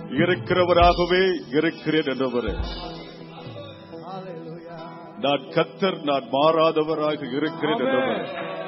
இருக்கிறவராகவே இருக்கிறேன் என்றவரே நான் கத்தர் நான் மாறாதவராக இருக்கிறேன் என்றவரே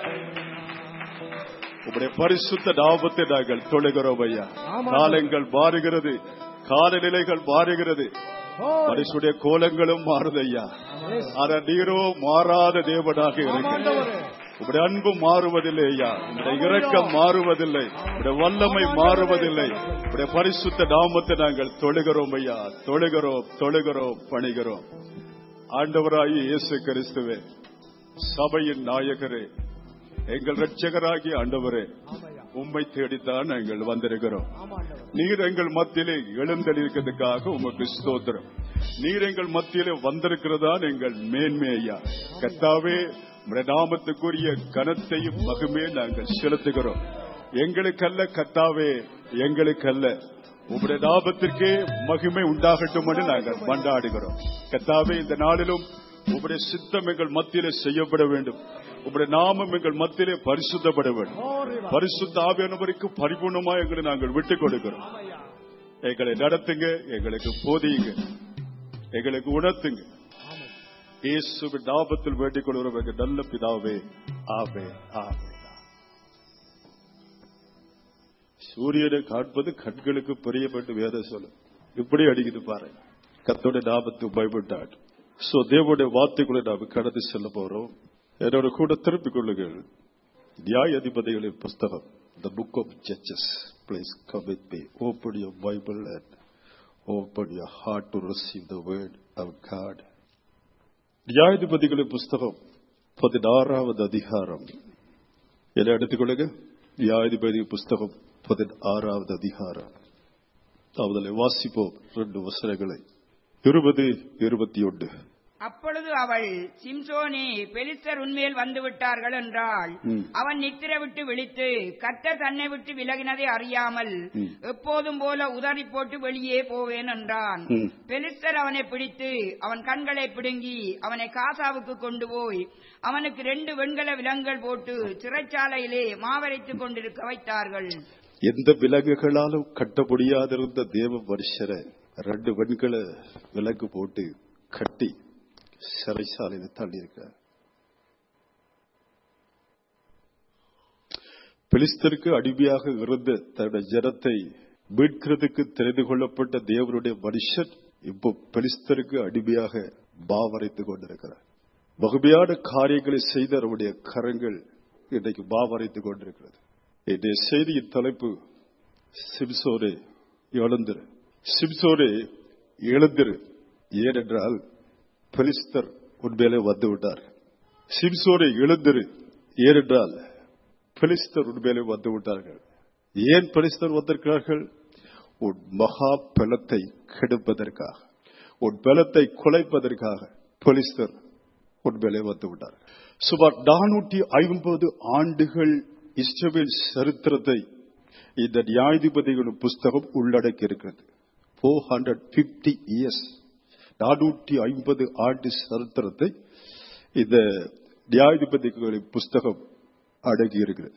உங்களுடைய பரிசுத்த நாமத்தை நாங்கள் தொழுகிறோம் ஐயா காலங்கள் மாறுகிறது காலநிலைகள் மாறுகிறது மனுஷனுடைய கோலங்களும் மாறுது ஐயா ஆனா நீரோ மாறாத தேவனாக இருக்கிறேன் உங்களுடைய அன்பு மாறுவதில்லை ஐயா உங்களுடைய இரக்கம் மாறுவதில்லை உங்களுடைய வல்லமை மாறுவதில்லை உங்களுடைய பரிசுத்த நாமத்தை நாங்கள் தொழுகிறோம் ஐயா தொழுகிறோம் தொழுகிறோம் பணிகிறோம் ஆண்டவராகி இயேசு கிறிஸ்துவே சபையின் நாயகரே எங்கள் ரட்சகராகிய ஆண்டவரே உம்மை தேடித்தான் நாங்கள் வந்திருக்கிறோம் நீர் எங்கள் மத்தியிலே எழுந்தளிக்கிறதுக்காக உமக்கு ஸ்தோத்திரம் நீர் எங்கள் மத்தியிலே வந்திருக்கிறதா எங்கள் மேன்மை ஐயா கத்தாவே உம்முடைய நாமத்துக்குரிய கனத்தையும் மகுமே நாங்கள் செலுத்துகிறோம் எங்களுக்கல்ல கத்தாவே எங்களுக்கல்ல உம்முடைய நாமத்திற்கே மகிமை உண்டாகட்டும் என்று நாங்கள் மண்டாடுகிறோம் கத்தாவே இந்த நாளிலும் உம்முடைய சித்தம் எங்கள் மத்தியிலே செய்யப்பட வேண்டும் உம்முடைய நாமம் எங்கள் மத்தியிலே பரிசுத்தப்பட வேண்டும் பரிசுத்த ஆவியானவருக்கு பரிபூர்ணமா எங்களை நாங்கள் விட்டுக் கொடுக்கிறோம் எங்களை நடத்துங்க எங்களுக்கு போதியுங்க எங்களுக்கு உணர்த்துங்க இயேசுவின் நாமத்தில் வேண்டிக் கொள்கிறோம் எங்கள் நல்ல பிதாவே ஆவே ஆவே சூரியனை காண்பது கண்களுக்கு பிரியப்பட்டு வேத சொல்லும் இப்படி அடிக்குது பாரு கத்தோட நாமத்து பயப்பட்டாட் சோ தேவனுடைய வார்த்தைக்குள்ள நாம் கடந்து செல்ல போறோம் என்னோட கூட திருப்பிக் கொள்ளுங்கள் நியாயாதிபதிகளின் புஸ்தகம் the book of judges please come with me open your Bible and open your heart to receive the word of God நியாயாதிபதிகளின் புஸ்தகம் பதினாறாவது அதிகாரம் என்ன எடுத்துக்கொள்ளுங்க நியாயாதிபதி புஸ்தகம் பதினாறாவது அதிகாரம் அவதலை வாசிப்போம் ரெண்டு வசனங்களை இருபது இருபத்தி ஒன்று அப்பொழுது அவள் சிம்சோனே பெலிஸ்தர் உன்மேல் வந்து விட்டார்கள் என்றாள் ம். அவன் நித்திர விட்டு விழித்து கர்த்தர் தன்னை விட்டு விலகினதை அறியாமல் ம். எப்போதும் போல உதறி போட்டு வெளியே போவேன் என்றான் ம். பெலிஸ்தர் அவனை பிடித்து அவன் கண்களை பிடுங்கி அவனை காசாவுக்கு கொண்டு போய் அவனுக்கு ரெண்டு வெண்கல விலங்குகள் போட்டு சிறைச்சாலையிலே மாவரைத்துக் கொண்டிருக்க வைத்தார்கள் எந்த விலங்குகளாலும் கட்ட முடியாதிருந்த தேவ மனுஷரை ரெண்டு வெண்களை விலங்கு போட்டு கட்டி சிறைசாலையில் தள்ளியிருக்கிறார் பிலிஸ்தருக்கு அடிமையாக இருந்த தன்னுடைய ஜனத்தை மீட்கிறதுக்கு தெரிந்து கொள்ளப்பட்ட தேவனுடைய மனுஷன் இப்போ பிலிஸ்தருக்கு அடிமையாக பாவரைத்துக் கொண்டிருக்கிறார் மகிமையான காரியங்களை செய்த அவருடைய கரங்கள் இன்றைக்கு பாவரைத்துக் கொண்டிருக்கிறது இன்றைய செய்தியின் தலைப்பு சிம்சோரே எழுந்திரு சிம்சோரே எழுந்திரு ஏனென்றால் பெலிஸ்தர் உண்மையிலே வந்து விட்டார் சிம்சோரை எழுந்திரு ஏனென்றால் பெலிஸ்தர் உண்மையிலே வந்து விட்டார்கள் ஏன் பெலிஸ்தர் வந்திருக்கிறார்கள் உன் மகா பலத்தை கெடுப்பதற்காக உன் பலத்தை குலைப்பதற்காக பெலிஸ்தர் உண்மையிலே வந்து விட்டார்கள் சுமார் நானூற்றி ஐம்பது ஆண்டுகள் இஸ்ரவேல் சரித்திரத்தை இந்த நியாயாதிபதிகளின் புஸ்தகம் உள்ளடக்கி இருக்கிறது ஃபோர் ஹண்ட்ரட் பிப்டி இயர்ஸ் நானூற்றி ஐம்பது ஆண்டு சரித்திரத்தை இந்த நியாயாதிபதிகளின் புஸ்தகம் அடங்கி இருக்கிறது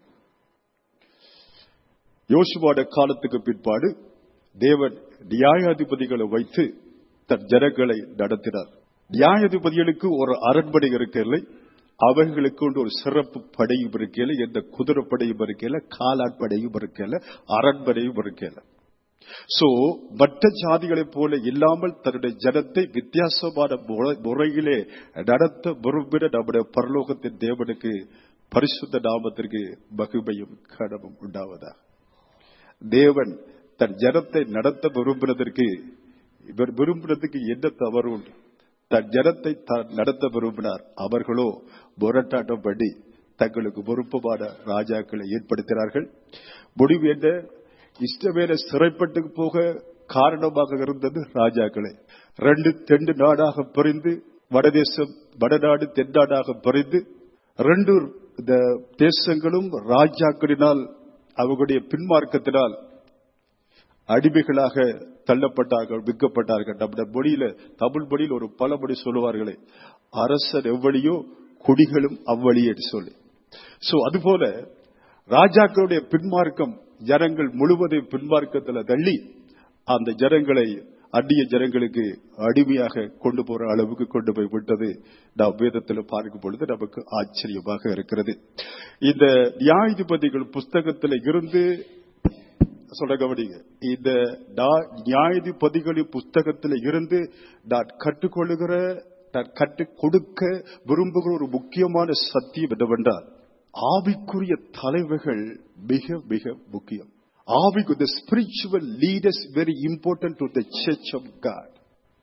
யோசுவாட காலத்துக்கு பிற்பாடு தேவன் நியாயாதிபதிகளை வைத்து தன் ஜனங்களை நடத்தினார் நியாயாதிபதிகளுக்கு ஒரு அரண்மனை இருக்கவில்லை அவர்களுக்கு ஒன்று ஒரு சிறப்பு படையும் இருக்கல எந்த குதிரைப்படையும் இருக்கல காலாட்படையும் இருக்கல அரண்மனையும் இருக்கல சோ மற்ற ஜாதிகளைப் போல இல்லாமல் தன்னுடைய ஜனத்தை வித்தியாசமான முறை- முறையிலே நடத்த விரும்பின நம்முடைய பரலோகத்தின் தேவனுக்கு பரிசுத்த நாமத்திற்கு மகிமையும் கடமும் உண்டாவதாக தேவன் தன் ஜனத்தை நடத்த விரும்பினதற்கு இவர் விரும்பினதுக்கு என்ன தவறு உண்டு தன் ஜனத்தை தான் நடத்த விரும்பினார் அவர்களோ முரட்டாட்டம் பண்ணி தங்களுக்கு விருப்பமான ராஜாக்களை ஏற்படுத்தினார்கள் முடிவு என்ன இஷ்டவேல சிறைப்பட்டு போக காரணமாக இருந்தது ராஜாக்களே ரெண்டு தெண்டு நாடாக பிரிந்து வடதேசம் வடநாடு தென்னாடாக பிரிந்து ரெண்டு இந்த தேசங்களும் ராஜாக்களினால் அவர்களுடைய பின்மார்க்கத்தினால் அடிமைகளாக தள்ளப்பட்டார்கள் விற்கப்பட்டார்கள் நம்முடைய மொழியில தமிழ் மொழியில் ஒரு பழமொழி சொல்லுவார்களே அரசர் எவ்வளியோ குடிகளும் அவ்வழி என்று சொல்லி சோ அதுபோல ராஜாக்களுடைய பின்மார்க்கம் ஜனங்கள் முழுவதையும் பின்மார்க்கத்தில் தள்ளி அந்த ஜனங்களை அந்நிய ஜனங்களுக்கு அடிமையாக கொண்டு போற அளவுக்கு கொண்டு போய் விட்டது நாம் வேதத்தில் பார்க்கும் பொழுது நமக்கு ஆச்சரியமாக இருக்கிறது இந்த நியாயாதிபதிகள் புஸ்தகத்தில் இருந்து சொல்ல கவனிங்க இந்த நா- நியாயாதிபதிகளின் புஸ்தகத்தில் இருந்து நான் கற்றுக்கொள்ளுகிற நான் கற்றுக் கொடுக்க விரும்புகிற ஒரு முக்கியமான சத்தியம் என்னவென்றால் ஆவிக்குரிய தலைவர்கள் மிக மிக முக்கியம் ஆவிக்கு the spiritual leaders very important to the church of God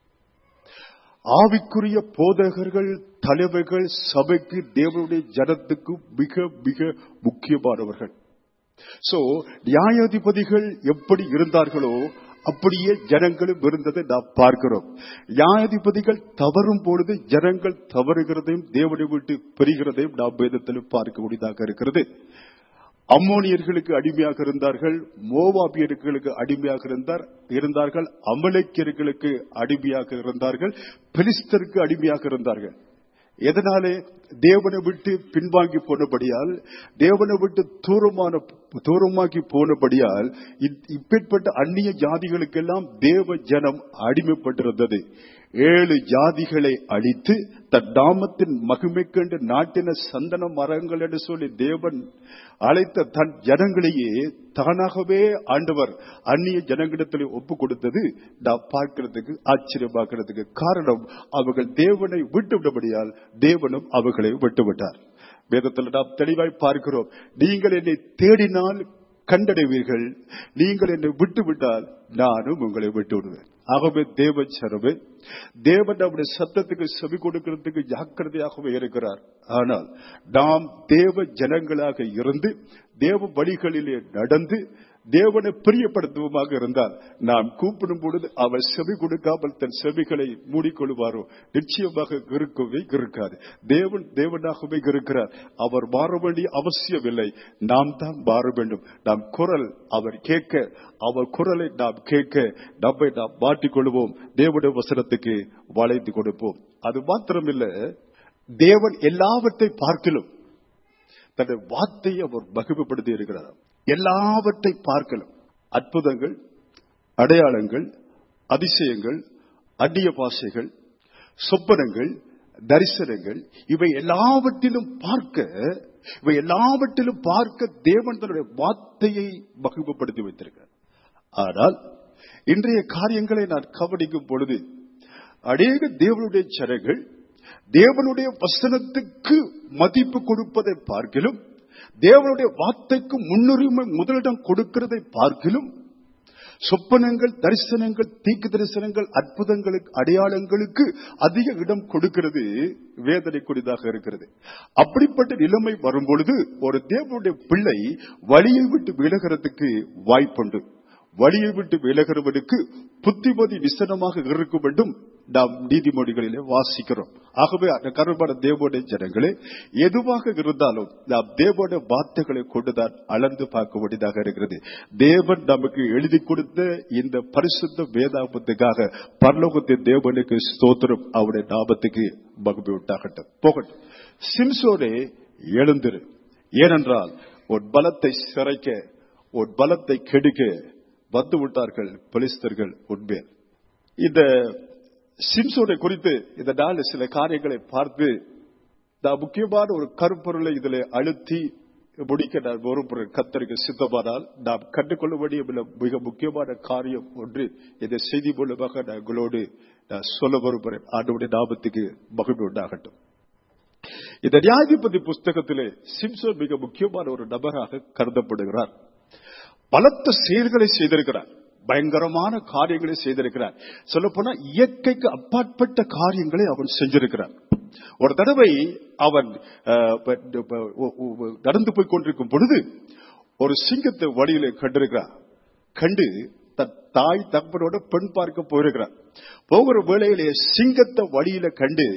ஆவிக்குரிய போதகர்கள் தலைவர்கள் சபைக்கு தேவனுடைய ஜனத்துக்கு மிக மிக முக்கியமானவர்கள் சோ நியாயாதிபதிகள் எப்படி இருந்தார்களோ அப்படியே ஜனங்களும் இருந்ததை நாம் பார்க்கிறோம் நியாயாதிபதிகள் தவறும் பொழுது ஜனங்கள் தவறுகிறதையும் தேவனை விட்டு பெறுகிறதையும் நாம் வேதத்தில் பார்க்கக்கூடியதாக இருக்கிறது அம்மோனியர்களுக்கு அடிமையாக இருந்தார்கள் மோவாபியர்களுக்கு அடிமையாக இருந்தார் இருந்தார்கள் அமலேக்கியர்களுக்கு அடிமையாக இருந்தார்கள் பெலிஸ்தருக்கு அடிமையாக இருந்தார்கள் எதனாலே தேவனை விட்டு பின்வாங்கி போனபடியால் தேவனை விட்டு தூரமான தூரமாக்கி போனபடியால் இ- இப்பேற்பட்ட அந்நிய ஜாதிகளுக்கெல்லாம் தேவ ஜனம் அடிமைப்பட்டிருந்தது ஏழு ஜாதிகளை அழித்து தன் நாமத்தின் மகிமை கண்டு நாட்டின சந்தன மரங்கள் என்று சொல்லி தேவன் அழைத்த தன் ஜனங்களையே தானாகவே ஆண்டவர் அந்நிய ஜனங்களிடத்தில் ஒப்பு கொடுத்தது நாம் பார்க்கிறதுக்கு ஆச்சரியமாக்கிறதுக்கு காரணம் அவர்கள் தேவனை விட்டு விட்டபடியால் தேவனும் அவர்களை விட்டுவிட்டார் வேதத்தில் நாம் தெளிவாய் பார்க்கிறோம் நீங்கள் என்னை தேடினால் கண்டடைவீர்கள் நீங்கள் என்னை விட்டு விட்டால் நானும் உங்களை விட்டு விடுவேன் ஆகவே தேவ சரவே தேவன் நம்முடைய சத்தத்துக்கு செவி கொடுக்கிறதுக்கு ஜாக்கிரதையாகவே இருக்கிறார் ஆனால் நாம் தேவ ஜனங்களாக இருந்து தேவ வழிகளிலே நடந்து தேவனை பிரியப்படுத்துவமாக இருந்தால் நாம் கூப்பிடும் பொழுது அவர் செவி கொடுக்காமல் தன் செவிகளை மூடிக்கொள்வாரோ நிச்சயமாக இருக்கவே இருக்காது தேவன் தேவனாகவே இருக்கிறார் அவர் மாற வேண்டிய அவசியமில்லை நாம் தான் மாற வேண்டும் நாம் குரல் அவர் கேட்க அவர் குரலை நாம் கேட்க நம்மை நாம் மாட்டிக்கொள்வோம் தேவனுடைய வசனத்துக்கு வளைத்து கொடுப்போம் அது மாத்திரமில்ல தேவன் எல்லாவற்றை பார்க்கலும் தன்னுடைய வார்த்தையை அவர் மகிமைப்படுத்தி இருக்கிறார் எல்லாவற்றை பார்க்கலாம் அற்புதங்கள் அடையாளங்கள் அதிசயங்கள் அந்நிய பாஷைகள் சொப்பனங்கள் தரிசனங்கள் இவை எல்லாவற்றிலும் பார்க்க இவை எல்லாவற்றிலும் பார்க்க தேவன் தன்னுடைய வார்த்தையை மகிமைப்படுத்தி வைத்திருக்கிறார் ஆனால் இன்றைய காரியங்களை நான் கவனிக்கும் பொழுது அநேக தேவனுடைய ஜனங்கள் தேவனுடைய வசனத்துக்கு மதிப்பு கொடுப்பதை பார்க்கிலும் தேவனுடைய வார்த்தைக்கு முன்னுரிமை முதலிடம் கொடுக்கிறதை பார்க்கிலும் சொப்பனங்கள் தரிசனங்கள் தீக்கு தரிசனங்கள் அற்புதங்களுக்கு அடையாளங்களுக்கு அதிக இடம் கொடுக்கிறது வேதனைக்குரியதாக இருக்கிறது அப்படிப்பட்ட நிலைமை வரும்பொழுது ஒரு தேவனுடைய பிள்ளை வழியை விட்டு விலகிறதுக்கு வாய்ப்புண்டு வழியை விட்டு விலகிறவனுக்கு புத்திமதி விசனமாக இருக்கும் என்றும் நாம் நீதிமொழிகளிலே வாசிக்கிறோம் ஆகவே அந்த கருமான தேவோடைய ஜனங்களே எதுவாக இருந்தாலும் நாம் தேவோட வார்த்தைகளை கொண்டுதான் அளந்து பார்க்க வேண்டியதாக இருக்கிறது தேவன் நமக்கு எழுதி கொடுத்த இந்த பரிசுத்த வேதாபத்துக்காக பரலோகத்தின் தேவனுக்கு ஸ்தோத்திரம் அவருடைய நாமத்துக்கு மகிமை உண்டாகட்டும் போகட்டும் சிம்சோனே எழுந்திரு ஏனென்றால் உன் பலத்தை சிறைக்க உன் பலத்தை கெடுக்க வந்து விட்டார்கள் பலிஸ்தர்கள் உண்மையில் இந்த சிம்சோனை குறித்து இந்த நாள் சில காரியங்களை பார்த்து நான் முக்கியமான ஒரு கருப்பொருளை இதில் அழுத்தி முடிக்க நான் ஒரு கத்தருக்கு சித்தமானால் நாம் கண்டுகொள்ள வேண்டிய மிக- மிக முக்கியமான காரியம் ஒன்று இந்த செய்தி மூலமாக நான் உங்களோடு நான் சொல்ல விரும்புகிறேன் ஆண்டவுடைய நாமத்துக்கு மகிழ்வு உண்டாகட்டும் இந்த நியாயாதிபதி புஸ்தகத்திலே சிம்சோன் மிக முக்கியமான ஒரு நபராக கருதப்படுகிறார் பலத்த செயல்களை செய்திருக்கிறார் பயங்கரமான காரியங்களை செய்திருக்கிறார் சொல்ல போனா இயற்கைக்கு அப்பாற்பட்ட காரியங்களை அவன் செஞ்சிருக்கிறார் ஒரு தடவை அவன் அஹ், ப- ப- ஒ- ஒ- நடந்து போய் கொண்டிருக்கும் பொழுது ஒரு சிங்கத்தை வழியில கண்டிருக்கிறார் கண்டு தன் தாய் தகப்பனோட பெண் பார்க்க போயிருக்கிறார் போகிற வேளையிலே சிங்கத்தை வழியில கண்டு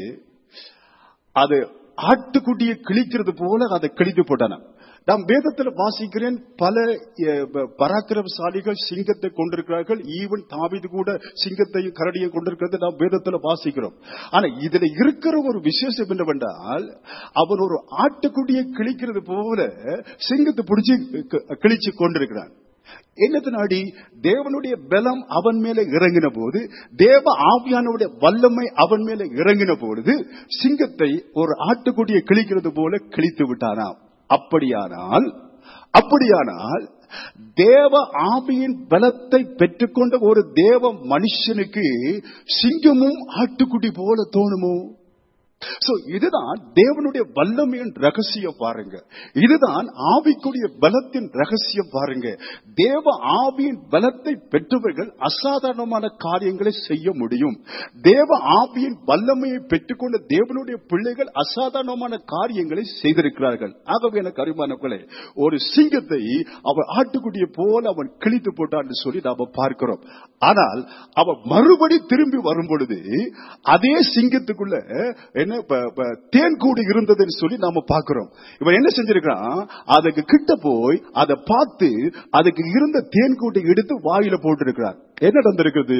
அது ஆட்டுக்குட்டியை கிழிக்கிறது போல அதை கிழித்து போட்டான நாம் வேதத்தில் வாசிக்கிறேன் பல அஹ், ப- பராக்கிரமசாலிகள் சிங்கத்தை கொண்டிருக்கிறார்கள் ஈவன் தாவீது கூட சிங்கத்தையும் கரடியும் கொண்டிருக்கிறது நாம் வேதத்தில் வாசிக்கிறோம் ஆனா இதுல இருக்கிற ஒரு விசேஷம் என்னவென்றால் அவன் ஒரு ஆட்டுக்குட்டியை கிழிக்கிறது போல சிங்கத்தை பிடிச்சி க- கிழிச்சு கொண்டிருக்கிறான் என்னத்தினாடி தேவனுடைய பலம் அவன் மேல இறங்கின போது தேவ ஆவியானுடைய வல்லமை அவன் மேல இறங்கின பொழுது சிங்கத்தை ஒரு ஆட்டுக்குட்டியை கிழிக்கிறது போல கிழித்து விட்டானாம் அப்படியானால் அப்படியானால் தேவ ஆவியின் பலத்தை பெற்றுக்கொண்ட ஒரு தேவ மனுஷனுக்கு சிங்கமும் ஆட்டுக்குட்டி போல தோணுமோ சோ இதுதான் தேவனுடைய வல்லமையின் ரகசியம் பாருங்க இதுதான் ஆவிக்குரிய பலத்தின் ரகசியம் பாருங்க தேவ ஆவியின் பலத்தை பெற்றவர்கள் அசாதாரணமான காரியங்களை செய்ய முடியும் தேவ ஆவியின் வல்லமையை பெற்றுக்கொண்ட தேவனுடைய பிள்ளைகள் அசாதாரணமான காரியங்களை செய்திருக்கிறார்கள் ஆகவே எனக்கு அருமானங்களே ஒரு சிங்கத்தை அவன் ஆட்டுக்குட்டியை போல அவன் கிழித்து போட்டான் சொல்லி நாம பார்க்கிறோம் ஆனால் அவன் மறுபடி திரும்பி வரும் பொழுது அதே சிங்கத்துக்குள்ள என்ன ப- ப- தேன் கூடு இருந்ததுன்னு சொல்லி நாம பார்க்கிறோம் இவன் என்ன செஞ்சிருக்கான் அதுக்கு கிட்ட போய் அதை பார்த்து அதுக்கு இருந்த தேன் கூட்டை எடுத்து வாயில போட்டிருக்கிறான் என்ன நடந்திருக்குது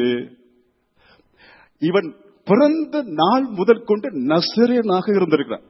இவன் பிறந்த நாள் முதல் கொண்டு நசரேனாக இருந்திருக்கிறான்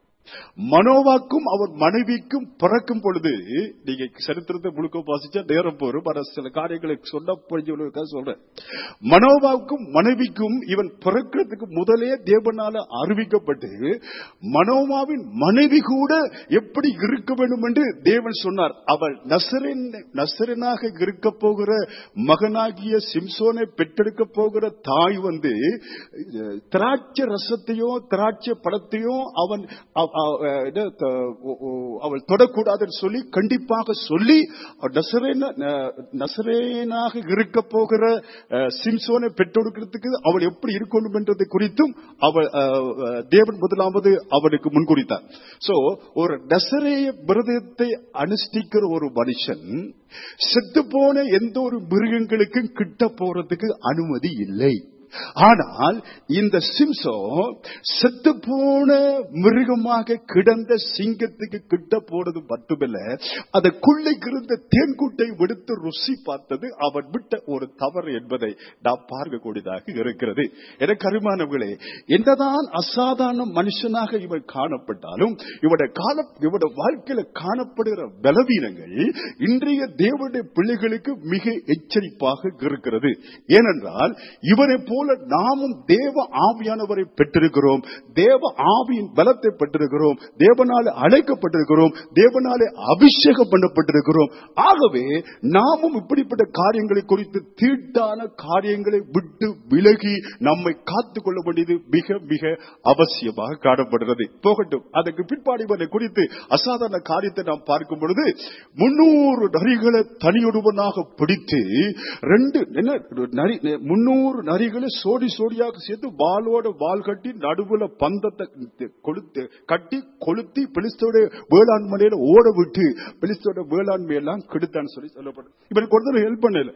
மனோவாக்கும் அவர் மனைவிக்கும் பிறக்கும் பொழுது நீங்க சரித்திரத்தை முழுக்க வாசிச்சா நேரம் போரும் ஆனா சில காரியங்களை சொன்ன புரிஞ்சவங்களுக்காக சொல்றேன் மனோவாவுக்கும் மனைவிக்கும் இவன் பிறக்கிறதுக்கு முதலே தேவனால அறிவிக்கப்பட்டு மனோவாவின் மனைவி கூட எப்படி இருக்க வேண்டும் என்று தேவன் சொன்னார் அவள் நசரன் நசரனாக இருக்க போகிற மகனாகிய சிம்சோனை பெற்றெடுக்க போகிற தாய் வந்து அஹ், திராட்சை ரசத்தையோ திராட்சை பழத்தையோ அவன் அவ- அவ- என்ன, த- ஓ- ஓ- அவள் தொடக்கூடாதுன்னு சொல்லி கண்டிப்பாக சொல்லி நசரேன நசரேனாக இருக்க போகிற அஹ், சிம்சோனை பெற்றெடுக்கிறதுக்கு அவள் எப்படி இருக்கணும் என்றது குறித்தும் அவள் அஹ், அஹ், தேவன் முதலாவது அவனுக்கு முன்குறித்தார் சோ ஒரு நசரேய விரதத்தை அனுஷ்டிக்கிற ஒரு மனுஷன் செத்து போன எந்த ஒரு மிருகங்களுக்கும் கிட்ட போறதுக்கு அனுமதி இல்லை ஆனால் இந்த சிம்சோ செத்து போன மிருகமாக கிடந்த சிங்கத்துக்கு கிட்ட போனது மட்டுமல்ல அதற்குள்ளே இருந்த தேன்கூட்டை விடுத்து ருசி பார்த்தது அவன் விட்ட ஒரு தவறு என்பதை நாம் பார்க்கக்கூடியதாக இருக்கிறது எனக்கு அருமானவர்களே என்னதான் அசாதாரண மனுஷனாக இவன் காணப்பட்டாலும் இவட கால இவட வாழ்க்கையில காணப்படுகிற பலவீனங்கள் இன்றைய தேவனுடைய பிள்ளைகளுக்கு மிக எச்சரிப்பாக இருக்கிறது ஏனென்றால் இவரை போல நாமும் தேவ ஆவியானவரை பெற்றிருக்கிறோம் தேவ ஆவியின் பலத்தை பெற்றிருக்கிறோம் தேவனாலே அழைக்கப்பட்டிருக்கிறோம் தேவனாலே அபிஷேகம் பண்ணப்பட்டிருக்கிறோம் ஆகவே நாமும் இப்படிப்பட்ட காரியங்களை குறித்து தீட்டான காரியங்களை விட்டு விலகி நம்மை காத்துக் கொள்ள வேண்டியது மிக மிக அவசியமாக காணப்படுகிறது போகட்டும் அதற்கு பிற்பாடு இவனை குறித்து அசாதாரண காரியத்தை நாம் பார்க்கும் பொழுது முன்னூறு நரிகளை தனியொருவனாக பிடித்து ரெண்டு என்ன நரி முன்னூறு நரிகளை சோடி சோடியாக சேர்த்து வாளோட வால் கட்டி நடுவுல பந்தத்தை கொளுத்து கட்டி கொளுத்தி பிலிஸ்தோட வேளாண்மையில ஓட விட்டு பிலிஸ்தோட வேளாண்மை எல்லாம் கெடுத்தான்னு சொல்லி சொல்லப்படும் இவனுக்கு ஒருத்தர் ஹெல்ப் பண்ணல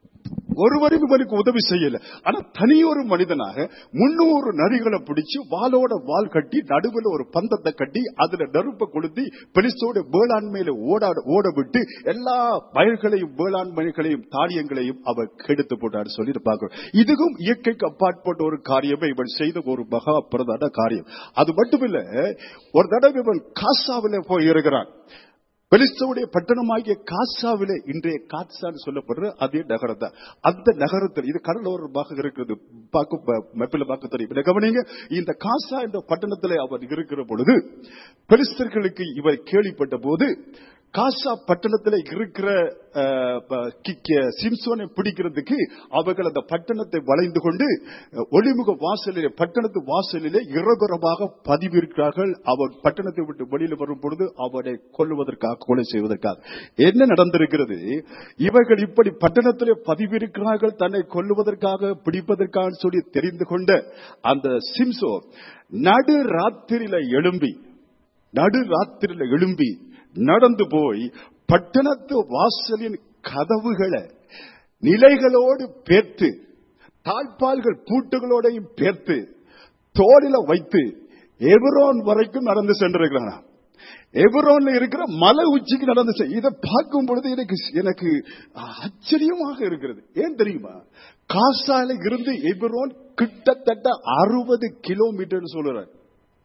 ஒருவரும் இவனுக்கு உதவி செய்யல ஆனா தனியொரு மனிதனாக முன்னூறு நரிகளை பிடிச்சு வாளோட வால் கட்டி நடுவில் ஒரு பந்தத்தை கட்டி அதுல நெருப்பை கொளுத்தி பெலிஸ்தோட வேளாண்மையில ஓட ஓட விட்டு எல்லா வயல்களையும் வேளாண்மைகளையும் தானியங்களையும் அவர் கெடுத்து போட்டார் சொல்லிட்டு பார்க்கிறோம் இதுவும் இயற்கைக்கு அப்பாற்பட்ட ஒரு காரியமே இவன் செய்த ஒரு மகா பிரதான காரியம் அது மட்டுமில்ல ஒரு தடவை இவன் காசாவில போய் இருக்கிறான் பெலிஸ்தவுடைய பட்டணமாகிய காசாவிலே இன்றைய காட்சான்னு சொல்லப்படுற அதே நகரம் தான் அந்த நகரத்தில் இது கடலோரமாக இருக்கிறது பார்க்க மெப்பில பார்க்க தெரியும் இதை கவனிங்க இந்த காசா என்ற பட்டணத்திலே அவர் இருக்கிற பொழுது பெலிஸ்தர்களுக்கு இவர் கேள்விப்பட்ட போது காசா பட்டணத்தில் இருக்கிற அஹ், ப- கிக்க- சிம்சோனை பிடிக்கிறதுக்கு அவர்கள் அந்த பட்டணத்தை வளைந்து கொண்டு அஹ், ஒளிமுக வாசலிலே பட்டணத்து வாசலிலே இரகுரமாக பதிவிருக்கிறார்கள் அவர் பட்டணத்தை விட்டு வெளியில வரும் பொழுது அவரை கொல்லுவதற்காக கொலை செய்வதற்காக என்ன நடந்திருக்கிறது இவர்கள் இப்படி பட்டணத்திலே பதிவிருக்கிறார்கள் தன்னை கொல்லுவதற்காக பிடிப்பதற்காக சொல்லி தெரிந்து கொண்ட அந்த சிம்சோ நடு ராத்திரியில எழும்பி நடு ராத்திரியில எழும்பி நடந்து போய் பட்டணத்து வாசலின் கதவுகளை நிலைகளோடு பேர்த்து தாழ்பால்கள் பூட்டுகளோடையும் பேர்த்து தோளில வைத்து எவரோன் வரைக்கும் நடந்து சென்றிருக்கிறான் எவரோன்ல இருக்கிற மலை உச்சிக்கு நடந்து செ- இதை பார்க்கும் பொழுது எனக்கு எனக்கு ஆச்சரியமாக இருக்கிறது ஏன் தெரியுமா காசால இருந்து எவரோன் கிட்டத்தட்ட அறுபது கிலோமீட்டர் சொல்றாரு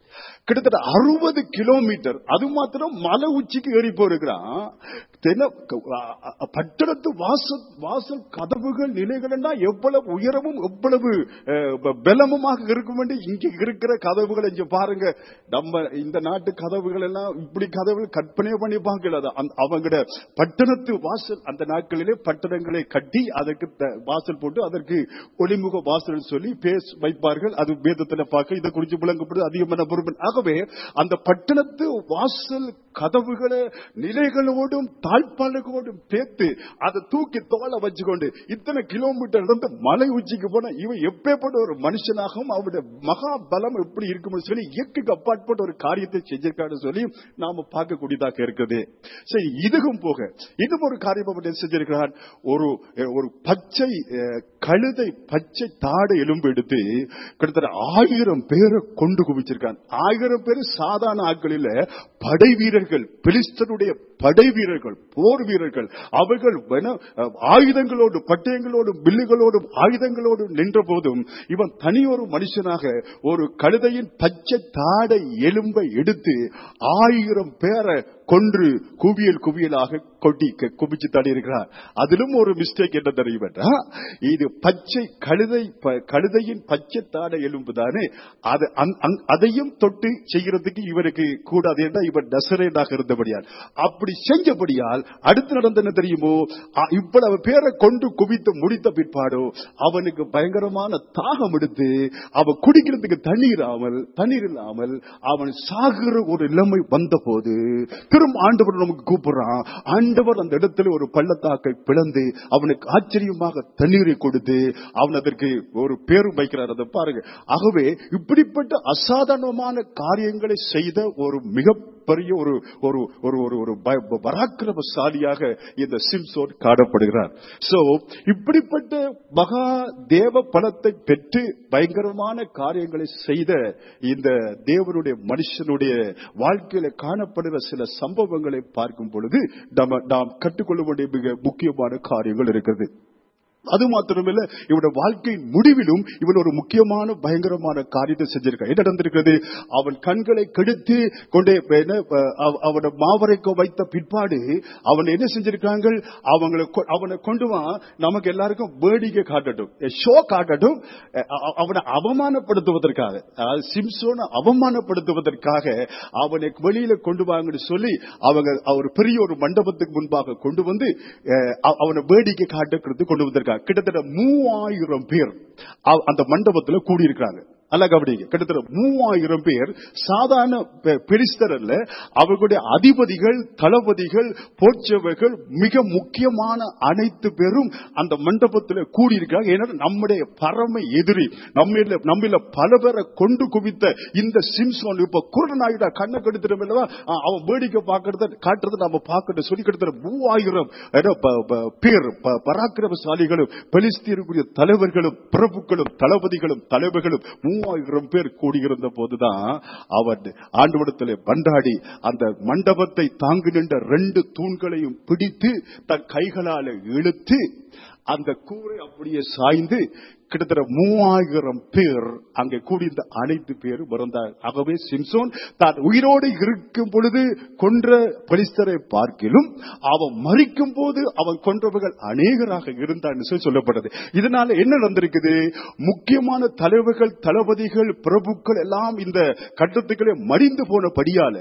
கிட்டத்தட்ட அறுபது கிலோமீட்டர் அது மாத்திரம் மலை உச்சிக்கு ஏறி போயிருக்கிறான் தென்ன- அ- அ- பட்டணத்து வாசல் வாசல் கதவுகள் நிலைகள்னா எவ்வளவு உயரமும் எவ்வளவு அஹ், ப- பலமுமாக இருக்கும் என்று இங்க இருக்கிற கதவுகளை இங்க பாருங்க நம்ம இந்த நாட்டு கதவுகள் எல்லாம் இப்படி கதவுகள் கற்பனையே பண்ணி பார்க்கல அது அந்த- அவங்களோட பட்டணத்து வாசல் அந்த நாட்களிலே பட்டணங்களை கட்டி அதற்கு த- வாசல் போட்டு அதற்கு ஒளிமுக வாசல் சொல்லி பேஸ் வைப்பார்கள் அது வேதத்துல பார்க்க இதை குறித்து விளங்கப்படுது அதிகமான பொறுப்பு ஆகவே அந்த பட்டணத்து வாசல் கதவுகளை நிலைகளோடும் தாழ்பாளர்களோடும் பேத்து அதை தூக்கி தோலை வச்சுக்கொண்டு இத்தனை கிலோமீட்டர் இருந்து மலை உச்சிக்கு போன இவன் எப்பேற்பட்ட ஒரு மனுஷனாகவும் அவருடைய மகா பலம் எப்படி இருக்கும்னு சொல்லி இயற்கைக்கு அப்பாற்பட்ட ஒரு காரியத்தை செஞ்சிருக்கான்னு சொல்லி நாம பார்க்கக்கூடியதாக இருக்குது சரி இதுக்கும் போக இன்னும் ஒரு காரியம் அவன் என்ன செஞ்சிருக்கிறான் ஒரு ஒரு பச்சை அஹ், கழுதை பச்சை தாடை எலும்பு எடுத்து கிட்டத்தட்ட ஆயிரம் பேரை கொண்டு குவிச்சிருக்கான் ஆயிரம் பேர் சாதாரண ஆட்கள் இல்ல படை வீரர்கள் பிலிஸ்தனுடைய படை வீரர்கள் போர் வீரர்கள் அவர்கள் வன- ஆயுதங்களோடு பட்டயங்களோடும் பில்லுகளோடும் ஆயுதங்களோடும் நின்ற போதும் இவன் தனியொரு மனுஷனாக ஒரு கழுதையின் பச்சை தாடை எலும்பை எடுத்து ஆயிரம் பேரை கொன்று குவியல் குவியலாக கொட்டி க- குவிச்சு தடி இருக்கிறார் அதிலும் ஒரு மிஸ்டேக் என்ன தெரியுமா இது பச்சை கழுதை ப- கழுதையின் பச்சை தாடை எலும்பு தானே அது அந்- அந்- அதையும் தொட்டு செய்யறதுக்கு இவருக்கு கூடாது என்றால் இவர் நசரேனாக இருந்தபடியால் அப்படி செஞ்சபடியால் அடுத்து நடந்த என்ன தெரியுமோ அ- இவ்வளவு பேரை கொண்டு குவித்து முடித்த பிற்பாடோ அவனுக்கு பயங்கரமான தாகம் எடுத்து அவன் குடிக்கிறதுக்கு தண்ணீர் இல்லாமல் தண்ணீர் இல்லாமல் அவன் சாகுற ஒரு நிலைமை வந்த போது திரும்ப ஆண்டவர் நமக்கு கூப்பிடுறான் ஆண்டவர் அந்த இடத்துல ஒரு பள்ளத்தாக்கை பிளந்து அவனுக்கு ஆச்சரியமாக தண்ணீரை கொடுத்து அவன் அதற்கு ஒரு பேரும் வைக்கிறார் அதை பாருங்க ஆகவே இப்படிப்பட்ட அசாதாரணமான காரியங்களை செய்த ஒரு மிகப்பெரிய ஒரு ஒரு ஒரு ஒரு ஒரு ப- பராக்கிரமசாலியாக இந்த சிம்சோன் காணப்படுகிறார் சோ இப்படிப்பட்ட மகா தேவ பலத்தை பெற்று பயங்கரமான காரியங்களை செய்த இந்த தேவனுடைய மனுஷனுடைய வாழ்க்கையில காணப்படுகிற சில சம்பவங்களை பார்க்கும் பொழுது நம்ம நாம் கற்றுக்கொள்ள வேண்டிய மிக முக்கியமான காரியங்கள் இருக்கிறது அது மாத்திரமில்ல இவனுடைய வாழ்க்கையின் முடிவிலும் இவன் ஒரு முக்கியமான பயங்கரமான காரியத்தை செஞ்சிருக்கான் என்ன நடந்திருக்கிறது அவன் கண்களை கெடுத்து கொண்டே என்ன, அவ- அவனை மாவரைக்க வைத்த பிற்பாடு அவன் என்ன செஞ்சிருக்காங்க அவங்களை கொ- அவனை கொண்டு வா நமக்கு எல்லாருக்கும் வேடிக்கை காட்டட்டும் ஷோ காட்டட்டும் அ- அ- அவனை அவமானப்படுத்துவதற்காக அதாவது சிம்சோனை அவமானப்படுத்துவதற்காக அவனை வெளியில கொண்டு வாங்கன்னு சொல்லி அவங்க ஒரு பெரிய ஒரு மண்டபத்துக்கு முன்பாக கொண்டு வந்து அஹ், அவ- அவனை வேடிக்கை காட்டுக்கிறது கொண்டு வந்திருக்காங்க கிட்டத்தட்ட மூவாயிரம் பேர் அவ- அந்த மண்டபத்துல கூடியிருக்காங்க அல்ல கவனிங்க கிட்டத்தட்ட மூவாயிரம் பேர் சாதாரண பெ- பெலிஸ்தர் அல்ல அவர்களுடைய அதிபதிகள் தளபதிகள் போற்றவர்கள் மிக முக்கியமான அனைத்து பேரும் அந்த மண்டபத்தில் கூடியிருக்காங்க ஏன்னா நம்முடைய பரம எதிரி நம்ம நம்மள பல பேரை கொண்டு குவித்த இந்த சிம்சோன் இப்ப குருடனாயிட்டா கண்ணை கெடுத்துடும் இல்லவா ஆ, அவன் வேடிக்கை பார்க்கறத காட்டுறத நம்ம பார்க்கணும் சொல்லி கிட்டத்தட்ட மூவாயிரம் ஏதோ ப- ப- பேர் ப- பராக்கிரமசாலிகளும் பெலிஸ்தீருக்குரிய தலைவர்களும் பிரபுக்களும் தளபதிகளும் தலைவர்களும் மூவாயிரம் பேர் கூடியிருந்த போதுதான் அவன் ஆண்டவடத்திலே பண்டாடி அந்த மண்டபத்தை தாங்கி நின்ற ரெண்டு தூண்களையும் பிடித்து தன் கைகளால இழுத்து அந்த கூரை அப்படியே சாய்ந்து கிட்டத்தட்ட மூவாயிரம் பேர் அங்கே கூடியிருந்த அனைத்து பேரும் பிறந்தார் ஆகவே சிம்சோன் தான் உயிரோடு இருக்கும் பொழுது கொன்ற பலிஸ்தரை பார்க்கிலும் அவன் மறிக்கும் போது அவன் கொன்றவர்கள் அநேகராக இருந்தான்னு சொல்லி சொல்லப்பட்டது இதனால என்ன நடந்திருக்குது முக்கியமான தலைவர்கள் தளபதிகள் பிரபுக்கள் எல்லாம் இந்த கட்டத்துக்களே மடிந்து போனபடியால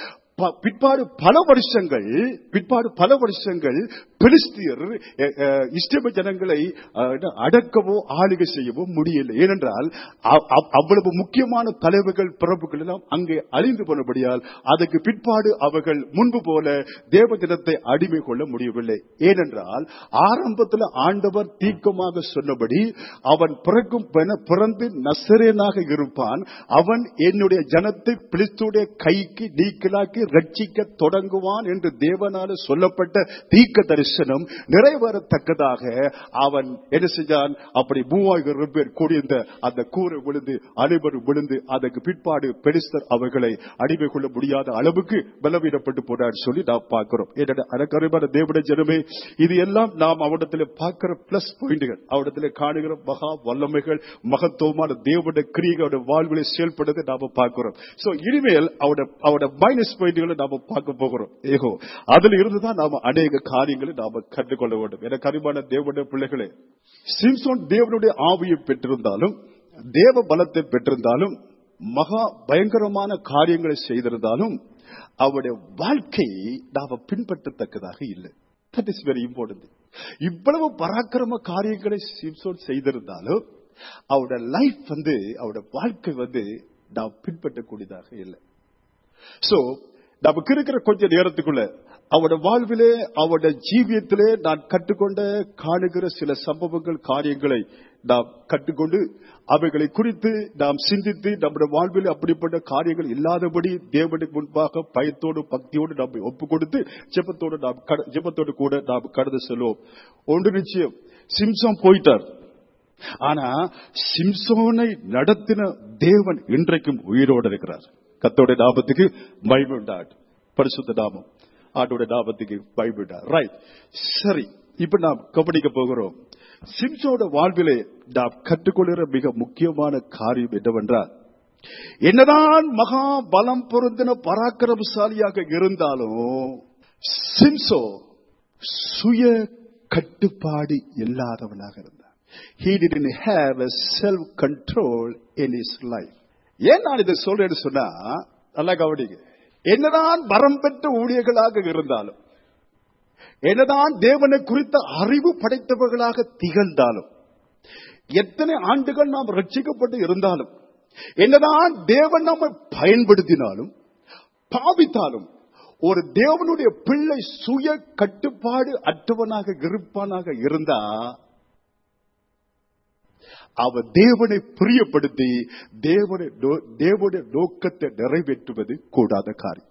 ப- பிற்பாடு பல வருஷங்கள் பிற்பாடு பல வருஷங்கள் பெலிஸ்தியர் அஹ், அஹ், இஸ்ரேல் ஜனங்களை அஹ், என்ன, அடக்கவோ ஆளுகை செய்யவோ முடியல ஏனென்றால் அவ்- அவ்- அவ்வளவு முக்கியமான தலைவர்கள் பிரபுக்கள் எல்லாம் அங்கே அழிந்து போனபடியால் அதற்கு பிற்பாடு அவர்கள் முன்பு போல தேவ தினத்தை அடிமை கொள்ள முடியவில்லை ஏனென்றால் ஆரம்பத்தில் ஆண்டவர் தீர்க்கமாக சொன்னபடி அவன் பிறக்கும் பெண- பிறந்து நசரேனாக இருப்பான் அவன் என்னுடைய ஜனத்தை பிலிஸ்துடைய கைக்கு நீக்கலாக்கி ரட்சிக்க தொடங்குவான் என்று தேவனால சொல்லப்பட்ட தீர்க்க தரிசனம் நிறைவேறத்தக்கதாக அவன் என்ன செஞ்சான் அப்படி மூவாயிரம் பேர் கூடியிருந்த அந்த கூரை விழுந்து அனைவரும் விழுந்து அதற்கு பிற்பாடு பெலிஸ்தர் அவர்களை அடிமை கொள்ள முடியாத அளவுக்கு பலவீனப்பட்டு போனார் சொல்லி நாம் பார்க்கிறோம் என்னடா அறக்கரைமான தேவட ஜனமே இது எல்லாம் நாம் அவரிடத்தில் பார்க்கிற பிளஸ் பாயிண்டுகள் அவரிடத்தில் காணுகிற மகா வல்லமைகள் மகத்துவமான தேவனுடைய கிரியைகளோட வாழ்விலை செயல்படுறதை நாம பார்க்கிறோம் சோ இனிமேல் அவட அவட மைனஸ் பாயிண்ட்களை நாம பார்க்க போகிறோம் ஏகோ அதுல இருந்துதான் நாம அநேக காரியங்களை நாம கற்றுக்கொள்ள வேண்டும் என கரிமான தேவனுடைய பிள்ளைகளே சிம்சோன் தேவனுடைய ஆவியை பெற்றிருந்தாலும் தேவ பலத்தை பெற்றிருந்தாலும் மகா பயங்கரமான காரியங்களை செய்திருந்தாலும் அவருடைய வாழ்க்கை நாம பின்பற்றத்தக்கதாக இல்லை தட் இஸ் வெரி இம்பார்ட்டன்ட் இவ்வளவு பராக்கிரம காரியங்களை சிம்சோன் செய்திருந்தாலும் அவரோட லைஃப் வந்து அவரோட வாழ்க்கை வந்து நாம் பின்பற்றக்கூடியதாக இல்லை சோ நமக்கு இருக்கிற கொஞ்ச நேரத்துக்குள்ள அவட வாழ்விலே அவட ஜீவியத்திலே நான் கற்றுக்கொண்ட காணுகிற சில சம்பவங்கள் காரியங்களை நாம் கற்றுக்கொண்டு அவைகளை குறித்து நாம் சிந்தித்து நம்முடைய வாழ்வில் அப்படிப்பட்ட காரியங்கள் இல்லாதபடி தேவனுக்கு முன்பாக பயத்தோடு பக்தியோடு நம்மை ஒப்பு கொடுத்து ஜெபத்தோடு நாம் கட- ஜெபத்தோடு கூட நாம் கடந்து செல்வோம் ஒன்று நிச்சயம் சிம்சம் போயிட்டார் ஆனா சிம்சோனை நடத்தின தேவன் இன்றைக்கும் உயிரோடு இருக்கிறார் கத்தோட நாமத்துக்கு பயமுண்டாட் பரிசுத்த நாமம் ஆட்டோட நாமத்துக்கு பயமுண்டார் ரைட் சரி இப்ப நாம் கவனிக்க போகிறோம் சிம்சோட வாழ்விலே நாம் கற்றுக்கொள்கிற மிக முக்கியமான காரியம் என்னவென்றால் என்னதான் மகா பலம் பொருந்தின பராக்கிரமசாலியாக இருந்தாலும் சிம்சோ சுய கட்டுப்பாடு இல்லாதவனாக இருந்தார் he didn't have a self control in his life ஏன் நான் இதை சொல்றேன்னு சொன்னா நல்லா கவனிங்க என்னதான் வரம் பெற்ற ஊழியர்களாக இருந்தாலும் என்னதான் தேவனை குறித்த அறிவு படைத்தவர்களாக திகழ்ந்தாலும் எத்தனை ஆண்டுகள் நாம் ரட்சிக்கப்பட்டு இருந்தாலும் என்னதான் தேவன் நம்மை பயன்படுத்தினாலும் பாவித்தாலும் ஒரு தேவனுடைய பிள்ளை சுய கட்டுப்பாடு அற்றவனாக இருப்பானாக இருந்தா அவ தேவனை பிரியப்படுத்தி தேவனை நோ- தேவனுடைய நோக்கத்தை நிறைவேற்றுவது கூடாத காரியம்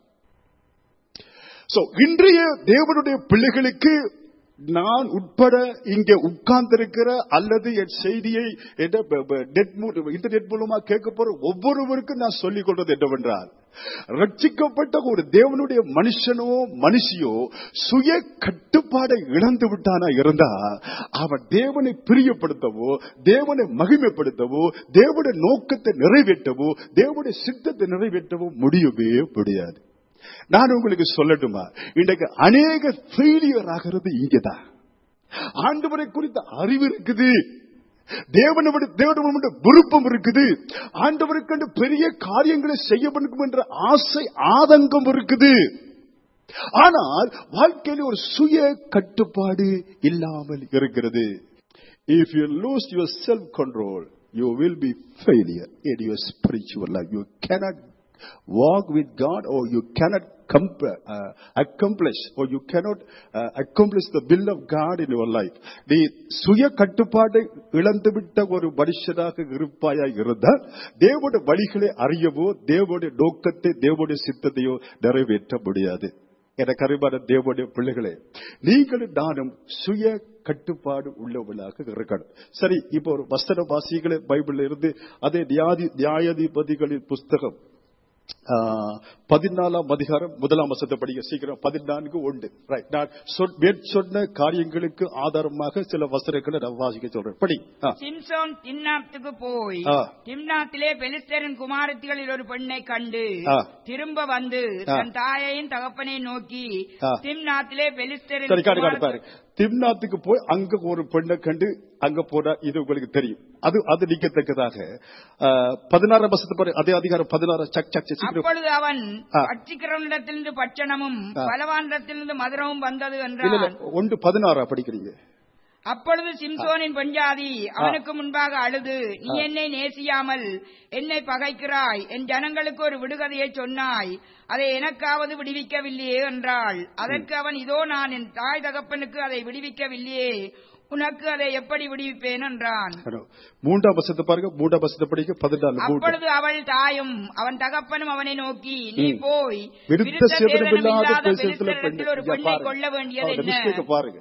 சோ இன்றைய தேவனுடைய பிள்ளைகளுக்கு நான் உட்பட இங்கே உட்கார்ந்திருக்கிற அல்லது என் செய்தியை என்ன ப- ப- நெட் மூ- இன்டர்நெட் மூலமா கேட்க போற ஒவ்வொருவருக்கும் நான் சொல்லிக் கொள்வது என்னவென்றால் ரட்சிக்கப்பட்ட ஒரு தேவனுடைய மனுஷனோ மனுஷியோ சுய கட்டுப்பாடை இழந்து விட்டானா இருந்தா அவன் தேவனை பிரியப்படுத்தவோ தேவனை மகிமைப்படுத்தவோ தேவனுடைய நோக்கத்தை நிறைவேற்றவோ தேவனுடைய சித்தத்தை நிறைவேற்றவோ முடியவே முடியாது நான் உங்களுக்கு சொல்லட்டுமா இன்றைக்கு அநேக ஃபெயிலியர் ஆகிறது இங்கதான் ஆண்டவரை குறித்த அறிவு இருக்குது தேவனோட தேவனோட விருப்பம் இருக்குது ஆண்டவருக்கு பெரிய காரியங்களை செய்ய வேண்டும் என்ற ஆசை ஆதங்கம் இருக்குது ஆனால் வாழ்க்கையில் ஒரு சுய கட்டுப்பாடு இல்லாமல் இருக்கிறது if you lose your self control you will be failure in your spiritual life you cannot walk with God or you cannot comp- uh, accomplish or you cannot uh, accomplish the will of God in your life. நீ சுய கட்டுப்பாட்டை இழந்துவிட்ட ஒரு மனுஷனாக இருப்பாயா இருந்தால் தேவனுடைய வழிகளை அறியவோ தேவனுடைய நோக்கத்தை தேவனுடைய சித்தத்தையோ நிறைவேற்ற முடியாது என கருமான தேவனுடைய பிள்ளைகளே நீங்களும் நானும் சுய கட்டுப்பாடு உள்ளவர்களாக இருக்கணும் சரி இப்போ ஒரு வசன வாசிகளை பைபிள்ல இருந்து அதே நியாதி நியாயாதிபதிகளின் புஸ்தகம் ஆ, பதினாலாம் அதிகாரம் முதலாம் வசத்தை படிக்க சீக்கிரம் பதினான்கு ஒன்று ரைட் நான் சொல்- மேற்சொன்ன காரியங்களுக்கு ஆதாரமாக சில வசனங்களை நான் வாசிக்க சொல்றேன் படி ஆ. சிம்சோன் திம்னாத்துக்கு போய் ஆ. திம்னாத்திலே பெலிஸ்தரின் குமாரத்திகளில் ஒரு பெண்ணை கண்டு ஆ. திரும்ப வந்து ஆ. தன் தாயையும் தகப்பனை நோக்கி ஆ. திம்னாத்திலே பெலிஸ்தரின் சரி காடு காடு பாரு குமாரத்தி- திம்னாத்துக்கு போய் அங்க ஒரு பெண்ணை கண்டு அங்க போனா இது உங்களுக்கு தெரியும் அது அது நீக்கத்தக்கதாக ஆ, பதினாறாம் வசத்தை பாரு அதே அதிகாரம் பதினாறு சக் சக் சக் சீக்கிரம் அப்பொழுது அவன் ஆ. பட்சிக்கிறவனிடத்திலிருந்து பட்சணமும் ஆ. பலவானிடத்திலிருந்து மதுரமும் வந்தது இல்ல இல்ல என்றான் ஒன்று பதினாறா படிக்கிறீங்க அப்பொழுது சிம்சோனின் பெண்ஜாதி அவனுக்கு முன்பாக அழுது நீ என்னை நேசியாமல் என்னை பகைக்கிறாய் என் ஜனங்களுக்கு ஒரு விடுகதையை சொன்னாய் அதை எனக்காவது விடுவிக்கவில்லையே என்றாள் அதற்கு அவன் இதோ நான் என் தாய் தகப்பனுக்கு அதை விடுவிக்கவில்லையே உனக்கு அதை எப்படி விடுவிப்பேன் என்றான் மூன்றாம் வசத்தை பாருங்க மூன்றாம் வசத்தை படிக்க பதினாலு மூன்று அப்பொழுது அவள் தாயும் அவன் தகப்பனும் அவனை நோக்கி நீ ம். போய் விருத்த விருத்த சேதனம் சேதனம் இல்லாத இல்லாத பெருசத்துல பெண் பெலிஸ்தரிடத்தில் ஒரு பெண்ணை கொள்ள வேண்டியது என்ன மிஸ்டேக் பாருங்க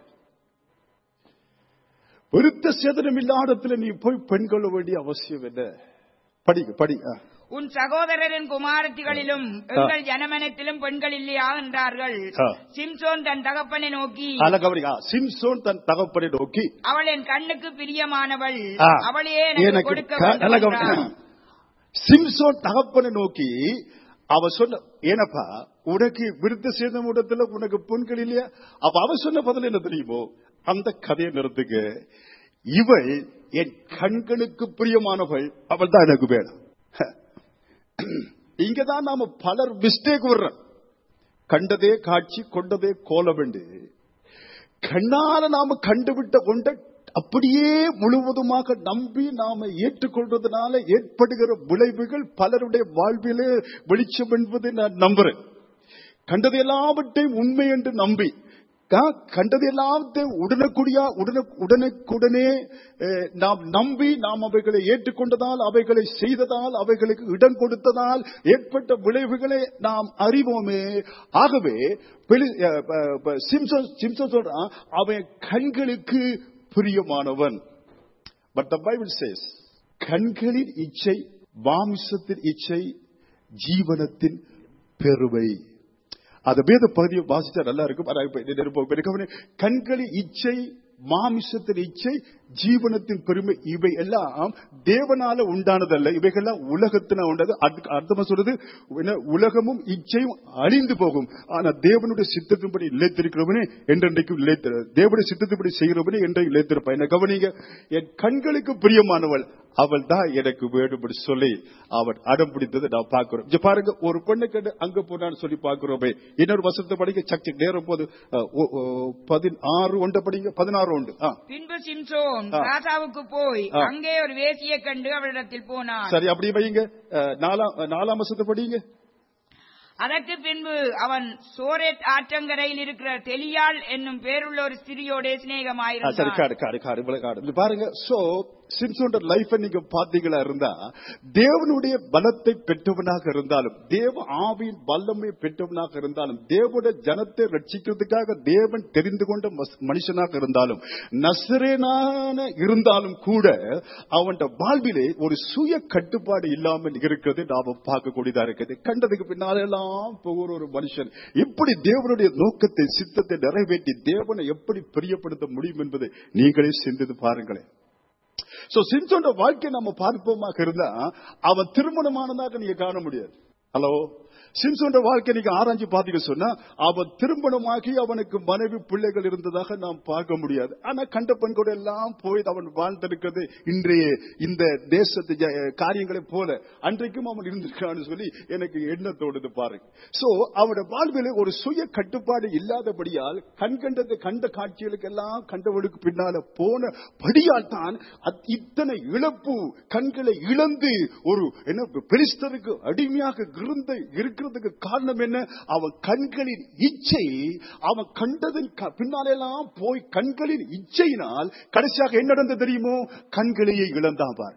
விருத்த சேதனம் இல்லாதத்துல நீ போய் பெண் கொள்ள வேண்டிய அவசியம் என்ன படிங்க படி ஆ. உன் சகோதரரின் குமாரத்திகளிலும் எங்கள் ஜனமனத்திலும் பெண்கள் இல்லையா என்றார்கள் ஆ. சிம்சோன் தன் தகப்பனை நோக்கி ஆனா கவனிங்க ஆ, சிம்சோன் தன் தகப்பனை நோக்கி அவள் என் கண்ணுக்கு பிரியமானவள் ஆ, அவளையே எனக்கு கொடுக்க க- வேண்டும் நல்லா என்றான். கவனிங்க. சிம்சோன் தகப்பனை நோக்கி அவ சொன்ன ஏனப்பா உனக்கு விருத்த சேதம் இடத்துல உனக்கு பெண்கள் இல்லையா அப்ப அவ சொன்ன பதில் என்ன தெரியுமோ அந்த கதையை நிறுத்துக்கு இவள் என் கண்களுக்கு பிரியமானவள் அவள் தான் எனக்கு வேணும் இங்கதான் நாம பலர் மிஸ்டேக் வர்றோம் கண்டதே காட்சி கொண்டதே கோலவெண்டு கண்ணால நாம கண்டுவிட்ட கொண்ட அப்படியே முழுவதுமாக நம்பி நாம ஏற்றுக்கொள்றதுனால ஏற்படுகிற விளைவுகள் பலருடைய வாழ்விலே வெளிச்சம் என்பதை நான் நம்புறேன் கண்டது எல்லாவற்றையும் உண்மை என்று நம்பி கா- கண்டது எல்லாத்தையும் உடனுக்குடியா உடனே உடனுக்குடனே அஹ், நாம் நம்பி நாம் அவைகளை ஏற்றுக்கொண்டதால் அவைகளை செய்ததால் அவைகளுக்கு இடம் கொடுத்ததால் ஏற்பட்ட விளைவுகளை நாம் அறிவோமே ஆகவே பெலி- அஹ், ப- ப- சிம்சன் சிம்சன் சொல்றான் அவன் கண்களுக்கு பிரியமானவன் பட் த பைபிள் சேஸ் கண்களின் இச்சை மாமிசத்தின் இச்சை ஜீவனத்தின் பெருமை அந்த வேத பகுதியை வாசிச்சா நல்லா இருக்கும் ஆனா இப்ப இது நிருபம் பெருக்கவனே, கண்களின் இச்சை மாமிசத்தின் இச்சை ஜீவனத்தின் பெருமை இவை எல்லாம் தேவனால உண்டானதல்ல இவைகள்லாம் உலகத்தின உண்டது அதுக்கு அர்த்தமா சொல்றது என்ன, உலகமும் இச்சையும் அழிந்து போகும் ஆனா தேவனுடைய சித்தத்தின்படி நிலைத்திருக்கிறவனே என்றென்றைக்கும் நிலைத்திரு தேவனுடைய சித்தத்தின்படி செய்கிறவனே என்றைக்கும் நிலைத்திருப்பான் என்ன கவனிங்க என் கண்களுக்கு பிரியமானவள் அவள் தான் எனக்கு வேண்டும்படி சொல்லி அவன் அடம் பிடித்ததை நான் பார்க்கிறோம் இங்க பாருங்க ஒரு பெண்ணை கண்டு அங்க போனான்னு சொல்லி பார்க்கிறோமே இன்னொரு வசனத்தை படிக்க சக்தி நேரம் போது அஹ், ஒ- ஒ- பதினாறு ஒன்றை படிங்க பதினாறு ஒன்று ஆ. பின்பு சிம்சோன் ஆ. ராசாவுக்கு போய் ஆ. அங்கே ஒரு வேசியை கண்டு அவளிடத்தில் போனான் சரி அப்படி வைங்க அஹ், நாலாம் நாலாம் வசனத்தை படிங்க அதற்கு பின்பு அவன் சோரேட் ஆற்றங்கரையில் இருக்கிற தெலியாள் என்னும் பேருள்ள ஒரு ஸ்திரியோட ஆ, சரி சிநேகமாயிருந்தான் காடு காடு காடு இவ்வளவு காடு இது பாருங்க சோ சிம்சோட லைஃப் நீங்க பாத்தீங்களா இருந்தா தேவனுடைய பலத்தை பெற்றவனாக இருந்தாலும் தேவ ஆவியின் வல்லமை பெற்றவனாக இருந்தாலும் தேவனுடைய ஜனத்தை ரட்சிக்கிறதுக்காக தேவன் தெரிந்து கொண்ட மஸ்- மனுஷனாக இருந்தாலும் நசரேனான இருந்தாலும் கூட அவன் வாழ்விலே ஒரு சுய கட்டுப்பாடு இல்லாமல் இருக்கிறது நாம பார்க்கக்கூடியதா இருக்குது கண்டதுக்கு பின்னாலெல்லாம் போகிற ஒரு மனுஷன் எப்படி தேவனுடைய நோக்கத்தை சித்தத்தை நிறைவேற்றி தேவனை எப்படி பிரியப்படுத்த முடியும் என்பதை நீங்களே சிந்தித்து பாருங்களேன் சோ சிம்சோட வாழ்க்கை நம்ம பார்ப்போமாக இருந்தா அவன் திருமணமானதாக நீங்க காண முடியாது ஹலோ சிம்சோட வாழ்க்கை நீங்க ஆராய்ச்சி பாத்தீங்க சொன்னா அவன் திருமணமாகி அவனுக்கு மனைவி பிள்ளைகள் இருந்ததாக நாம் பார்க்க முடியாது ஆனா கண்ட பெண் கூட எல்லாம் போய் அவன் வாழ்ந்திருக்கிறது இன்றைய இந்த தேசத்து ஜ- காரியங்களைப் போல அன்றைக்கும் அவன் இருந்திருக்கான்னு சொல்லி எனக்கு எண்ண தோணுது பாருங்க சோ அவனோட வாழ்விலே ஒரு சுய கட்டுப்பாடு இல்லாதபடியால் கண் கண்டதை கண்ட காட்சிகளுக்கு எல்லாம் கண்டவளுக்கு பின்னால போன படியால் தான் அத்- இத்தனை இழப்பு கண்களை இழந்து ஒரு என்ன பெலிஸ்தருக்கு அடிமையாக இருந்த இருக்கிறதுக்கு காரணம் என்ன அவன் கண்களின் இச்சை அவன் கண்டதன் க- பின்னாலெல்லாம் போய் கண்களின் இச்சையினால் கடைசியாக என்ன நடந்தது தெரியுமோ கண்களையே இழந்தான் பார்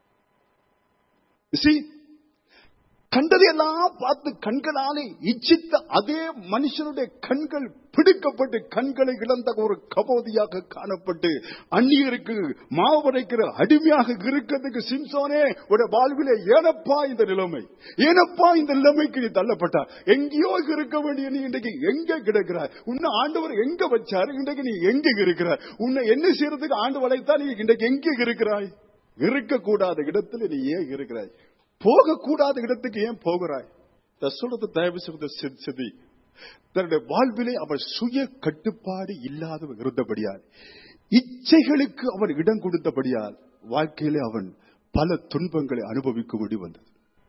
You see? கண்டதையெல்லாம் பார்த்து கண்களாலே இச்சித்த அதே மனுஷனுடைய கண்கள் பிடிக்கப்பட்டு கண்களை இழந்த ஒரு கபோதியாக காணப்பட்டு அந்நியருக்கு மாவரைக்கிற அடிமையாக இருக்கிறதுக்கு சிம்சோனே உடைய வாழ்விலே ஏனப்பா இந்த நிலைமை ஏனப்பா இந்த நிலைமைக்கு நீ தள்ளப்பட்டா எங்கேயோ இருக்க வேண்டிய நீ இன்றைக்கு எங்க கிடக்கிறாய் உன்னை ஆண்டவர் எங்க வச்சாரு இன்றைக்கு நீ எங்க இருக்கிறாய் உன்னை என்ன செய்யறதுக்கு ஆண்டு வளைத்தா நீ இன்றைக்கு எங்க இருக்கிறாய் இருக்கக்கூடாத இடத்துல நீ ஏன் இருக்கிறாய் போகக்கூடாத இடத்துக்கு ஏன் போகிறாய் நான் சொல்றது தயவு செய்து சித்- சிதி தன்னுடைய வாழ்விலே அவன் சுய கட்டுப்பாடு இல்லாதவன் இருந்தபடியால் இச்சைகளுக்கு அவன் இடம் கொடுத்தபடியால் வாழ்க்கையிலே அவன் பல துன்பங்களை அனுபவிக்க வேண்டி வந்தது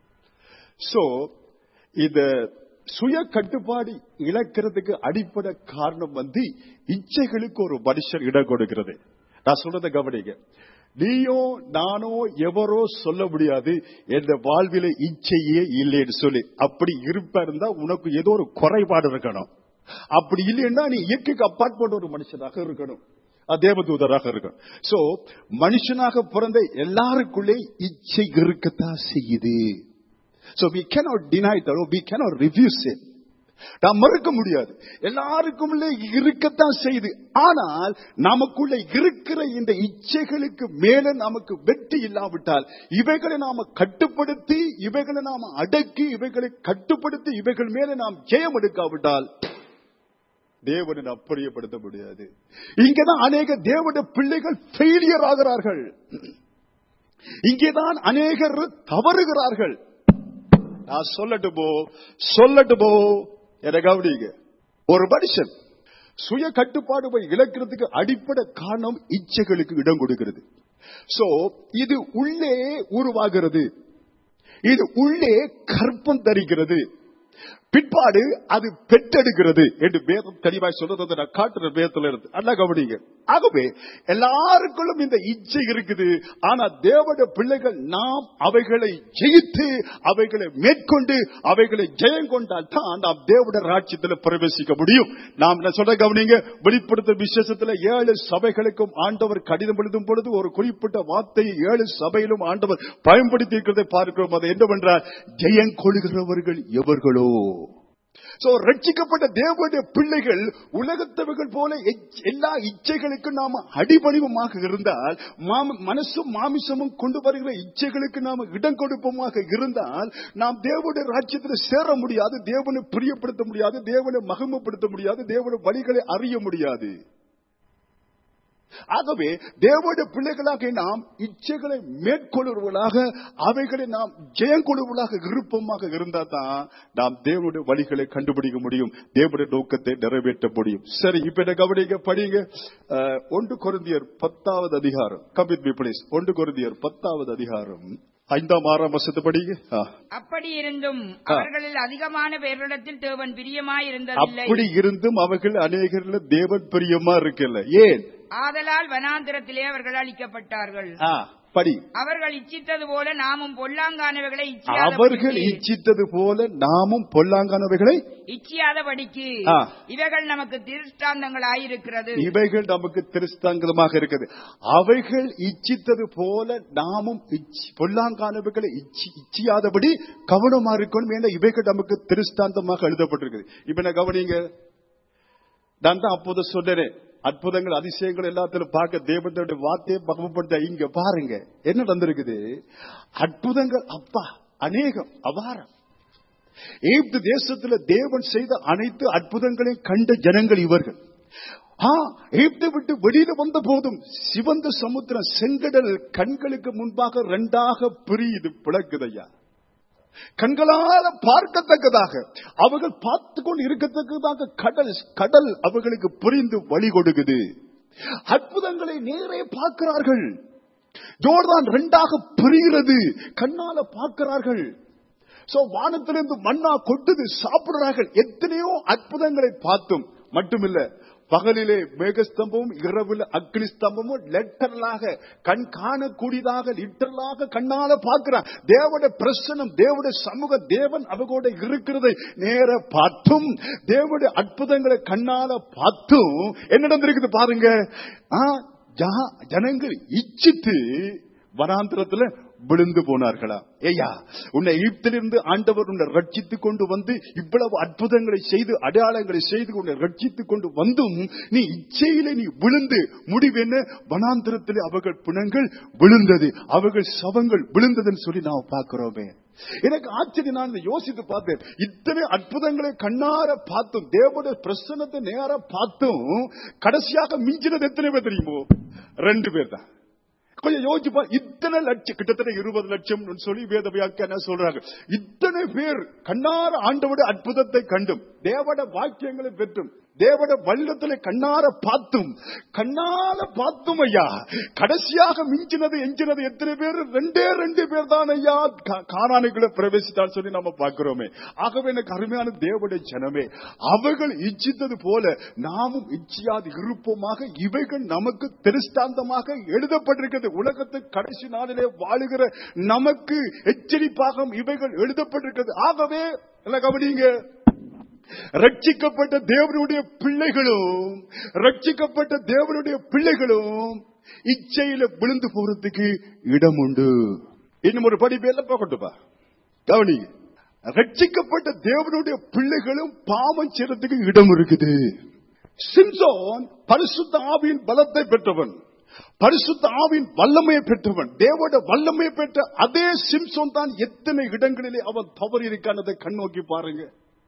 சோ இந்த சுய கட்டுப்பாடு இழக்கிறதுக்கு அடிப்படை காரணம் வந்து இச்சைகளுக்கு ஒரு மனுஷன் இடம் கொடுக்கிறது நான் சொல்றதை கவனிங்க நீயோ நானோ எவரோ சொல்ல முடியாது என்ற வாழ்வில இச்சையே இல்லைன்னு சொல்லி அப்படி இருப்பா இருந்தா உனக்கு ஏதோ ஒரு குறைபாடு இருக்கணும் அப்படி இல்லைன்னா நீ இயற்கைக்கு அப்பாற்பட்ட ஒரு மனுஷனாக இருக்கணும் அது தேவதூதராக இருக்கும் சோ மனுஷனாக பிறந்த எல்லாருக்குள்ளே இச்சை இருக்கத்தான் செய்யுது so we cannot deny that or we cannot refuse it நாம் மறுக்க முடியாது எல்லாருக்கும் இருக்கத்தான் செய்யுது ஆனால் நமக்குள்ள இருக்கிற இந்த இச்சைகளுக்கு மேல நமக்கு வெற்றி இல்லாவிட்டால் இவைகளை நாம கட்டுப்படுத்தி இவைகளை நாம அடக்கி இவைகளை கட்டுப்படுத்தி இவைகள் மேல நாம் ஜெயம் எடுக்காவிட்டால் தேவனை நாம் பிரியப்படுத்த முடியாது இங்கதான் அநேக தேவனுடைய பிள்ளைகள் ஃபெயிலியர் ஆகிறார்கள் இங்கேதான் அநேகர் தவறுகிறார்கள் நான் சொல்லட்டு போ சொல்லட்டு போ என கவனிங்க ஒரு மனுஷன் சுய கட்டுப்பாடு போய் இழக்கிறதுக்கு அடிப்படை காரணம் இச்சைகளுக்கு இடம் கொடுக்கிறது சோ இது உள்ளே உருவாகிறது இது உள்ளே கற்பம் தரிக்கிறது பிற்பாடு அது பெற்றெடுக்கிறது என்று வேதம் தெளிவாய் சொல்றது நான் காட்டுற வேதத்துல இருந்து அல்ல கவனிங்க ஆகவே எல்லாருக்குள்ளும் இந்த இச்சை இருக்குது ஆனா தேவட பிள்ளைகள் நாம் அவைகளை ஜெயித்து அவைகளை மேற்கொண்டு அவைகளை ஜெயம் கொண்டால் தான் நாம் தேவட ராட்சியத்தில் பிரவேசிக்க முடியும் நாம் என்ன சொல்ற கவனிங்க வெளிப்படுத்த விசேஷத்துல ஏழு சபைகளுக்கும் ஆண்டவர் கடிதம் எழுதும் பொழுது ஒரு குறிப்பிட்ட வார்த்தையை ஏழு சபையிலும் ஆண்டவர் பயன்படுத்தி இருக்கிறதை பார்க்கிறோம் அது என்னவென்றால் ஜெயம் கொள்கிறவர்கள் எவர்களோ சோ ரட்சிக்கப்பட்ட தேவனுடைய பிள்ளைகள் உலகத்தவர்கள் போல எச்- எல்லா இச்சைகளுக்கும் நாம அடிபணிவமாக இருந்தால் மாம- மனசும் மாமிசமும் கொண்டு வருகிற இச்சைகளுக்கு நாம இடம் கொடுப்போமாக இருந்தால் நாம் தேவனுடைய ராஜ்யத்தில் சேர முடியாது தேவனை பிரியப்படுத்த முடியாது தேவனை மகிமைப்படுத்த முடியாது தேவனுடைய வழிகளை அறிய முடியாது ஆகவே தேவனுடைய பிள்ளைகளாக நாம் இச்சைகளை மேற்கொள்வர்களாக அவைகளை நாம் ஜெயங்கொள்வர்களாக விருப்பமாக இருந்தா தான் நாம் தேவனுடைய வழிகளை கண்டுபிடிக்க முடியும் தேவனுடைய நோக்கத்தை நிறைவேற்ற முடியும் சரி இப்ப என்ன கவனிங்க படிங்க அஹ், ஒன்று கொருந்தியர் பத்தாவது அதிகாரம் கமிட் பி பிளீஸ் ஒன்று கொருந்தியர் பத்தாவது அதிகாரம் ஐந்தாம் ஆறாம் வருஷத்து படிங்க ஆ. அப்படி இருந்தும் ஆ. அவர்களில் அதிகமான பேரிடத்தில் தேவன் பிரியமாயிருந்ததில்லை அப்படி இருந்தும் அவர்கள் அநேகர்ல தேவன் பிரியமா இருக்கல ஏன் ஆதலால் வனாந்திரத்திலே அவர்கள் அழிக்கப்பட்டார்கள் ஆ, படி அவர்கள் இச்சித்தது போல நாமும் பொல்லாங்கானவைகளை அவர்கள் இச்சியாதபடிக்கு இச்சித்தது போல நாமும் பொல்லாங்கானவைகளை இச்சியாதபடிக்கு ஆ. இவைகள் நமக்கு திருஷ்டாந்தங்களாயிருக்கிறது இவைகள் நமக்கு திருஸ்தாங்கமாக இருக்குது அவைகள் இச்சித்தது போல நாமும் இச்சி- பொல்லாங்கானவைகளை இச்சி இச்சியாதபடி கவனமா இருக்கணும் ஏன்னா இவைகள் நமக்கு திருஸ்தாந்தமாக எழுதப்பட்டிருக்குது இப்ப நான் கவனிங்க நான் தான் அப்போது சொன்னேன் அற்புதங்கள் அதிசயங்கள் எல்லாத்திலும் பார்க்க தேவனுடைய வார்த்தையை மகமப்படுத்த இங்க பாருங்க என்ன நடந்திருக்குது அற்புதங்கள் அப்பா அநேகம் அபாரம் எகிப்து தேசத்துல தேவன் செய்த அனைத்து அற்புதங்களையும் கண்ட ஜனங்கள் இவர்கள் ஆ, எகிப்தை விட்டு வெளியில வந்த போதும் சிவந்த சமுத்திரம் செங்கடல் கண்களுக்கு முன்பாக ரெண்டாக பிரியுது பிளக்குதையா கண்களால பார்க்கத்தக்கதாக அவர்கள் பார்த்து கொண்டு இருக்கத்தக்கதாக கடல் கடல் அவர்களுக்கு புரிந்து வழி கொடுக்குது அற்புதங்களை நேரே பார்க்கிறார்கள் ஜோர்தான் ரெண்டாக பிரிகிறது கண்ணால பார்க்கிறார்கள் சோ வானத்திலிருந்து மண்ணா கொட்டுது சாப்பிடுறார்கள் எத்தனையோ அற்புதங்களை பார்த்தும் மட்டுமில்ல பகலிலே மேகஸ்தம்பமும் இரவில் அக்னி ஸ்தம்பமும் லெட்டரலாக கண் காணக்கூடியதாக லிட்டரலாக கண்ணால பார்க்கிறார் தேவட பிரசனம் தேவட சமூக தேவன் அவர்களோட இருக்கிறதை நேர பார்த்தும் தேவட அற்புதங்களை கண்ணால பார்த்தும் என்ன நடந்திருக்குது பாருங்க ஆ, ஜா- ஜனங்கள் இச்சித்து வனாந்திரத்துல விழுந்து போனார்களா ஐயா உன்னை எகிப்திலிருந்து ஆண்டவர் உன்னை ரட்சித்துக் கொண்டு வந்து இவ்வளவு அற்புதங்களை செய்து அடையாளங்களை செய்து உன்னை ரட்சித்துக் கொண்டு வந்தும் நீ இச்சையில நீ விழுந்து முடிவு என்ன வனாந்திரத்திலே அவர்கள் பிணங்கள் விழுந்தது அவர்கள் சவங்கள் விழுந்ததுன்னு சொல்லி நாம் பார்க்கிறோமே எனக்கு ஆச்சரியம் நான் இதை யோசித்து பார்த்தேன் இத்தனை அற்புதங்களை கண்ணார பார்த்தும் தேவனுடைய பிரசன்னத்தை நேர பார்த்தும் கடைசியாக மிஞ்சினது எத்தனை பேர் தெரியுமோ ரெண்டு பேர் தான் கொஞ்சம் யோசிச்சு பா இத்தனை லட்சம் கிட்டத்தட்ட இருபது லட்சம் சொல்லி வேத வியாக்கியான சொல்றாங்க இத்தனை பேர் கண்ணார ஆண்டவோட அற்புதத்தை கண்டும் தேவட வாக்கியங்களை பெற்றும் தேவட வல்லத்திலே கண்ணார பார்த்தும் கண்ணால பார்த்தும் ஐயா கடைசியாக மிஞ்சினது எஞ்சினது எத்தனை பேர் ரெண்டே ரெண்டு பேர் தான் ஐயா கா- கானானுக்குள்ள பிரவேசித்தான்னு சொல்லி நம்ம பார்க்கிறோமே ஆகவே எனக்கு அருமையான தேவடைய ஜனமே அவர்கள் இச்சித்தது போல நாமும் இச்சியாது இருப்போமாக இவைகள் நமக்கு திருஷ்டாந்தமாக எழுதப்பட்டிருக்கிறது உலகத்து கடைசி நாளிலே வாழுகிற நமக்கு எச்சரிப்பாக இவைகள் எழுதப்பட்டிருக்கிறது ஆகவே எல்லாம் கவனிங்க ரட்சிக்கப்பட்ட தேவனுடைய பிள்ளைகளும் ரட்சிக்கப்பட்ட தேவனுடைய பிள்ளைகளும் இச்சையில விழுந்து போறதுக்கு இடம் உண்டு இன்னும் ஒரு படி பேர்ல போகட்டுப்பா கவனி ரட்சிக்கப்பட்ட தேவனுடைய பிள்ளைகளும் பாவம் செய்யறதுக்கு இடம் இருக்குது சிம்சோன் பரிசுத்த ஆவியின் பலத்தை பெற்றவன் பரிசுத்த ஆவின் வல்லமையை பெற்றவன் தேவோட வல்லமையை பெற்ற அதே சிம்சோன் தான் எத்தனை இடங்களிலே அவன் தவறி இருக்கானதை கண்ணோக்கி பாருங்க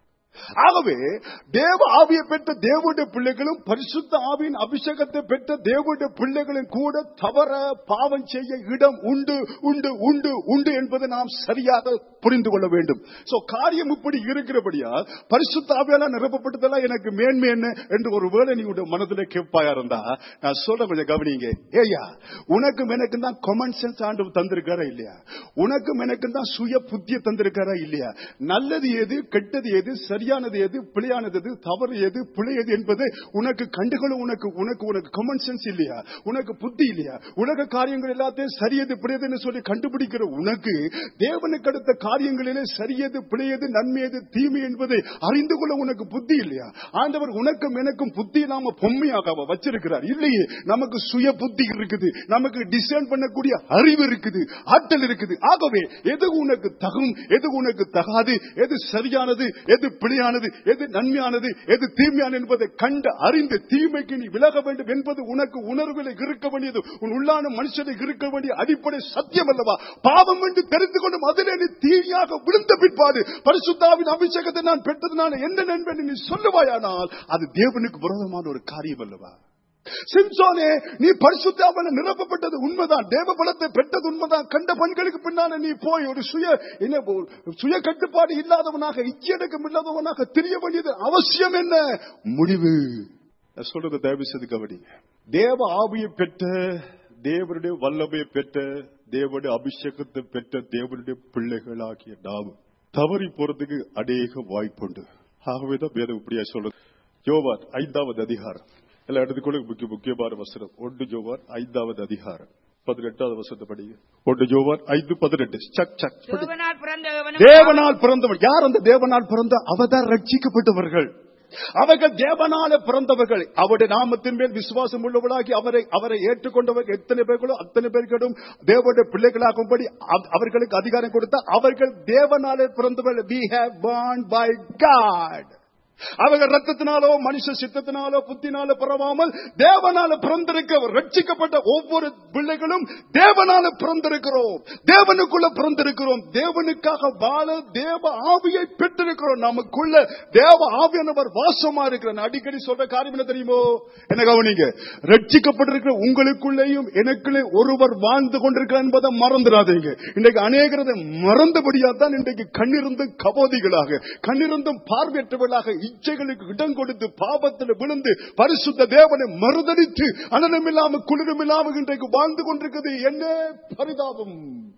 ஆகவே தேவ ஆவியை பெற்ற தேவனுடைய பிள்ளைகளும் பரிசுத்த ஆவியின் அபிஷேகத்தை பெற்ற தேவனுடைய பிள்ளைகளும் கூட தவற பாவம் செய்ய இடம் உண்டு உண்டு உண்டு உண்டு என்பதை நாம் சரியாக புரிந்து கொள்ள வேண்டும் சோ காரியம் இப்படி இருக்கிறபடியா பரிசுத்த ஆவியால நிரப்பப்பட்டதெல்லாம் எனக்கு மேன்மை என்ன என்று ஒரு வேளை நீ உடைய மனதில் கேட்பாயா இருந்தா நான் சொல்ற கொஞ்சம் கவனிங்க ஏய்யா உனக்கும் எனக்கு தான் காமன் சென்ஸ் ஆண்டு தந்திருக்காரா இல்லையா உனக்கும் எனக்கு தான் சுய புத்திய தந்திருக்காரா இல்லையா நல்லது எது கெட்டது எது சரியானது எது பிழையானது எது தவறு எது பிழை எது என்பது உனக்கு கண்டுகளும் உனக்கு உனக்கு உனக்கு காமன் சென்ஸ் இல்லையா உனக்கு புத்தி இல்லையா உலக காரியங்கள் எல்லாத்தையும் சரியது பிழையதுன்னு சொல்லி கண்டுபிடிக்கிற உனக்கு தேவனுக்கு அடுத்த காரியங்களிலே சரியது பிழையது நன்மையது தீமை என்பதை அறிந்து கொள்ள உனக்கு புத்தி இல்லையா ஆண்டவர் உனக்கும் எனக்கும் புத்தி இல்லாம பொம்மையாக அவர் வச்சிருக்கிறார் இல்லையே நமக்கு சுய புத்தி இருக்குது நமக்கு டிசைன் பண்ணக்கூடிய அறிவு இருக்குது ஆற்றல் இருக்குது ஆகவே எது உனக்கு தகும் எது உனக்கு தகாது எது சரியானது எது பிழையானது எது நன்மையானது எது தீமையானது என்பதை கண்டு அறிந்து தீமைக்கு நீ விலக வேண்டும் என்பது உனக்கு உணர்வில் இருக்க வேண்டியது உன் உள்ளான மனுஷனுக்கு இருக்க வேண்டிய அடிப்படை சத்தியம் அல்லவா பாவம் என்று தெரிந்து கொண்டும் அதிலே நீ தீயாக விழுந்த பிற்பாடு பரிசுத்தாவின் அபிஷேகத்தை நான் பெற்றதுனால என்ன நண்பன் நீ சொல்லுவாயானால் அது தேவனுக்கு விரோதமான ஒரு காரியம் அல்லவா சிம்சோனே நீ பரிசுத்தாவன நிரப்பப்பட்டது உண்மைதான் தேவ பலத்தை பெற்றது உண்மைதான் கண்ட பெண்களுக்கு பின்னால நீ போய் ஒரு சுய என்ன சுய கட்டுப்பாடு இல்லாதவனாக இச்சையடக்கம் இல்லாதவனாக தெரிய வேண்டியது அவசியம் என்ன முடிவு நான் சொல்றது தயவு செய்து கவனிங்க தேவ ஆவியை பெற்ற தேவனுடைய வல்லமையை பெற்ற தேவனுடைய அபிஷேகத்தை பெற்ற தேவனுடைய பிள்ளைகளாகிய நாம் தவறி போறதுக்கு அநேக வாய்ப்புண்டு ஆகவேதான் வேதம் இப்படியா சொல்றது யோவான் ஐந்தாவது அதிகாரம் எல்லா இடத்துக்குள்ள முக்கிய முக்கியமான வசனம் ஒன்று ஜோவான் ஐந்தாவது அதிகாரம் பதினெட்டாவது வசனத்தை படிங்க ஒன்று ஜோவான் ஐந்து பதினெட்டு சக் சக் படி. தேவனால் பிறந்தவனும் தேவனால் பிறந்தவன் யார் அந்த தேவனால் பிறந்த அவதான் ரட்சிக்கப்பட்டவர்கள் அவர்கள் தேவனால பிறந்தவர்கள் அவருடைய நாமத்தின் மேல் விசுவாசம் உள்ளவர்களாகி அவரை அவரை ஏற்றுக்கொண்டவர்கள் எத்தனை பேர்களும் அத்தனை பேர்களும் தேவனுடைய பிள்ளைகளாகும்படி அவ- அவர்களுக்கு அதிகாரம் கொடுத்த அவர்கள் தேவனாலே பிறந்தவர்கள் we have born by God அவர்கள் ரத்தத்தினாலோ மனுஷ சித்தத்தினாலோ புத்தினாலோ பிறவாமல் தேவனால பிறந்திருக்க ரட்சிக்கப்பட்ட ஒவ்வொரு பிள்ளைகளும் தேவனால பிறந்திருக்கிறோம் தேவனுக்குள்ள பிறந்திருக்கிறோம் தேவனுக்காக வாழ தேவ ஆவியை பெற்றிருக்கிறோம் நமக்குள்ள தேவ ஆவியானவர் வாசமா இருக்கிற நான் அடிக்கடி சொல்ற காரியம் என்ன தெரியுமோ என்ன கவனிங்க ரட்சிக்கப்பட்டிருக்கிற உங்களுக்குள்ளேயும் எனக்குள்ளே ஒருவர் வாழ்ந்து கொண்டிருக்கிறார் என்பதை மறந்துடாதீங்க இன்றைக்கு அநேகரதை மறந்தபடியா தான் இன்றைக்கு கண்ணிருந்தும் கபோதிகளாக கண்ணிருந்தும் பார்வையற்றவர்களாக இச்சைகளுக்கு இடம் கொடுத்து பாவத்தில் விழுந்து பரிசுத்த தேவனை மறுதளித்து அனலும் இல்லாம குளிரும் இல்லாம இன்றைக்கு வாழ்ந்து கொண்டிருக்கிறது என்ன பரிதாபம்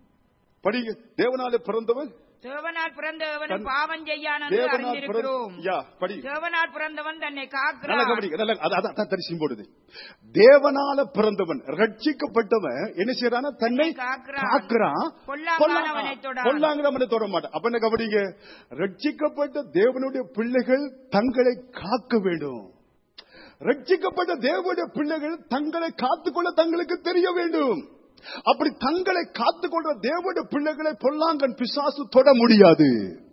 படிங்க தேவனாலே பிறந்தவன் தேவனால் பிறந்தவனும் தன்- பாவம் செய்யான் என்று தேவனால் அறிந்திருக்கிறோம் பிறந்த யா படி தேவனால் பிறந்தவன் தன்னை நல்ல காக்கிறான் கவனிங்க நல்ல அதான் அதான், அதான் தரிசனம் போடுது தேவனால பிறந்தவன் ரட்சிக்கப்பட்டவன் என்ன செய்யறான தன்னை காக்கிறான். காக்கிறான் பொல்லாங்கானவனை தொடான். பொல்லாங்கிறவனை தொட மாட்டான் அப்ப என்ன கவனிங்க ரட்சிக்கப்பட்ட தேவனுடைய பிள்ளைகள் தங்களை காக்க வேண்டும் ரட்சிக்கப்பட்ட தேவனுடைய பிள்ளைகள் தங்களை காத்துக்கொள்ள தங்களுக்கு தெரிய வேண்டும் அப்படி தங்களை காத்துக்கொள்ற தேவனுடைய பிள்ளைகளை பொல்லாங்கன் பிசாசு தொட முடியாது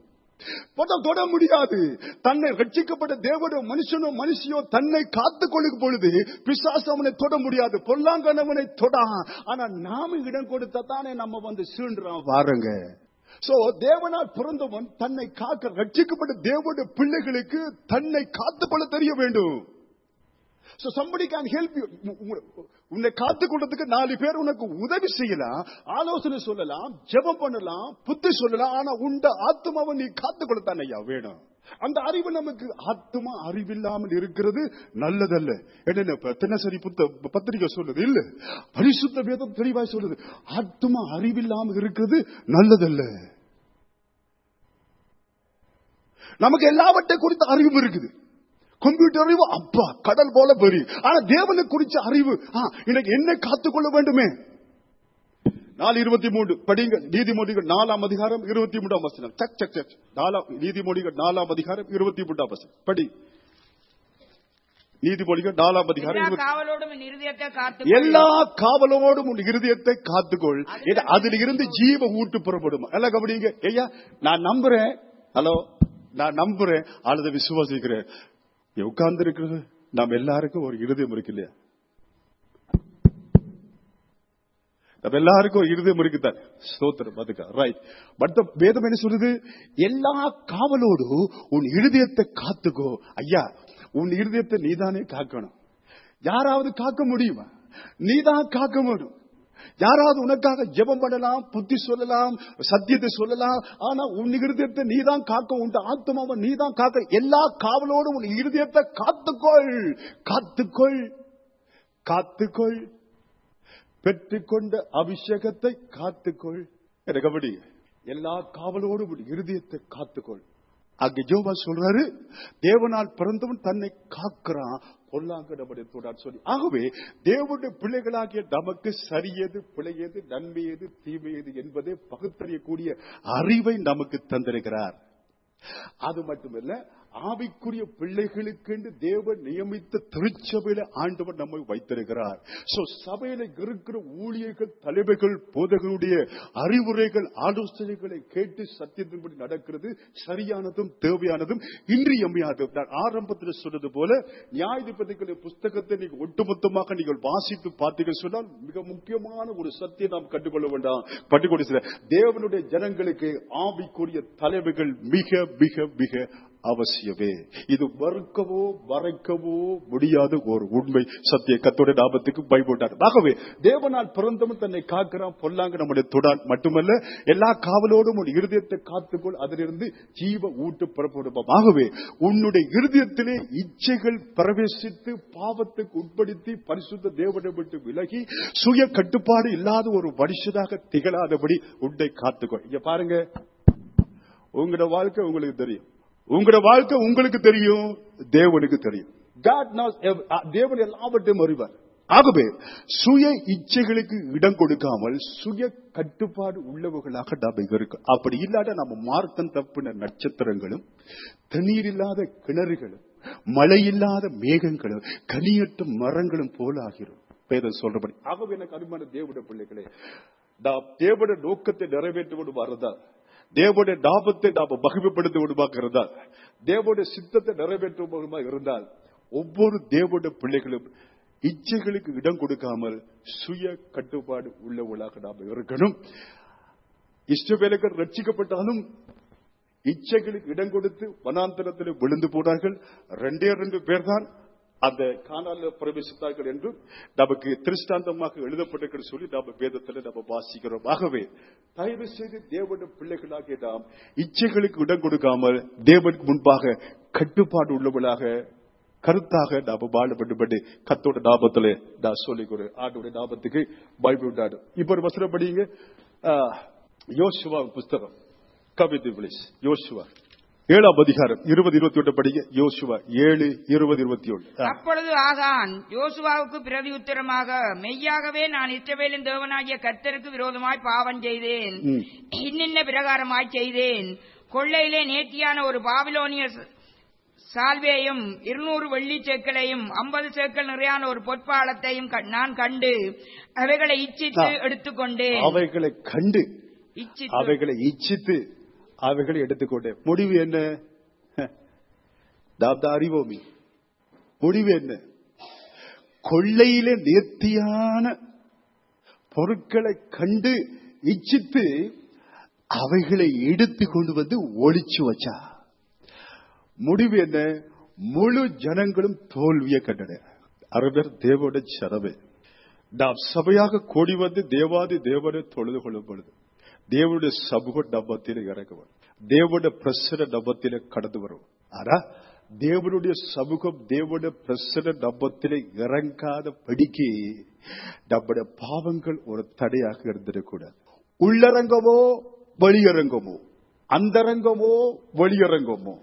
தொட தொட முடியாது தன்னை ரட்சிக்கப்பட்ட தேவனோ மனுஷனோ மனுஷியோ தன்னை காத்துக் கொள்ளும் பொழுது பிசாசு அவனை தொட முடியாது பொல்லாங்கனவனை தொடா ஆனா நாம இடம் கொடுத்தா தானே நம்ம வந்து சீண்டுறோம் பாருங்க சோ தேவனால் பிறந்தவன் தன்னை காக்க ரட்சிக்கப்பட்ட தேவனுடைய பிள்ளைகளுக்கு தன்னை காத்துக்கொள்ள தெரிய வேண்டும் So somebody can help you. உ- உ- உன்னை காத்துக் கொள்றதுக்கு நாலு பேர் உனக்கு உதவி செய்யலாம் ஆலோசனை சொல்லலாம் ஜெபம் பண்ணலாம் புத்தி சொல்லலாம் ஆனா உண்ட ஆத்மாவை நீ காத்துக் கொள்ளத்தான் ஐயா வேணும் அந்த அறிவு நமக்கு ஆத்மா அறிவில்லாமல் இருக்கிறது நல்லதல்ல என்ன இப்ப தினசரி புத்த பத்திரிகை சொல்லுது இல்ல பரிசுத்த வேதம் தெளிவாய் சொல்லுது ஆத்மா அறிவில்லாமல் இருக்கிறது நல்லதல்ல நமக்கு எல்லாவற்றை குறித்த அறிவும் இருக்குது கம்ப்யூட்டர் அறிவு அப்பா கடல் போல பெரிய ஆனா தேவனை குறிச்ச அறிவு ஆ, இன்னைக்கு என்ன காத்துக்கொள்ள வேண்டுமே நாலு இருபத்தி மூன்று படிங்க நீதிமொழிகள் நாலாம் அதிகாரம் இருபத்தி மூன்றாம் வசனம் சக் சக் சக் நாலாம் நீதிமொழிகள் நாலாம் அதிகாரம் இருபத்தி மூன்றாம் வசனம் படி நீதிமொழிகள் நாலாம் அதிகாரம் எல்லா இருபத்தி- காவலோடும் என் இருதயத்தை காத்து எல்லா காவலோடும் உன் இருதயத்தை காத்துக்கொள் இது அதில் இருந்து ஜீவ ஊட்டு புறப்படும் எல்லாம் கவனிங்க ஐயா நான் நம்புறேன் ஹலோ நான் நம்புறேன் அல்லது விசுவாசிக்கிறேன் உட்கார்ந்து இருக்கிறது நாம் எல்லாருக்கும் ஒரு இருதயம் இருக்கு இல்லையா நம்ம எல்லாருக்கும் ஒரு இருதயம் இருக்குதான் ஸ்தோத்திரம் அதுக்கா ரைட் பட் வேதம் என்ன சொல்லுது எல்லா காவலோடு உன் இருதயத்தை காத்துக்கோ ஐயா உன் இருதயத்தை நீதானே காக்கணும் யாராவது காக்க முடியுமா நீதான் காக்க முடியும் யாராவது உனக்காக ஜெபம் பண்ணலாம் புத்தி சொல்லலாம் சத்தியத்தை சொல்லலாம் ஆனா உன் இருதயத்தை நீதான் காக்க உன் ஆத்மாவை நீதான் காக்க எல்லா காவலோடும் உன் இருதயத்தை காத்துக்கொள் காத்துக்கொள் காத்துக்கொள் பெற்றுக்கொண்ட அபிஷேகத்தை காத்துக்கொள் என கபடி எல்லா காவலோடும் உன் இருதயத்தை காத்துக்கொள் அங்க ஜோபா சொல்றாரு தேவனால் பிறந்தவன் தன்னை காக்கிறான் பொல்லாங்க நம்முடைய தோடார் சொல்லி ஆகவே தேவனுடைய பிள்ளைகளாகிய நமக்கு சரியது பிழையது நன்மையது தீமையது என்பதை பகுத்தறியக்கூடிய அறிவை நமக்கு தந்திருக்கிறார் அது மட்டுமல்ல ஆவிக்குரிய பிள்ளைகளுக்கென்று தேவன் நியமித்த திருச்சபையில ஆண்டவர் நம்மை வைத்திருக்கிறார் சோ சபையில இருக்கிற ஊழியர்கள் தலைவர்கள் போதகருடைய அறிவுரைகள் ஆலோசனைகளை கேட்டு சத்தியத்தின்படி நடக்கிறது சரியானதும் தேவையானதும் இன்றியமையாததும் நான் ஆரம்பத்தில் சொன்னது போல நியாயாதிபதிகளுடைய புஸ்தகத்தை நீங்க ஒட்டுமொத்தமாக நீங்கள் வாசித்து பார்த்தீர்கள் சொன்னால் மிக முக்கியமான ஒரு சத்தியம் நாம் கண்டுகொள்ள வேண்டாம் கண்டுகொள்ள சில தேவனுடைய ஜனங்களுக்கு ஆவிக்குரிய தலைவர்கள் மிக மிக மிக அவசியமே இது மறுக்கவோ மறைக்கவோ முடியாத ஒரு உண்மை சத்திய கத்தோட நாமத்துக்கு பயப்பட்டார் ஆகவே தேவனால் பிறந்தவன் தன்னை காக்கிறான் பொல்லாங்க நம்முடைய தொடான் மட்டுமல்ல எல்லா காவலோடும் உன் இருதயத்தை காத்துக்கொள் அதிலிருந்து ஜீவ ஊட்டு புறப்படுவோம் ஆகவே உன்னுடைய இருதயத்திலே இச்சைகள் பிரவேசித்து பாவத்துக்கு உட்படுத்தி பரிசுத்த தேவனை விட்டு விலகி சுய கட்டுப்பாடு இல்லாத ஒரு மனுஷனாக திகழாதபடி உன்னை காத்துக்கொள் இங்க பாருங்க உங்களோட வாழ்க்கை உங்களுக்கு தெரியும் உங்களோட வாழ்க்கை உங்களுக்கு தெரியும் தேவனுக்கு தெரியும் God knows ev- அ- தேவன் எல்லாவற்றையும் அறிவார் ஆகவே சுய இச்சைகளுக்கு இடம் கொடுக்காமல் சுய கட்டுப்பாடு உள்ளவர்களாக நாம் இருக்கும் அப்படி இல்லாத நம்ம மார்க்கம் தப்பின நட்சத்திரங்களும் தண்ணீர் இல்லாத கிணறுகளும் மழை இல்லாத மேகங்களும் கனியற்ற மரங்களும் போல ஆகிறோம் பேதம் சொல்றபடி ஆகவே எனக்கு அருமையான தேவனுடைய பிள்ளைகளே நாம் தேவனுடைய நோக்கத்தை நிறைவேற்ற விடுவாரதா தேவனுடைய லாபத்தை நாம மகிமைப்படுத்த விடுமாக இருந்தால் தேவனுடைய சித்தத்தை நிறைவேற்ற விடுமாக இருந்தால் ஒவ்வொரு தேவனுடைய பிள்ளைகளும் இச்சைகளுக்கு இடம் கொடுக்காமல் சுய கட்டுப்பாடு உள்ளவர்களாக நாம் இருக்கணும் இஷ்டவேலர்கள் ரட்சிக்கப்பட்டாலும் இச்சைகளுக்கு இடம் கொடுத்து வனாந்தரத்தில் விழுந்து போனார்கள் ரெண்டே ரெண்டு பேர் தான் அந்த காணால பிரவேசித்தார்கள் என்றும் நமக்கு திருஷ்டாந்தமாக எழுதப்பட்டிருக்கிறது சொல்லி நாம வேதத்தில் நம்ம வாசிக்கிறோம் ஆகவே தயவு செய்து தேவனுடைய பிள்ளைகளாகிய நாம் இச்சைகளுக்கு இடம் கொடுக்காமல் தேவனுக்கு முன்பாக கட்டுப்பாடு உள்ளவர்களாக கருத்தாக நாம வாழ வேண்டும் என்று கத்தோட நாமத்திலே நான் சொல்லிக்கிறேன் ஆண்டோட நாமத்துக்கு பைபிள் உண்டாடு இப்ப ஒரு வசனம் படிங்க யோசுவா புஸ்தகம் கவிதை பிளீஸ் யோசுவா ஏழாம் அதிகாரம் இருபது இருபத்தி ஒன்று படிங்க யோசுவா ஏழு இருபது இருபத்தி ஒன்று அப்பொழுது ஆகான் யோசுவாவுக்கு பிரதி உத்தரமாக மெய்யாகவே நான் இஸ்ரவேலின் தேவனாகிய கர்த்தருக்கு விரோதமாய் பாவம் செய்தேன் ம். இன்னின்ன பிரகாரமாய் செய்தேன் கொள்ளையிலே நேர்த்தியான ஒரு பாபிலோனிய ச- சால்வையையும் இருநூறு வெள்ளி சேக்களையும் ஐம்பது சேக்கல் நிறையான ஒரு பொற்பாலத்தையும் க- நான் கண்டு அவைகளை இச்சித்து ஆ. எடுத்துக்கொண்டேன் அவைகளை கண்டு இச்சித்து அவைகளை இச்சித்து அவைகளை எடுத்துக்கொண்டேன் முடிவு என்ன தாப்தா அறிவோமி முடிவு என்ன கொள்ளையில நேர்த்தியான பொருட்களை கண்டு இச்சித்து அவைகளை எடுத்து கொண்டு வந்து ஒளிச்சு வச்சா முடிவு என்ன முழு ஜனங்களும் தோல்வியை கண்டன அரபர் தேவோட சரவே நாம் சபையாக கூடி வந்து தேவாதி தேவனை தொழுது கொள்ளும் பொழுது தேவனுடைய சமூக நம்பத்தில இறங்குவோம் தேவனுடைய பிரசன நம்பத்தில கடந்து வரும் ஆனா தேவனுடைய சமூகம் தேவனுடைய பிரசன நம்பத்தில இறங்காத படிக்கு நம்முடைய பாவங்கள் ஒரு தடையாக இருந்திடக்கூடாது உள்ளரங்கமோ வெளியரங்கமோ அந்தரங்கமோ வெளியரங்கமோ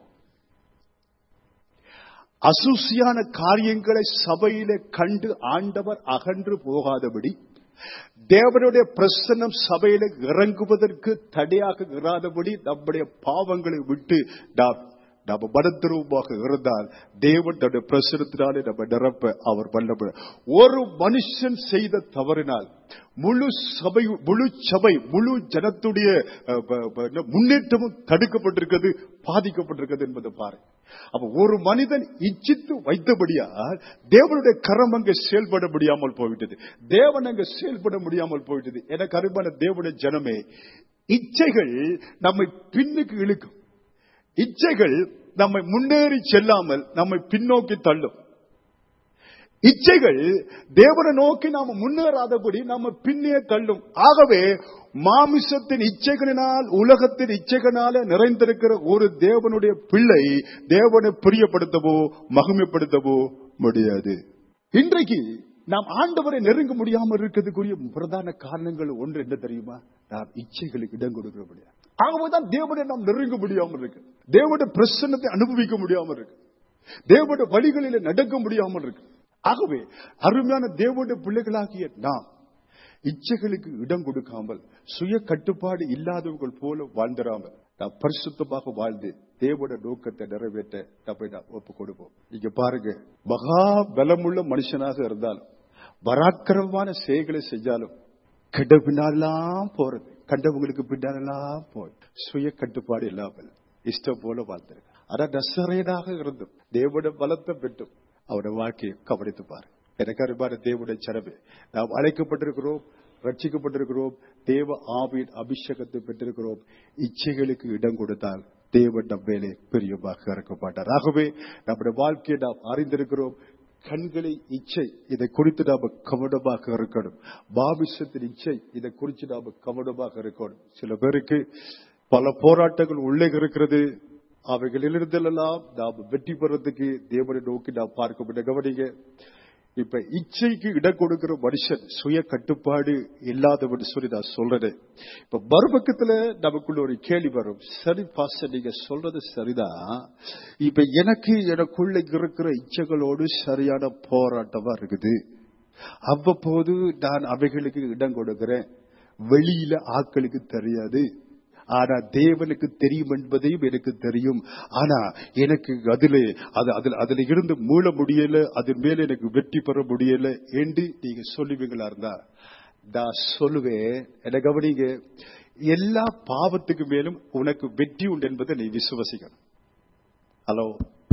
அசூசியான காரியங்களை சபையில கண்டு ஆண்டவர் அகன்று போகாதபடி தேவனுடைய பிரசன்னம் சபையில இறங்குவதற்கு தடையாக இராதபடி நம்முடைய பாவங்களை விட்டு நாம் நம்ம மனத்திருவமாக இருந்தால் தேவன் தன்னுடைய பிரசனத்தினாலே நம்ம நிரப்ப அவர் வல்லவர் ஒரு மனுஷன் செய்த தவறினால் முழு சபை முழு சபை முழு ஜனத்துடைய அஹ், ப- ப- என்ன, முன்னேற்றமும் தடுக்கப்பட்டிருக்கிறது பாதிக்கப்பட்டிருக்கிறது என்பதை பாருங்க அப்ப ஒரு மனிதன் இச்சித்து வைத்தபடியால் தேவனுடைய கரம் அங்க செயல்பட முடியாமல் போய்விட்டது தேவன் அங்க செயல்பட முடியாமல் போய்விட்டது எனக்கு அருமையான தேவனுடைய ஜனமே இச்சைகள் நம்மை பின்னுக்கு இழுக்கும் இச்சைகள் நம்மை முன்னேறி செல்லாமல் நம்மை பின்னோக்கி தள்ளும் இச்சைகள் தேவனை நோக்கி நாம முன்னேறாதபடி நாம பின்னே தள்ளும் ஆகவே மாமிசத்தின் இச்சைகளினால் உலகத்தின் இச்சைகளால நிறைந்திருக்கிற ஒரு தேவனுடைய பிள்ளை தேவனை பிரியப்படுத்தவோ மகிமைப்படுத்தவோ முடியாது இன்றைக்கு நாம் ஆண்டவரை நெருங்க முடியாமல் இருக்கிறதுக்குரிய பிரதான காரணங்கள் ஒன்று என்ன தெரியுமா நாம் இச்சைகளுக்கு இடம் கொடுக்கிறபடியா ஆகவேதான் தேவனை நாம் நெருங்க முடியாமல் இருக்கு தேவனுடைய பிரசன்னத்தை அனுபவிக்க முடியாமல் இருக்கு தேவனுடைய வழிகளில் நடக்க முடியாமல் இருக்கு ஆகவே அருமையான தேவனுடைய பிள்ளைகளாகிய நாம் இச்சைகளுக்கு இடம் கொடுக்காமல் சுய கட்டுப்பாடு இல்லாதவர்கள் போல வாழ்ந்திராமல் நாம் பரிசுத்தமாக வாழ்ந்து தேவனுடைய நோக்கத்தை நிறைவேற்ற நம்மை நாம் ஒப்பு கொடுப்போம் இங்க பாருங்க மகா பலமுள்ள மனுஷனாக இருந்தாலும் பராக்கிரமமான செயல்களை செஞ்சாலும் கண்ட பின்னாலாம் போறது கண்டவங்களுக்கு பின்னாலெல்லாம் போய் சுய கட்டுப்பாடு இல்லாமல் இஷ்டம் போல வாழ்ந்திருக்க ஆனா நசரேனாக இருந்தும் தேவனுடைய பலத்தை பெற்றும் அவருடைய வாழ்க்கையை கவனித்து பாரு எனக்கு அருமான தேவனுடைய சரவு நாம் அழைக்கப்பட்டிருக்கிறோம் ரட்சிக்கப்பட்டிருக்கிறோம் தேவ ஆவியின் அபிஷேகத்தை பெற்றிருக்கிறோம் இச்சைகளுக்கு இடம் கொடுத்தால் தேவன் நம் மேலே பெரியமாக இறக்க மாட்டார் ஆகவே நம்முடைய வாழ்க்கையை நாம் அறிந்திருக்கிறோம் கண்களை இச்சை இதை குறித்து நாம கவனமாக இருக்கணும் பாபிஷத்தின் இச்சை இதை குறித்து நாம கவனமாக இருக்கணும் சில பேருக்கு பல போராட்டங்கள் உள்ளே இருக்கிறது அவைகளிலிருந்தெல்லாம் நாம் வெற்றி பெறதுக்கு தேவனை நோக்கி நாம் பார்க்க முடியும் கவனிங்க இப்ப இச்சைக்கு இடம் கொடுக்கிற மனுஷன் சுய கட்டுப்பாடு இல்லாதவன் சொல்லி நான் சொல்றேன் இப்ப மறுபக்கத்துல நமக்குள்ள ஒரு கேள்வி வரும் சரி பாச நீங்க சொல்றது சரிதான் இப்ப எனக்கு எனக்குள்ள இருக்கிற இச்சைகளோடு சரியான போராட்டமா இருக்குது அவ்வப்போது நான் அவைகளுக்கு இடம் கொடுக்கிறேன் வெளியில ஆட்களுக்கு தெரியாது ஆனா தேவனுக்கு தெரியும் என்பதையும் எனக்கு தெரியும் ஆனா எனக்கு அதுல அது அதுல அதுல இருந்து மீள முடியல அதன் மேல எனக்கு வெற்றி பெற முடியல என்று நீங்க சொல்லுவீங்களா இருந்தா நான் சொல்லுவேன் என்ன கவனிங்க எல்லா பாவத்துக்கு மேலும் உனக்கு வெற்றி உண்டு என்பதை நீ விசுவசிக்கணும் ஹலோ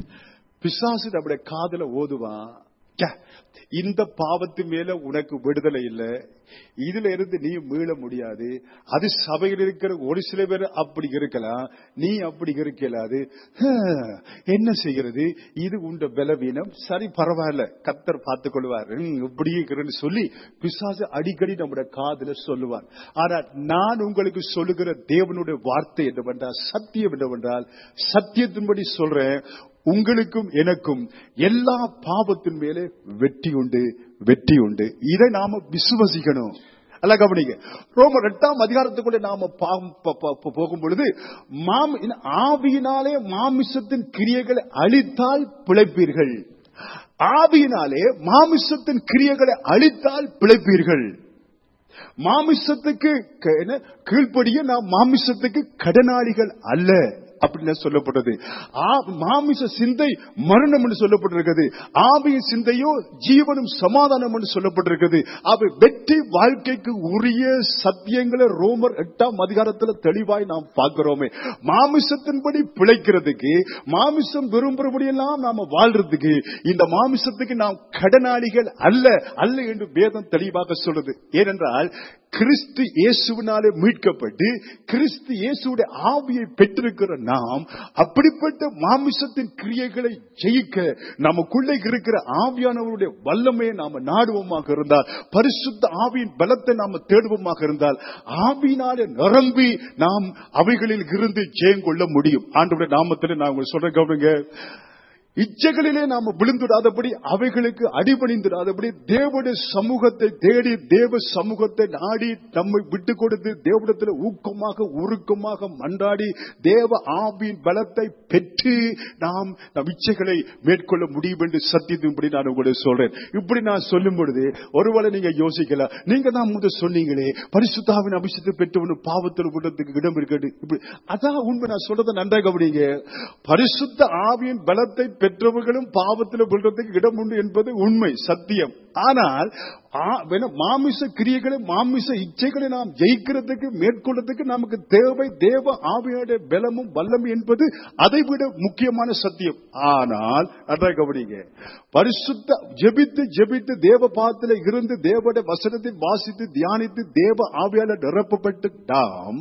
பிசாசு நம்முடைய காதுல ஓதுவான் ச்சே, இந்த பாவத்து மேல உனக்கு விடுதலை இல்ல இதுல இருந்து நீ மீள முடியாது அது சபையில் இருக்கிற ஒரு சில பேர் அப்படி இருக்கலாம் நீ அப்படி இருக்கலாது ஹம், என்ன செய்கிறது இது உண்ட பலவீனம் சரி பரவாயில்ல கத்தர் பார்த்துக் கொள்வார் ஹம், இப்படியே இருக்கிறேன்னு சொல்லி பிசாசு அடிக்கடி நம்முடைய காதுல சொல்லுவான் ஆனா நான் உங்களுக்கு சொல்லுகிற தேவனுடைய வார்த்தை என்னவென்றால் சத்தியம் என்னவென்றால் சத்தியத்தின்படி சொல்றேன் உங்களுக்கும் எனக்கும் எல்லா பாவத்தின் மேலே வெற்றி உண்டு வெற்றி உண்டு இதை நாம விசுவசிக்கணும் அல்ல கவனிங்க ரோமர் எட்டாம் அதிகாரத்துக்குள்ள நாம பாவம் ப- ப- ப- போகும் பொழுது மாம் ஆவியினாலே மாமிசத்தின் கிரியைகளை அழித்தால் பிழைப்பீர்கள் ஆவியினாலே மாமிசத்தின் கிரியைகளை அழித்தால் பிழைப்பீர்கள் மாமிசத்துக்கு க- என்ன, கீழ்ப்படிய நாம் மாமிசத்துக்கு கடனாளிகள் அல்ல அப்படின்னு சொல்லப்பட்டது ஆ- மாமிச சிந்தை மரணம் என்று சொல்லப்பட்டிருக்கிறது ஆவியின் சிந்தையோ ஜீவனும் சமாதானம் என்று சொல்லப்பட்டிருக்கிறது அவை வெற்றி வாழ்க்கைக்கு உரிய சத்தியங்களை ரோமர் எட்டாம் அதிகாரத்துல தெளிவாய் நாம் பார்க்கிறோமே மாமிசத்தின்படி பிழைக்கிறதுக்கு மாமிசம் விரும்புறபடியெல்லாம் நாம வாழ்றதுக்கு இந்த மாமிசத்துக்கு நாம் கடனாளிகள் அல்ல அல்ல என்று வேதம் தெளிவாக சொல்லுது ஏனென்றால் கிறிஸ்து இயேசுவினாலே மீட்கப்பட்டு கிறிஸ்து இயேசுடைய ஆவியை பெற்றிருக்கிற நாம் அப்படிப்பட்ட மாமிசத்தின் கிரியைகளை ஜெயிக்க நமக்குள்ளே இருக்கிற ஆவியானவருடைய வல்லமையை நாம நாடுவோமாக இருந்தால் பரிசுத்த ஆவியின் பலத்தை நாம தேடுவோமாக இருந்தால் ஆவியினாலே நிரம்பி நாம் அவைகளில் இருந்து ஜெயம் கொள்ள முடியும் ஆண்டவருடைய நாமத்தில் நான் உங்களுக்கு சொல்றேன் கவனிங்க இச்சைகளிலே நாம விழுந்துடாதபடி அவைகளுக்கு அடிபணிந்துடாதபடி தேவனுடைய சமூகத்தை தேடி தேவ சமூகத்தை நாடி நம்மை விட்டு கொடுத்து தேவனிடத்தில் ஊக்கமாக உருக்கமாக மன்றாடி தேவ ஆவியின் பலத்தை பெற்று நாம் நம் இச்சைகளை மேற்கொள்ள முடியும் என்று சத்தியத்தின்படி நான் உங்களுக்கு சொல்றேன் இப்படி நான் சொல்லும் பொழுது ஒருவேளை நீங்க யோசிக்கலாம் நீங்க தான் முதல் சொன்னீங்களே பரிசுத்தாவின் அபிஷேகத்தை பெற்றவனு பாவத்தில் விடுறதுக்கு இடம் இருக்கு இப்படி அதான் உண்மை நான் சொல்றதை நன்றாக கவனிங்க பரிசுத்த ஆவியின் பலத்தை பெற்றவர்களும் பாவத்தில் விழுறதுக்கு இடம் உண்டு என்பது உண்மை சத்தியம் ஆனால் ஆ- வேணா மாமிச கிரியைகளை மாமிச இச்சைகளை நாம் ஜெயிக்கிறதுக்கு மேற்கொள்றதுக்கு நமக்கு தேவை தேவ ஆவியோட பலமும் வல்லமும் என்பது அதைவிட முக்கியமான சத்தியம் ஆனால் நன்றாக கவனிங்க பரிசுத்த ஜெபித்து ஜெபித்து தேவ பாதத்தில் இருந்து தேவட வசனத்தை வாசித்து தியானித்து தேவ ஆவியால நிரப்பப்பட்டு நாம்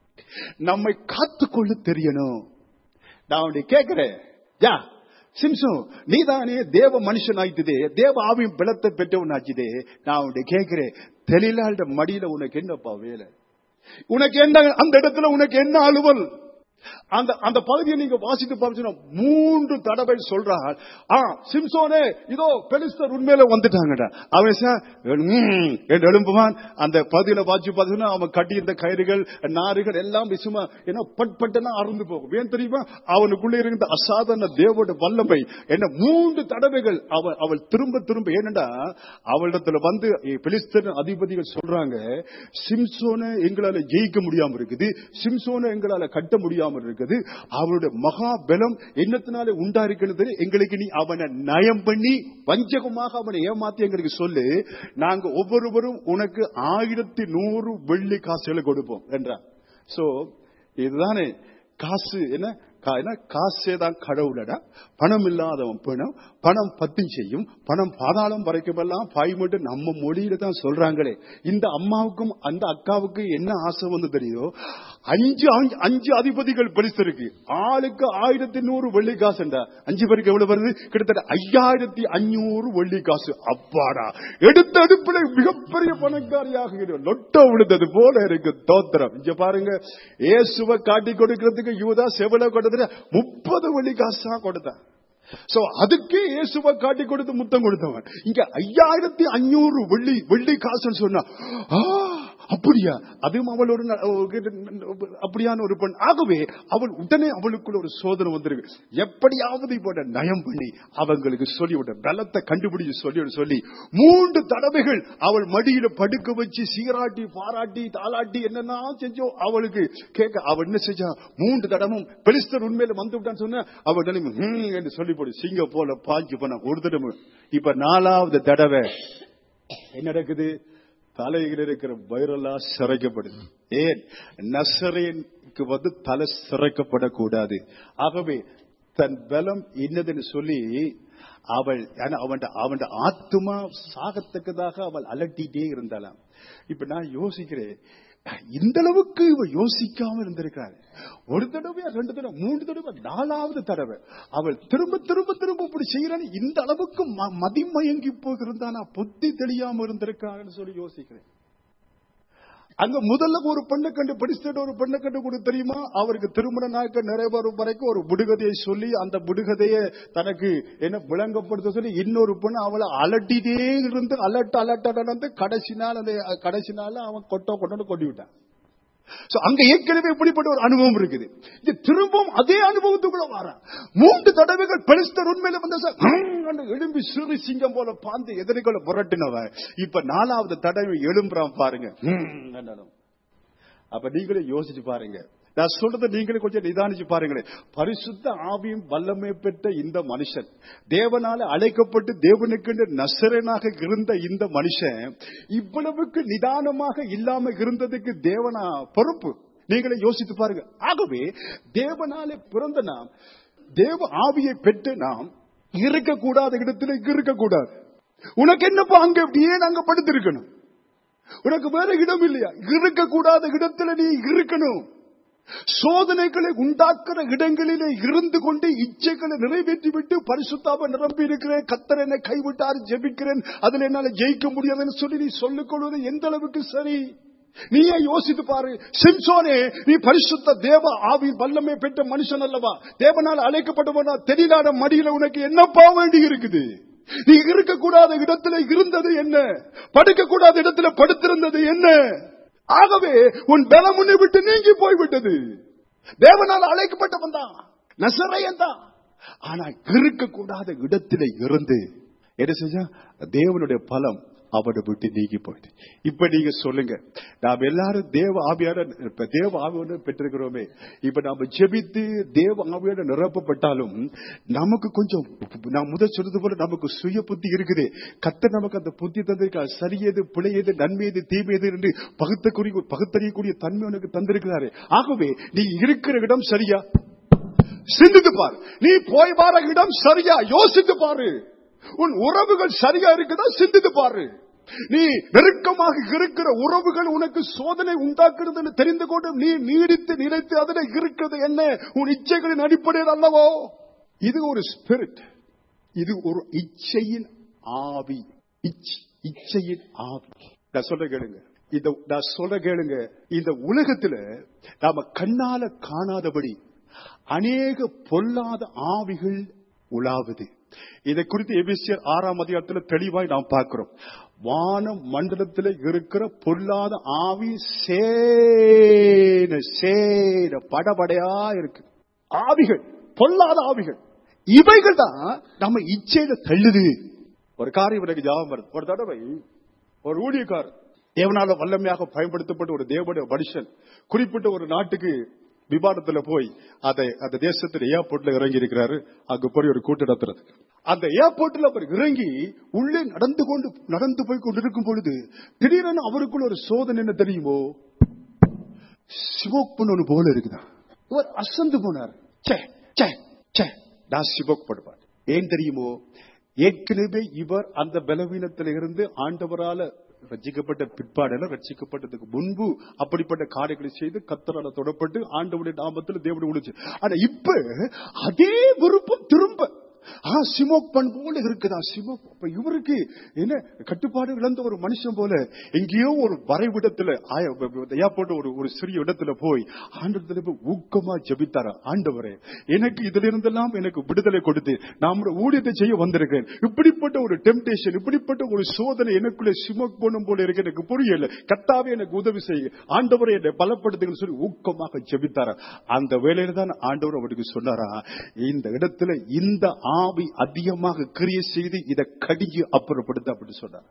நம்மை காத்துக்கொள்ள தெரியணும் நான் உன்னை கேட்கிறேன் யா சிம்சு நீதானே தேவ மனுஷன் ஆயிட்டுதே தேவ ஆவியும் பலத்தை பெற்றவன் ஆச்சுதே நான் உன்னை கேட்கிறேன் தெளிலாண்ட மடியில உனக்கு என்னப்பா வேலை உனக்கு என்ன அந்த இடத்துல உனக்கு என்ன அலுவல் அந்த அந்த பகுதியை நீங்க வாசித்து பார்த்தீங்கன்னா மூன்று தடவை சொல்றார் ஆ சிம்சோனே இதோ பெலிஸ்தர் உண்மையில வந்துட்டாங்கடா அவன் சார், ம், என்று எழும்புவான் அந்த பகுதியில வாசி பார்த்தீங்கன்னா அவன் கட்டியிருந்த கயிறுகள் நாறுகள் எல்லாம் விசுமா ஏன்னா பட் பட்டெல்லாம் அறுந்து போகும் ஏன் தெரியுமா அவனுக்குள்ள இருந்த அசாதாரண தேவோட வல்லமை என்ன மூன்று தடவைகள் அவள் அவள் திரும்ப திரும்ப ஏனண்டா அவளிடத்துல வந்து பெலிஸ்தர் அதிபதிகள் சொல்றாங்க சிம்சோனை எங்களால ஜெயிக்க முடியாம இருக்குது சிம்சோனை எங்களால கட்ட முடியாம இருக்குது அவருடைய மகா பலம் என்னத்தினால உண்டா இருக்கிறது எங்களுக்கு நீ அவனை நயம் பண்ணி வஞ்சகமாக அவனை ஏமாத்தி எங்களுக்கு சொல்லு நாங்க ஒவ்வொருவரும் உனக்கு ஆயிரத்தி நூறு வெள்ளி காசுகளை கொடுப்போம் என்றார் சோ இதுதானே காசு என்ன கா- என்ன காசே தான் கடவுளடா பணம் இல்லாதவன் பணம் பணம் பத்தி செய்யும் பணம் பாதாளம் வரைக்குமெல்லாம் பாய்மட்டு நம்ம மொழியில தான் சொல்றாங்களே இந்த அம்மாவுக்கும் அந்த அக்காவுக்கும் என்ன ஆசை வந்து தெரியுதோ அஞ்சு அஞ்சு- அஞ்சு அதிபதிகள் பரிசு ஆளுக்கு ஆயிரத்தி நூறு வெள்ளி காசுண்டா அஞ்சு பேருக்கு எவ்வளவு வருது கிட்டத்தட்ட ஐயாயிரத்தி அஞ்சூறு வெள்ளி காசு அப்பாடா எடுத்த அடுப்புல மிகப்பெரிய பணக்காரியாக இரு. லொட்டோ விழுந்தது போல இருக்கு தோத்திரம் இங்க பாருங்க இயேசுவை காட்டி கொடுக்கிறதுக்கு யூதா செவல கொடுத்துட்டு முப்பது வெள்ளி காசு தான் கொடுத்தான் சோ அதுக்கு இயேசுவை காட்டி கொடுத்து முத்தம் கொடுத்தவன் இங்க ஐயாயிரத்தி அஞ்சூறு வெள்ளி வெள்ளி காசுன்னு சொன்னா ஆ, அப்படியா அதுவும் அவள் ஒரு ந- ஒரு அப்படியான ஒரு பெண் ஆகவே அவள் உடனே அவளுக்குள்ள ஒரு சோதனை வந்திருக்கு எப்படியாவது இப்ப நயம் பண்ணி அவங்களுக்கு சொல்லி விட பலத்தை கண்டுபிடிச்சு சொல்லி சொல்லி மூன்று தடவைகள் அவள் மடியில படுக்க வச்சு சீராட்டி பாராட்டி தாளாட்டி என்னென்ன செஞ்சோ அவளுக்கு கேட்க அவள் என்ன செஞ்சா மூன்று தடமும் பெலிஸ்தர் உண்மையில வந்து விட்டான்னு சொன்ன அவள் உடனே, "ஹம்" என்று சொல்லி போடு சிங்க போல பாஞ்சு பண்ண ஒரு தடவை இப்ப நாலாவது தடவை என்ன நடக்குது தலையில் இருக்கிற வைரலா சிறைக்கப்படுது ஏன் நசரேனுக்கு வந்து தலை சிறைக்கப்படக்கூடாது ஆகவே தன் பலம் இன்னதுன்னு சொல்லி அவள் ஆனா அவன் அவன் ஆத்துமா சாகத்தக்கதாக அவள் அலட்டிட்டே இருந்தாளாம் இப்ப நான் யோசிக்கிறேன் இந்த அளவுக்கு இவ யோசிக்காம இருந்திருக்காரு ஒரு தடவை ரெண்டு தடவை மூன்று தடவை நாலாவது தடவை அவள் திரும்ப திரும்ப திரும்ப இப்படி செய்யறான்னு இந்த அளவுக்கு ம- மதிமயங்கி போயிருந்தானா புத்தி தெரியாம இருந்திருக்காங்கன்னு சொல்லி யோசிக்கிறேன் அங்க முதல்ல ஒரு பெண்ணை கண்டு படிச்சுட்டு ஒரு பெண்ணை கண்டு கூட தெரியுமா அவருக்கு திருமண நாட்கள் நிறைவேறும் வரைக்கும் ஒரு புடுகதையை சொல்லி அந்த புடுகதையை தனக்கு என்ன விளங்கப்படுத்த சொல்லி இன்னொரு பெண் அவளை அலட்டிட்டே இருந்து அலட்ட அலட்ட நடந்து கடைசி நாள் அந்த கடைசி நாள் அவன் கொட்டோ கொட்டோன்னு கொண்டு விட்டான் So, அங்க ஏற்கனவே இப்படிப்பட்ட ஒரு அனுபவம் இருக்குது இது திரும்பவும் அதே அனுபவத்துக்குள்ள வரான் மூன்று தடவைகள் பெலிஸ்தர் உண்மையில வந்து சார், ஹம் என்று எழும்பி சிறு சிங்கம் போல பாந்து எதிரிகளை புரட்டினவன் இப்ப நாலாவது தடவை எழும்புறான் பாருங்க ஹம் என்னன்னு. அப்ப நீங்களே யோசிச்சு பாருங்க நான் சொல்றதை நீங்களே கொஞ்சம் நிதானிச்சு பாருங்களேன் பரிசுத்த ஆவியும் வல்லமை பெற்ற இந்த மனுஷன் தேவனால அழைக்கப்பட்டு தேவனுக்கு நசரனாக இருந்த இந்த மனுஷன் இவ்வளவுக்கு நிதானமாக இல்லாம இருந்ததுக்கு தேவனா பொறுப்பு நீங்களே யோசித்து பாருங்க ஆகவே தேவனாலே பிறந்த நாம் தேவ ஆவியை பெற்று நாம் இருக்கக்கூடாத இடத்துல இருக்கக்கூடாது உனக்கு என்னப்பா அங்க அப்படியே நாங்க படுத்திருக்கணும் உனக்கு வேற இடம் இல்லையா இருக்கக்கூடாத இடத்துல நீ இருக்கணும் சோதனைகளை உண்டாக்குற இடங்களிலே இருந்து கொண்டு இச்சைகளை நிறைவேற்றி விட்டு பரிசுத்தாவை நிரம்பி இருக்கிறேன் கத்தர் என்னை கைவிட்டார் ஜெபிக்கிறேன் அதுல என்னால ஜெயிக்க முடியாதுன்னு சொல்லி நீ சொல்லிக் கொள்வது எந்த அளவுக்கு சரி நீயே யோசித்து பாரு சிம்சோனே நீ பரிசுத்த தேவ ஆவி வல்லமை பெற்ற மனுஷன் அல்லவா தேவனால் அழைக்கப்பட்டவனா தெரியலாத மடியில உனக்கு என்னப்பா வேண்டி இருக்குது நீ இருக்கக்கூடாத இடத்துல இருந்தது என்ன படுக்க கூடாத இடத்துல படுத்திருந்தது என்ன ஆகவே உன் பலம் உன்னை விட்டு நீங்கி போய்விட்டது தேவனால் அழைக்கப்பட்டவன் தான் நசரையன் தான் ஆனா இருக்கக்கூடாத இடத்துல இருந்து என்ன செஞ்சா தேவனுடைய பலம் அவனை விட்டு நீங்கி போயிட்டு இப்ப நீங்க சொல்லுங்க நாம் எல்லாரும் தேவ ஆவியான இப்ப தேவ ஆவியான பெற்றிருக்கிறோமே இப்ப நாம ஜெபித்து தேவ ஆவியான நிரப்பப்பட்டாலும் நமக்கு கொஞ்சம் நான் முதல் சொன்னது போல நமக்கு சுய புத்தி இருக்குது கத்த நமக்கு அந்த புத்தி தந்திருக்கார் சரியது பிழையது நன்மையது தீமையது என்று பகுத்தக்கூடிய பகுத்தறியக்கூடிய தன்மை உனக்கு தந்திருக்கிறாரு ஆகவே நீ இருக்கிற இடம் சரியா சிந்தித்து பாரு நீ போய் வார இடம் சரியா யோசித்து பாரு உன் உறவுகள் சரியா இருக்குதா சிந்தித்து பாரு நீ நெருக்கமாக இருக்கிற உறவுகள் உனக்கு சோதனை உண்டாக்குறது தெரிந்து கொண்டு நீ நீடித்து நிலைத்து அதில் இருக்கிறது என்ன உன் இச்சைகளின் அடிப்படையில் அல்லவோ இது ஒரு ஸ்பிரிட் இது ஒரு இச்சையின் ஆவி இச்- இச்சையின் ஆவி நான் சொல்ல கேளுங்க இந்த நான் சொல்ல கேளுங்க இந்த உலகத்துல நாம கண்ணால காணாதபடி அநேக பொல்லாத ஆவிகள் உலாவுது இதை குறித்து எபிசியர் ஆறாம் அதிகாரத்தில் தெளிவாய் நாம் பார்க்கிறோம் வான மண்டலத்தில் இருக்கிற பொல்லாத ஆவி சேன சேன படபடையா இருக்கு ஆவிகள் பொல்லாத ஆவிகள் இவைகள் தான் நம்ம இச்சையில தள்ளுது ஒரு காரியம் எனக்கு ஜாபம் வருது ஒரு தடவை ஒரு ஊழியக்காரர் தேவனால வல்லமையாக பயன்படுத்தப்பட்ட ஒரு தேவனுடைய மனுஷன் குறிப்பிட்ட ஒரு நாட்டுக்கு விமானத்துல போய் அதை அந்த தேசத்துல ஏர்போர்ட்ல இறங்கி இருக்கிறாரு அங்க போய் ஒரு கூட்டம் நடத்துறது அந்த ஏர்போர்ட்ல அவர் இறங்கி உள்ளே நடந்து கொண்டு நடந்து போய் கொண்டிருக்கும் பொழுது திடீரென அவருக்குள்ள ஒரு சோதனை என்ன தெரியுமோ சிவோக் பண்ணு போல இருக்குதா இவர் அசந்து போனார் ச்சே ச்சே ச்சே நான் சிவோக் பண்ணுவார் ஏன் தெரியுமோ ஏற்கனவே இவர் அந்த பலவீனத்தில இருந்து ஆண்டவரால ரட்சிக்கப்பட்ட பிற்பாடல ரட்சிக்கப்பட்டதுக்கு முன்பு அப்படிப்பட்ட காரியங்களை செய்து கத்தரால தொடப்பட்டு ஆண்டவருடைய நாமத்தில் தேவனுடைய உழைச்சு ஆனா இப்ப அதே விருப்பம் திரும்ப ஆ சிமோக் பண் போல இருக்குதா சிமோக் அப்ப இவருக்கு என்ன கட்டுப்பாடு இழந்த ஒரு மனுஷன் போல எங்கேயோ ஒரு வரைவிடத்துல ஏர்போர்ட் ஒரு ஒரு சிறிய இடத்துல போய் ஆண்டவத்துல போய் ஊக்கமா ஜெபித்தாரா ஆண்டவரே எனக்கு இதுல இருந்தெல்லாம் எனக்கு விடுதலை கொடுத்து நான் ஊழியத்தை செய்ய வந்திருக்கேன் இப்படிப்பட்ட ஒரு டெம்டேஷன் இப்படிப்பட்ட ஒரு சோதனை எனக்குள்ள சிமோக் பண்ணும் போல இருக்கு எனக்கு புரியல கத்தாவே எனக்கு உதவி செய்ய ஆண்டவரை என்னை பலப்படுத்துங்கன்னு சொல்லி ஊக்கமாக ஜெபித்தாரா அந்த வேலையில தான் ஆண்டவர் அவருக்கு சொன்னாரா இந்த இடத்துல இந்த ஆவி அதிகமாக கிரிய செய்து இதை கடிஞ்சு அப்புறப்படுத்த அப்படின்னு சொன்னார்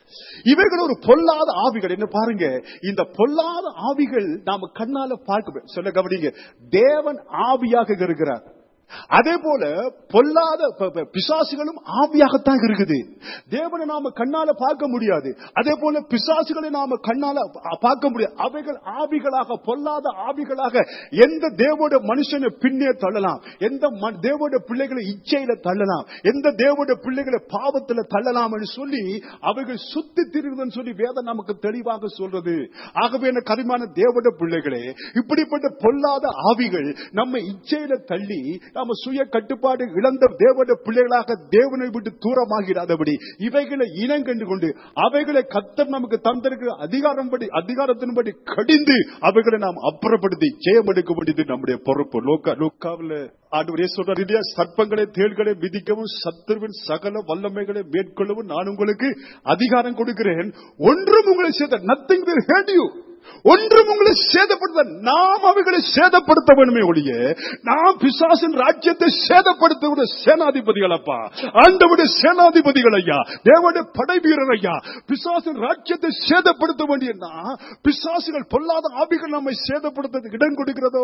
இவைகள் ஒரு பொல்லாத ஆவிகள் என்ன பாருங்க இந்த பொல்லாத ஆவிகள் நாம கண்ணால பார்க்க சொல்ல கவனிங்க தேவன் ஆவியாக இருக்கிறார் அதே போல பொல்லாத ப- ப- பிசாசுகளும் ஆவியாகத்தான் இருக்குது தேவனை நாம கண்ணால பார்க்க முடியாது அதே போல பிசாசுகளை நாம கண்ணால பா- பார்க்க முடியாது அவைகள் ஆவிகளாக பொல்லாத ஆவிகளாக எந்த தேவோட மனுஷனை பின்னே தள்ளலாம் எந்த ம- தேவோட பிள்ளைகளை இச்சையில தள்ளலாம் எந்த தேவோட பிள்ளைகளை பாவத்துல தள்ளலாம் என்று சொல்லி அவைகள் சுத்தி திரிவுன்னு சொல்லி வேதம் நமக்கு தெளிவாக சொல்றது ஆகவே என்ன கரிமான தேவோட பிள்ளைகளே இப்படிப்பட்ட பொல்லாத ஆவிகள் நம்ம இச்சையில தள்ளி நாம சுய கட்டுப்பாடு இழந்த தேவனுடைய பிள்ளைகளாக தேவனை விட்டு தூரமாகிறாதபடி இவைகளை இனங்கண்டு கொண்டு அவைகளை கத்தர் நமக்கு தந்திருக்கிற அதிகாரம்படி அதிகாரத்தின்படி கடிந்து அவைகளை நாம் அப்புறப்படுத்தி ஜெயம் எடுக்க வேண்டியது நம்முடைய பொறுப்பு லோக்கா லோக்காவில் ஆண்டு சொல்றார் இல்லையா சர்ப்பங்களை தேள்களை மிதிக்கவும் சத்துருவின் சகல வல்லமைகளை மேற்கொள்ளவும் நான் உங்களுக்கு அதிகாரம் கொடுக்கிறேன் ஒன்றும் உங்களை சேர்த்த நத்திங் will hurt you ஒன்றும் உங்களை சேதப்படுத்த நாம் அவைகளை சேதப்படுத்த வேணுமே ஒழிய நாம் பிசாசின் ராஜ்யத்தை சேதப்படுத்த சேனாதிபதிகள் அப்பா ஆண்டவுடைய சேனாதிபதிகள் ஐயா தேவனுடைய படை வீரர் ஐயா பிசாசின் ராஜ்யத்தை சேதப்படுத்த வேண்டிய நாம், பிசாசுகள் பொல்லாத ஆவிகள் நம்மை சேதப்படுத்துறதுக்கு இடம் கொடுக்கிறதோ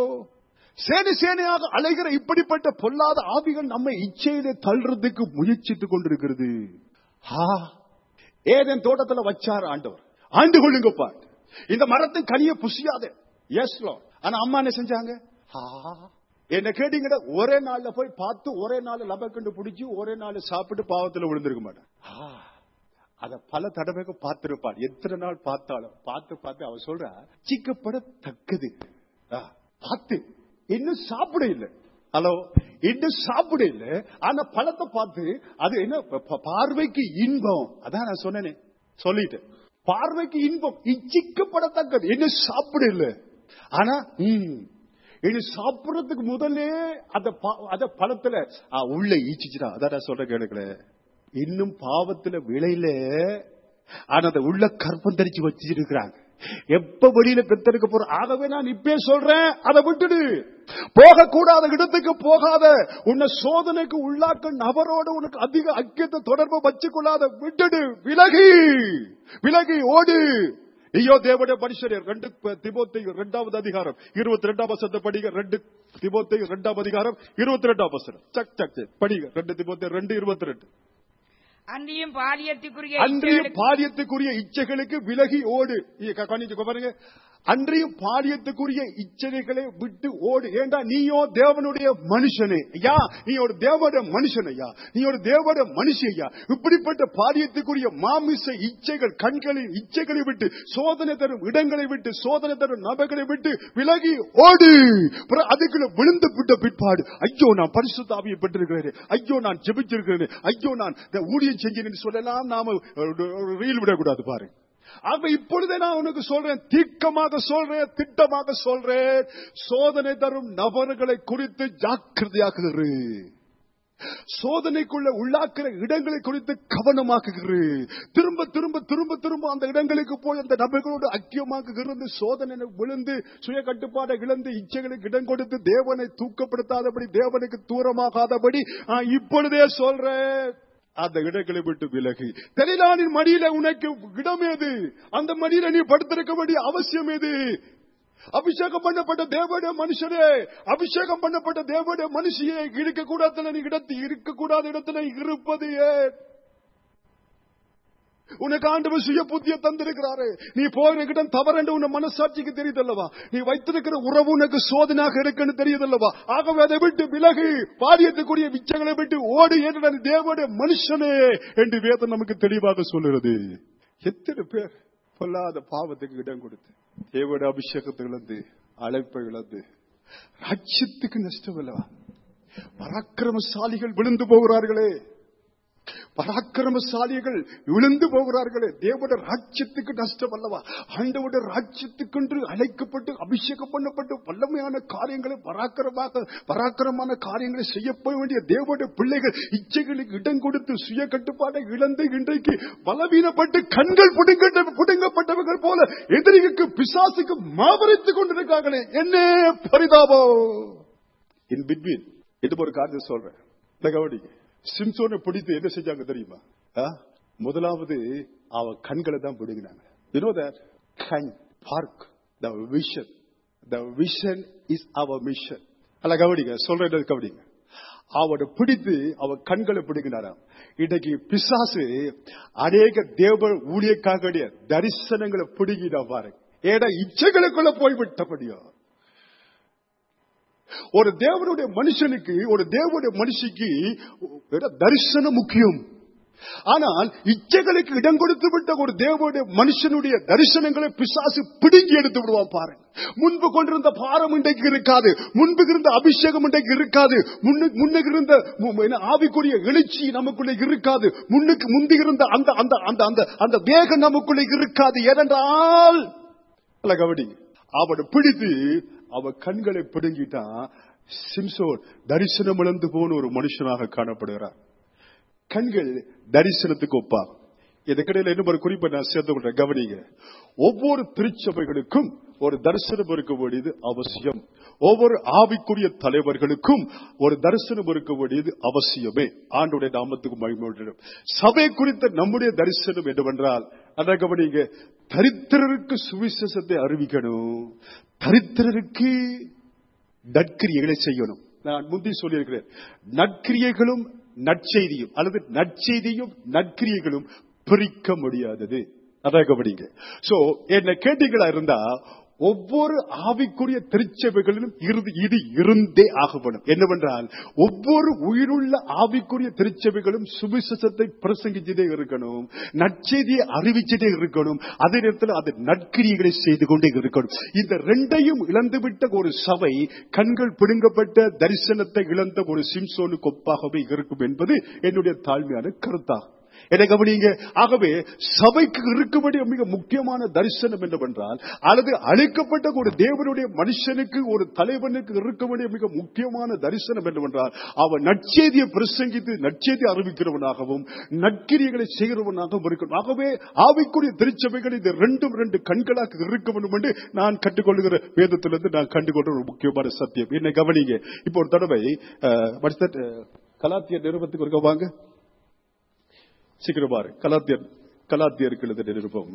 சேனை சேனையாக அலைகிற இப்படிப்பட்ட பொல்லாத ஆவிகள் நம்மை இச்சையிலே தள்ளுறதுக்கு முயற்சித்துக் கொண்டிருக்கிறது ஆ, ஏதேன் தோட்டத்துல வச்சார் ஆண்டவர் ஆண்டு கொள்ளுங்கப்பா இந்த மரத்தின் கனிய புசியாத எஸ் ஆனா அம்மா என்ன செஞ்சாங்க ஆ, என்ன கேட்டீங்கன்னா ஒரே நாள்ல போய் பார்த்து ஒரே நாள் லபக்கண்டு பிடிச்சி ஒரே நாள் சாப்பிட்டு பாவத்துல விழுந்திருக்க மாட்டேன் ஆ, அத பல தடவைகள் பார்த்திருப்பான் எத்தனை நாள் பார்த்தாலும் பார்த்து பார்த்து அவ சொல்றா சிக்கப்படத்தக்கது ஆ, பார்த்து இன்னும் சாப்பிட இல்லை ஹலோ இன்னும் சாப்பிட இல்லை ஆனா பழத்தை பார்த்து அது என்ன ப- ப- பார்வைக்கு இன்பம் அதான் நான் சொன்னேனே சொல்லிட்டேன் பார்வைக்கு இன்பம் இச்சிக்கப்படத்தக்கது என்ன சாப்பிட இல்ல ஆனா ம், இது சாப்பிடுறதுக்கு முதல்ல அந்த பா- அந்த பழத்துல ஆ, உள்ள ஈச்சிச்சுடா அதான் நான் சொல்ற கேளுக்கல இன்னும் பாவத்துல விளையில ஆனா அந்த உள்ள கற்பம் தரிச்சு வச்சிருக்கிறாங்க எப்ப வெளியில பெத்தெடுக்க போற ஆகவே நான் இப்பே சொல்றேன் அதை விட்டுடு போக கூடாத இடத்துக்கு போகாத உன்னை சோதனைக்கு உள்ளாக்க நபரோட உனக்கு அதிக ஐக்கியத்தை தொடர்பு வச்சுக்கொள்ளாத விட்டுடு விலகி விலகி ஓடு ஐயோ தேவனுடைய மனுஷரே ரெண்டு திபோத்தை இரண்டாவது அதிகாரம் இருபத்தி ரெண்டாம் வசனத்தை படிங்க ரெண்டு திபோத்தை இரண்டாம் அதிகாரம் இருபத்தி ரெண்டாம் வசனம் சக் சக் சக். படிங்க ரெண்டு திபோத்தை ரெண்டு இருபத்தி ரெண்டு அன்றியும் பாலியத்துக்குரிய அன்றைய இச்சைகளுக்கு- பாலியத்துக்குரிய இச்சைகளுக்கு விலகி ஓடு இங்க க- கவனிச்சுக்கோ பாருங்க அன்றையும் பாலியத்துக்குரிய இச்சைகளை விட்டு ஓடு ஏண்டா நீயோ தேவனுடைய மனுஷனே ஐயா நீ ஒரு தேவனுடைய மனுஷன் ஐயா நீ ஒரு தேவனுடைய மனுஷி ஐயா இப்படிப்பட்ட பாலியத்துக்குரிய மாமிச இச்சைகள் கண்களின் இச்சைகளை விட்டு சோதனை தரும் இடங்களை விட்டு சோதனை தரும் நபர்களை விட்டு விலகி ஓடு பிறகு அதுக்குள்ள விழுந்து விட்ட பிற்பாடு ஐயோ நான் பரிசுத்தாவியை பெற்றிருக்கிறேன் ஐயோ நான் ஜெபிச்சிருக்கிறேன் ஐயோ நான் இந்த ஊழியம் செஞ்சேன் சொல்லலாம் நாம ஒரு- ஒரு ரீல் விடக்கூடாது பாரு ஆக இப்பொழுதே நான் உனக்கு சொல்றேன் தீர்க்கமாக சொல்றேன் திட்டமாக சொல்றேன் சோதனை தரும் நபர்களை குறித்து ஜாக்கிரதையாக்குகிறது சோதனைக்குள்ள உள்ளாக்குற இடங்களை குறித்து கவனமாக்குகிறது திரும்ப திரும்ப திரும்ப திரும்ப அந்த இடங்களுக்கு போய் அந்த நபர்களோடு ஐக்கியமாக்குகிறது சோதனை விழுந்து சுய கட்டுப்பாடை இழந்து இச்சைகளுக்கு இடம் கொடுத்து தேவனை தூக்கப்படுத்தாதபடி தேவனுக்கு தூரமாகாதபடி ஆ, இப்பொழுதே சொல்றேன் அந்த இடங்களை விட்டு விலகி தெளிலானின் மடியில உனக்கு இடம் ஏது அந்த மடியில நீ படுத்திருக்க வேண்டிய அவசியம் ஏது அபிஷேகம் பண்ணப்பட்ட தேவனுடைய மனுஷனே அபிஷேகம் பண்ணப்பட்ட தேவனுடைய மனுஷியே இருக்க கூடாத நீ இடத்து இருக்க கூடாத இடத்துல இருப்பது ஏன் உனக்கு ஆண்டவர் சுய புத்திய தந்திருக்கிறாரு நீ போகிற இடம் தவறென்று உன் மனசாட்சிக்கு தெரியுதல்லவா நீ வைத்திருக்கிற உறவு உனக்கு சோதனையாக இருக்குன்னு தெரியுதல்லவா ஆகவே அதை விட்டு விலகு பாரியத்துக்குரிய விச்சங்களை விட்டு ஓடு ஏற்ற தேவனுடைய மனுஷனே என்று வேதம் நமக்கு தெளிவாக சொல்லுகிறது எத்தனை பேர் பொல்லாத பாவத்துக்கு இடம் கொடுத்து தேவனுடைய அபிஷேகத்தை இழந்து அழைப்பை இழந்து ராஜ்யத்துக்கு நஷ்டம் அல்லவா பராக்கிரமசாலிகள் விழுந்து போகிறார்களே பராக்கிரமசாலிகள் விழுந்து போகிறார்களே தேவட ராஜ்யத்துக்கு நஷ்டம் அல்லவா ஆண்டவோட ராஜ்யத்துக்கென்று அழைக்கப்பட்டு அபிஷேகம் பண்ணப்பட்டு வல்லமையான காரியங்களை பராக்கிரமாக பராக்கிரமான காரியங்களை செய்யப்பட வேண்டிய தேவட பிள்ளைகள் இச்சைகளுக்கு இடம் கொடுத்து சுய கட்டுப்பாட்டை இழந்து இன்றைக்கு பலவீனப்பட்டு கண்கள் புடுங்கட்ட புடுங்கப்பட்டவர்கள் போல எதிரிக்கு பிசாசுக்கு மாவரித்துக் கொண்டிருக்காங்களே என்ன பரிதாபம் இன் பிட்வீன் இது ஒரு காரியத்தை சொல்றேன் இந்த கவனிங்க சிம்சோனை பிடித்து என்ன செஞ்சாங்க தெரியுமா ஆ? முதலாவது அவ கண்களை தான் பிடுங்கினாங்க you know that கண் பார்க் the vision the vision is our mission அல்ல கவனிங்க சொல்றது கவனிங்க அவட பிடித்து அவ கண்களை பிடிக்கிறாராம் இன்னைக்கு பிசாசு அநேக தேவ ஊழியக்காக தரிசனங்களை பிடிக்கிட்டா பாருங்க ஏடா இச்சைகளுக்குள்ள போய்விட்டபடியோ ஒரு தேவனுடைய மனுஷனுக்கு ஒரு தேவனுடைய மனுஷிக்கு வெறும் தரிசனம் முக்கியம் ஆனால் இச்சைகளுக்கு இடம் கொடுத்து விட்ட ஒரு தேவனுடைய மனுஷனுடைய தரிசனங்களை பிசாசு பிடுங்கி எடுத்து விடுவான் பாருங்க முன்பு கொண்டிருந்த பாரம் இன்றைக்கு இருக்காது முன்பு இருந்த அபிஷேகம் இன்றைக்கு இருக்காது முன்னுக்கு முன்னுக்கு இருந்த மு- என்ன ஆவிக்குரிய எழுச்சி நமக்குள்ள இருக்காது முன்னுக்கு முந்தி இருந்த அந்த அந்த அந்த அந்த அந்த வேகம் நமக்குள்ள இருக்காது ஏனென்றால் அல்ல கவனி அவனை பிடித்து அவ கண்களை பிடுங்கிட்டான் சிம்சோன் தரிசனம் இழந்து போன ஒரு மனுஷனாக காணப்படுகிறார் கண்கள் தரிசனத்துக்கு ஒப்பா இதுக்கிடையில இன்னும் ஒரு குறிப்பை நான் சேர்ந்து கொண்டேன் கவனிங்க ஒவ்வொரு திருச்சபைகளுக்கும் ஒரு தரிசனம் இருக்க வேண்டியது அவசியம் ஒவ்வொரு ஆவிக்குரிய தலைவர்களுக்கும் ஒரு தரிசனம் இருக்க வேண்டியது அவசியமே ஆண்டுடைய நாமத்துக்கு மகிழ்ச்சியும் சபை குறித்த நம்முடைய தரிசனம் என்னவென்றால் அதை கவனிங்க தரித்திரருக்கு சுவிசேஷத்தை அறிவிக்கணும் தரித்திரருக்கு நற்கிரியைகளை செய்யணும் நான் முந்தி சொல்லியிருக்கிறேன் நற்கிரியைகளும் நற்செய்தியும் அல்லது நற்செய்தியும் நற்கிரியைகளும் பிரிக்க முடியாதது அதான் கவனிங்க சோ என்ன கேட்டீங்களா இருந்தா ஒவ்வொரு ஆவிக்குரிய திருச்சபைகளிலும் இறுதி இது இருந்தே ஆகப்படும் என்னவென்றால் ஒவ்வொரு உயிருள்ள ஆவிக்குரிய திருச்சபைகளும் சுவிசேஷத்தை பிரசங்கிச்சுட்டே இருக்கணும் நற்செய்தியை அறிவிச்சுட்டே இருக்கணும் அதே நேரத்தில் அது நற்கிரியைகளை செய்து கொண்டே இருக்கணும் இந்த ரெண்டையும் இழந்துவிட்ட ஒரு சபை கண்கள் பிடுங்கப்பட்ட தரிசனத்தை இழந்த ஒரு சிம்சோனுக்கு ஒப்பாகவே இருக்கும் என்பது என்னுடைய தாழ்மையான கருத்தாகும் என்னை கவனிங்க ஆகவே சபைக்கு இருக்க வேண்டிய மிக முக்கியமான தரிசனம் என்னவென்றால் அல்லது அழைக்கப்பட்ட ஒரு தேவனுடைய மனுஷனுக்கு ஒரு தலைவனுக்கு இருக்க வேண்டிய மிக முக்கியமான தரிசனம் என்னவென்றால் அவன் நற்செய்தியை பிரசங்கித்து நற்செய்தி அறிவிக்கிறவனாகவும் நற்கிரியைகளை செய்கிறவனாகவும் இருக்கணும் ஆகவே ஆவிக்குரிய திருச்சபைகள் இந்த ரெண்டும் ரெண்டு கண்களாக இருக்க வேண்டும் என்று நான் கற்றுக்கொள்கிற வேதத்திலிருந்து நான் கண்டுகொள்ற ஒரு முக்கியமான சத்தியம் என்னை கவனிங்க இப்போ ஒரு தடவை அஹ், what's that, அஹ், கலாத்திய நிறுவனத்துக்கு இருக்க வாங்க சீக்கிரம் பாரு கலாத்தியர் கலாத்தியருக்கு எழுத நிருபம்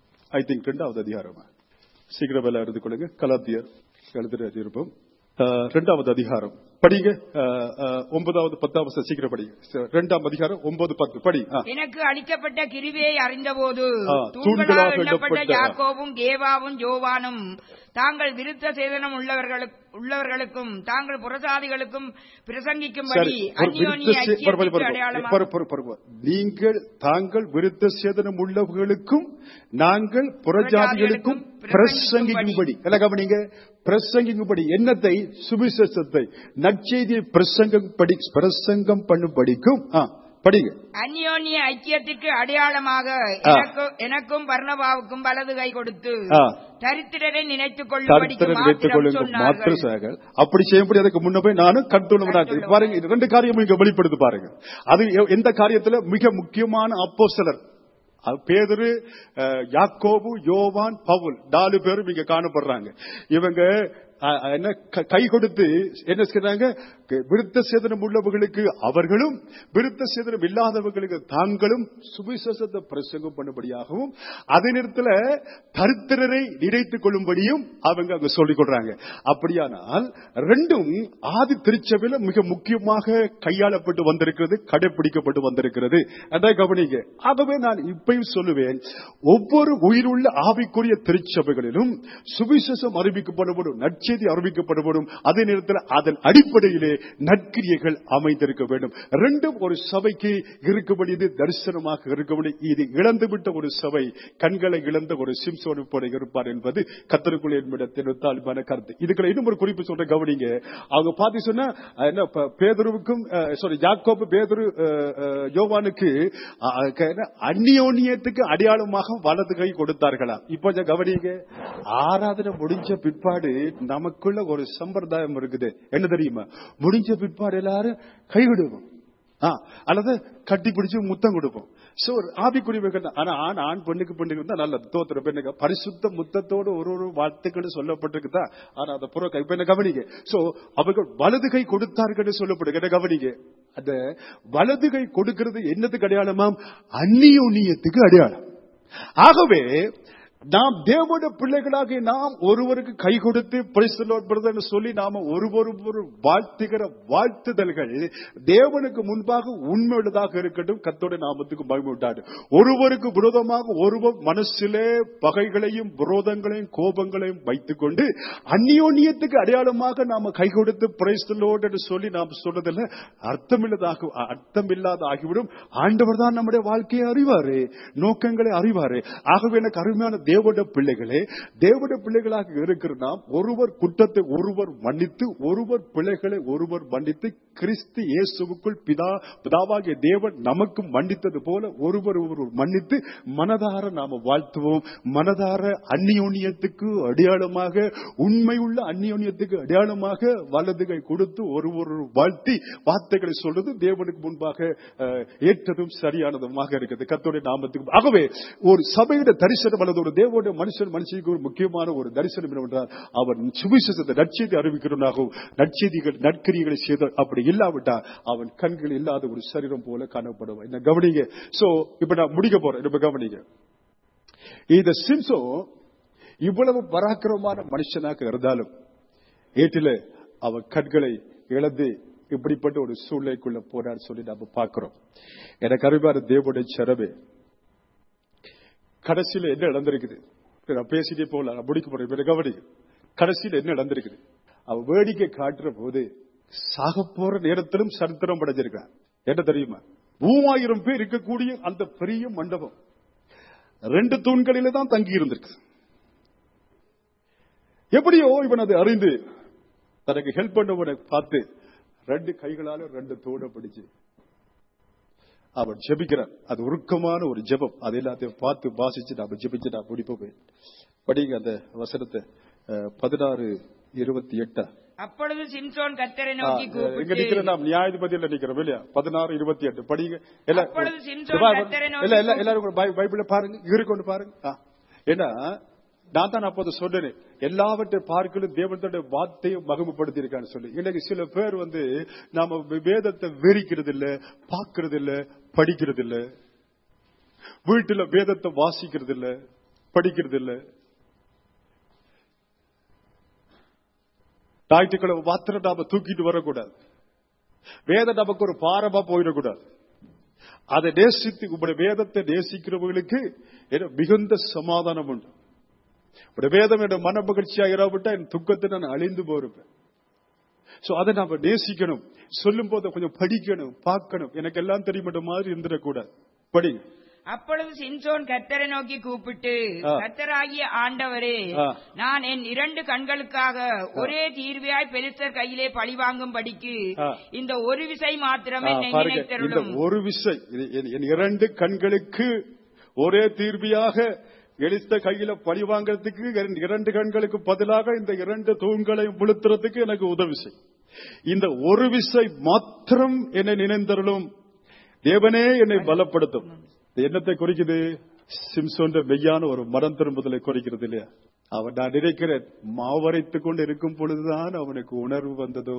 ஐ திங்க் ரெண்டாவது அதிகாரம் சீக்கிரம் எல்லாம் எடுத்துக் கொள்ளுங்க கலாத்தியர் எழுதுற நிருபம் அஹ், ரெண்டாவது அதிகாரம் படிங்க அஹ், அஹ், ஒன்பதாவது பத்தாவது சீக்கிரம் படிங்க ச- ரெண்டாம் அதிகாரம் ஒன்பது பத்து படி ஆ. எனக்கு அளிக்கப்பட்ட கிருவியை அறிந்தபோது ஆ, தூண்களாக தூண்களாக எண்ணப்பட்ட எண்ணப்பட்ட- யாக்கோவும் கேவாவும் ஜோவானும் தாங்கள் விருத்த சேதனம் உள்ளவர்களுக்கு உள்ளவர்களுக்கும் தாங்கள் புறசாதிகளுக்கும் பிரசங்கிக்கும்படி சரி ஒரு அந்யோனி விருத்த சே- பர- பர- ஐக்கியத்திற்கு பர- அடையாளமாக பர- பர- பர- பர- நீங்கள் தாங்கள் விருத்த சேதனம் உள்ளவர்களுக்கும் நாங்கள் புறஜாதிகளுக்கும் பிரசங்கிக்கும்படி எல்லாம் கவனிங்க பிரசங்கிக்கும்படி என்னத்தை சுவிசேஷத்தை நற்செய்தியை பிரசங்கம் படி பிரசங்கம் பண்ணும் படிக்கும் ஆ, படிங்க அந்யோன்ய ஐக்கியத்திற்கு அடையாளமாக ஆ. எனக்கு- எனக்கும் பர்ணபாவுக்கும் வலது கை கொடுத்து ஆ. தரித்திரரை நினைத்துக் கொள்ளும்படிக்கு கருத்தரை நினைத்துக் மாத்திரம் கொள்ளுங்கள் மாத்திர சொன்னார்கள் சாகல் அப்படி செய்யும்படி அதுக்கு முன்ன போய் நானும் கட்டுள்ளவனாக கட்டுள்ளவனாக. பாருங்க இது ரெண்டு காரியமும் இங்க வெளிப்படுத்து பாருங்க அது எ- எந்த காரியத்துல மிக முக்கியமான அப்போஸ்தலர் அது பேதுரு அஹ், யாக்கோபு யோவான் பவுல் நாலு பேரும் இங்க காணப்படுறாங்க இவங்க அஹ், என்ன க- கை கொடுத்து என்ன செய்றாங்க விருத்த சேதனம் உள்ளவர்களுக்கு அவர்களும் விருத்த சேதனம் இல்லாதவர்களுக்கு தாங்களும் சுவிசேஷத்தை பிரசங்கம் பண்ணும்படியாகவும் அதே நேரத்தில் தரித்திரரை நினைத்துக் கொள்ளும்படியும் அவங்க அங்க சொல்லிக் கொள்றாங்க அப்படியானால் ரெண்டும் ஆதி திருச்சபையில மிக முக்கியமாக கையாளப்பட்டு வந்திருக்கிறது கடைபிடிக்கப்பட்டு வந்திருக்கிறது அதான் கவனிங்க ஆகவே நான் இப்பயும் சொல்லுவேன் ஒவ்வொரு உயிருள்ள ஆவிக்குரிய திருச்சபைகளிலும் சுவிசேஷம் அறிவிக்கப்படப்படும் நற்செய்தி அறிவிக்கப்படப்படும் அதே நேரத்தில் அதன் அடிப்படையிலே நற்கிரியைகள் அமைந்திருக்க வேண்டும் ரெண்டும் ஒரு சபைக்கு இருக்க வேண்டியது தரிசனமாக இருக்க வேண்டியது இது இழந்துவிட்ட ஒரு சபை கண்களை இழந்த ஒரு சிம்சோனு போல இருப்பார் என்பது கத்தருக்குள் என்பிடத்தின் தாழ்வான கருத்து இதுக்குள்ள இன்னும் ஒரு குறிப்பு சொல்ற கவனிங்க அவங்க பார்த்து சொன்னா அஹ், என்ன ப- பேதுருவுக்கும் சாரி யாக்கோபு பேதுரு அஹ், அஹ், யோவானுக்கு அஹ், அஹ், என்ன, அந்நியோன்யத்துக்கு அடையாளமாக வலது கை கொடுத்தார்களா இப்போ கொஞ்சம் கவனிங்க ஆராதனை முடிஞ்ச பிற்பாடு நமக்குள்ள ஒரு சம்பிரதாயம் இருக்குது என்ன தெரியுமா முடிஞ்ச பிற்பாடு எல்லாரும் கை விடுவோம் ஆ, அல்லது கட்டி பிடிச்சு முத்தம் கொடுப்போம் சோ ஆவிக்குரியவர்கள் தான். ஆனா ஆண் ஆண் பெண்ணுக்கு பெண்ணுக்கு தான் நல்லது தோத்திர பெண்ணுக்கு பரிசுத்த முத்தத்தோடு ஒரு ஒரு வார்த்தைகள் சொல்லப்பட்டிருக்குதா ஆனா அதை புற கை பெண்ணை கவனிங்க சோ அவர்கள் வலது கை கொடுத்தார்கள் சொல்லப்படுது என்ன கவனிங்க அந்த வலது கை கொடுக்கிறது என்னத்துக்கு அடையாளமாம் அந்நியோன்னியத்துக்கு அடையாளம் ஆகவே நாம் தேவனுடைய பிள்ளைகளாக நாம் ஒருவருக்கு கை கொடுத்து பிரதர் சொல்லி நாம ஒருவரு வாழ்த்துகிற வாழ்த்துதல்கள் தேவனுக்கு முன்பாக உண்மையுள்ளதாக இருக்கட்டும் கத்தோட நாமத்துக்கு மகிழ்வுண்டாடு ஒருவருக்கு விரோதமாக ஒருவர் மனசிலே பகைகளையும் விரோதங்களையும் கோபங்களையும் வைத்துக் கொண்டு அந்நியோன்யத்துக்கு அடையாளமாக நாம கை கொடுத்து பிரைஸ்தலோடு என்று சொல்லி நாம் சொல்றதில்ல அர்த்தமில்லதாக அர்த்தமில்லாத ஆகிவிடும் ஆண்டவர் தான் நம்முடைய வாழ்க்கையை அறிவாரு நோக்கங்களை அறிவாரு ஆகவே எனக்கு அருமையான தேவட பிள்ளைகளே தேவட பிள்ளைகளாக இருக்கிற நாம் ஒருவர் குற்றத்தை ஒருவர் மன்னித்து ஒருவர் பிள்ளைகளை ஒருவர் மன்னித்து கிறிஸ்து இயேசுவுக்குள் பிதா பிதாவாகிய தேவன் நமக்கு மன்னித்தது போல ஒருவர் ஒருவர் மன்னித்து மனதார நாம வாழ்த்துவோம் மனதார அந்நியோன்யத்துக்கு அடையாளமாக உண்மையுள்ள அந்நியோன்யத்துக்கு அடையாளமாக வலதுகை கொடுத்து ஒருவர் வாழ்த்தி வார்த்தைகளை சொல்றது தேவனுக்கு முன்பாக அஹ், ஏற்றதும் சரியானதுமாக இருக்குது கர்த்தருடைய நாமத்துக்கு ஆகவே ஒரு சபையுடைய தரிசனம் அல்லது ஒரு தேவனுடைய மனுஷன் மனுஷனுக்கு ஒரு முக்கியமான ஒரு தரிசனம் என்னவென்றால் அவன் சுவிசேஷத்தை நற்செய்தி அறிவிக்கிறவனாகவும் நற்செய்திகள் நற்கிரிகளை செய்த அப்படி இல்லாவிட்டா அவன் கண்கள் இல்லாத ஒரு சரீரம் போல காணப்படுவான் என்ன கவனிங்க சோ இப்ப நான் முடிக்க போறேன் இப்ப கவனிங்க இந்த சிம்சோ இவ்வளவு பராக்கிரமமான மனுஷனாக இருந்தாலும் ஏட்டில அவன் கண்களை இழந்து இப்படிப்பட்ட ஒரு சூழ்நிலைக்குள்ள போறான்னு சொல்லி நாம பார்க்கிறோம் எனக்கு அறிவார தேவனுடைய சரவே கடைசியில என்ன நடந்திருக்குது நான் பேசிட்டே போல நான் முடிக்க போறேன் இப்ப கவனி கடைசியில என்ன நடந்திருக்குது அவன் வேடிக்கை காட்டுற போது சாக போற நேரத்திலும் சரித்திரம் படைஞ்சிருக்கான் என்ன தெரியுமா மூவாயிரம் பேர் இருக்கக்கூடிய அந்த பெரிய மண்டபம் ரெண்டு தூண்களில தான் தங்கி இருந்திருக்கு எப்படியோ இவன் அதை அறிந்து தனக்கு ஹெல்ப் பண்ணவனை பார்த்து ரெண்டு கைகளால ரெண்டு தோட பிடிச்சு அவன் ஜெபிக்கிறான் அது உருக்கமான ஒரு ஜெபம் அது எல்லாத்தையும் பார்த்து வாசிச்சு நாம ஜெபிச்சு நான் முடிப்போம் படிங்க அந்த வசனத்தை அஹ், பதினாறு இருபத்தி எட்டா அப்பொழுது சிம்சோன் கத்தரை ஆ, நோக்கி எங்க கூப்பிட்டு நிக்கிறோம் நாம் நியாயாதிபதியில நிக்கிறோம் இல்லையா பதினாறு இருபத்தி எட்டு படிங்க எல்லா- அப்பொழுது சிம்சோன் இல்ல, கர்த்தரை நோக்கி இல்ல, இல்ல, எல்லாரும் கூட பை- பைபிளை பாருங்க இருக்கொண்டு பாருங்க ஆ. ஏன்னா நான் தான் அப்போது சொன்னேன் எல்லாவற்றை பார்க்கலும் தேவனுடைய வார்த்தையை மகிமைப்படுத்தி இருக்கான்னு சொல்லி இன்னைக்கு சில பேர் வந்து நாம வேதத்தை வெறிக்கிறது இல்ல பார்க்கறது இல்ல படிக்கிறது இல்ல வீட்டுல வேதத்தை வாசிக்கிறது இல்ல படிக்கிறது இல்ல ஞாயிற்றுக்கிழமை மாத்திரம் நாம தூக்கிட்டு வரக்கூடாது வேதம் நமக்கு ஒரு பாரமா போயிடக்கூடாது அதை நேசித்து உங்களுடைய வேதத்தை நேசிக்கிறவர்களுக்கு என்ன மிகுந்த சமாதானம் உண்டு உங்களுடைய வேதம் என்ற மன மகிழ்ச்சியா இராவிட்டா என் துக்கத்தை நான் அழிந்து போயிருப்பேன் சோ அதை நாம நேசிக்கணும் சொல்லும் போது கொஞ்சம் படிக்கணும் பார்க்கணும் எனக்கு எல்லாம் தெரியுமன்ற மாதிரி இருந்துடக்கூடாது படிங்க அப்பொழுது சிம்சோன் கத்தரை நோக்கி கூப்பிட்டு ஆ. கத்தராகிய ஆண்டவரே ஆ. நான் என் இரண்டு கண்களுக்காக ஒரே தீர்வையாய் பெலிஸ்தர் கையிலே பழிவாங்கும் படிக்கு ஆ. இந்த ஒரு விசை மாத்திரமே ஆ, என்னை பாருங்க இந்த நினைத்தருளும் ஒரு விசை இது என்- என் இரண்டு கண்களுக்கு ஒரே தீர்வியாக எலித்த கையில பழி வாங்குறதுக்கு என் இரண்டு கண்களுக்கு பதிலாக இந்த இரண்டு தூண்களை விழுத்துறதுக்கு எனக்கு உதவி செய் இந்த ஒரு விசை மாத்திரம் என்னை நினைந்தருளும் தேவனே என்னை பலப்படுத்தும் இது என்னத்தை குறிக்குது சிம்சோன்ற மெய்யான ஒரு மரம் திரும்புதலை குறிக்கிறது இல்லையா அவன் நான் நினைக்கிறேன் மாவரைத்துக் கொண்டு இருக்கும் பொழுதுதான் அவனுக்கு உணர்வு வந்ததோ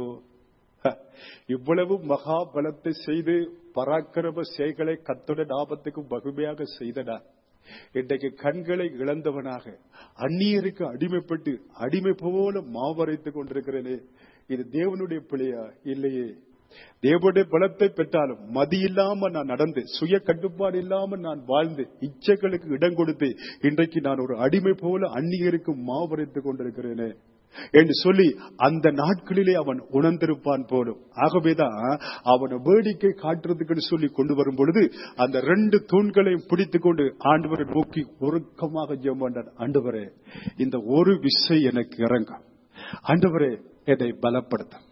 ஹ, இவ்வளவு மகா பலத்தை செய்து பராக்கிரம செயல்களை கத்துடன் ஆபத்துக்கும் மகிமையாக செய்தனா இன்றைக்கு கண்களை இழந்தவனாக அந்நியருக்கு அடிமைப்பட்டு அடிமை போல மாவரைத்துக் கொண்டிருக்கிறேனே இது தேவனுடைய பிழையா இல்லையே தேவனுடைய பலத்தை பெற்றாலும் மதி இல்லாம நான் நடந்து சுய கட்டுப்பாடு இல்லாம நான் வாழ்ந்து இச்சைகளுக்கு இடம் கொடுத்து இன்றைக்கு நான் ஒரு அடிமை போல அந்நியருக்கு மாவரைத்துக் கொண்டிருக்கிறேனே என்று சொல்லி அந்த நாட்களிலே அவன் உணர்ந்திருப்பான் போலும் ஆகவேதான் அவனை வேடிக்கை காட்டுறதுக்குன்னு சொல்லி கொண்டு வரும் பொழுது அந்த ரெண்டு தூண்களையும் பிடித்துக் கொண்டு ஆண்டவரை நோக்கி உருக்கமாக ஜெபம் ஆண்டவரே இந்த ஒரு விசை எனக்கு இறங்கும் ஆண்டவரே என்னை பலப்படுத்தும்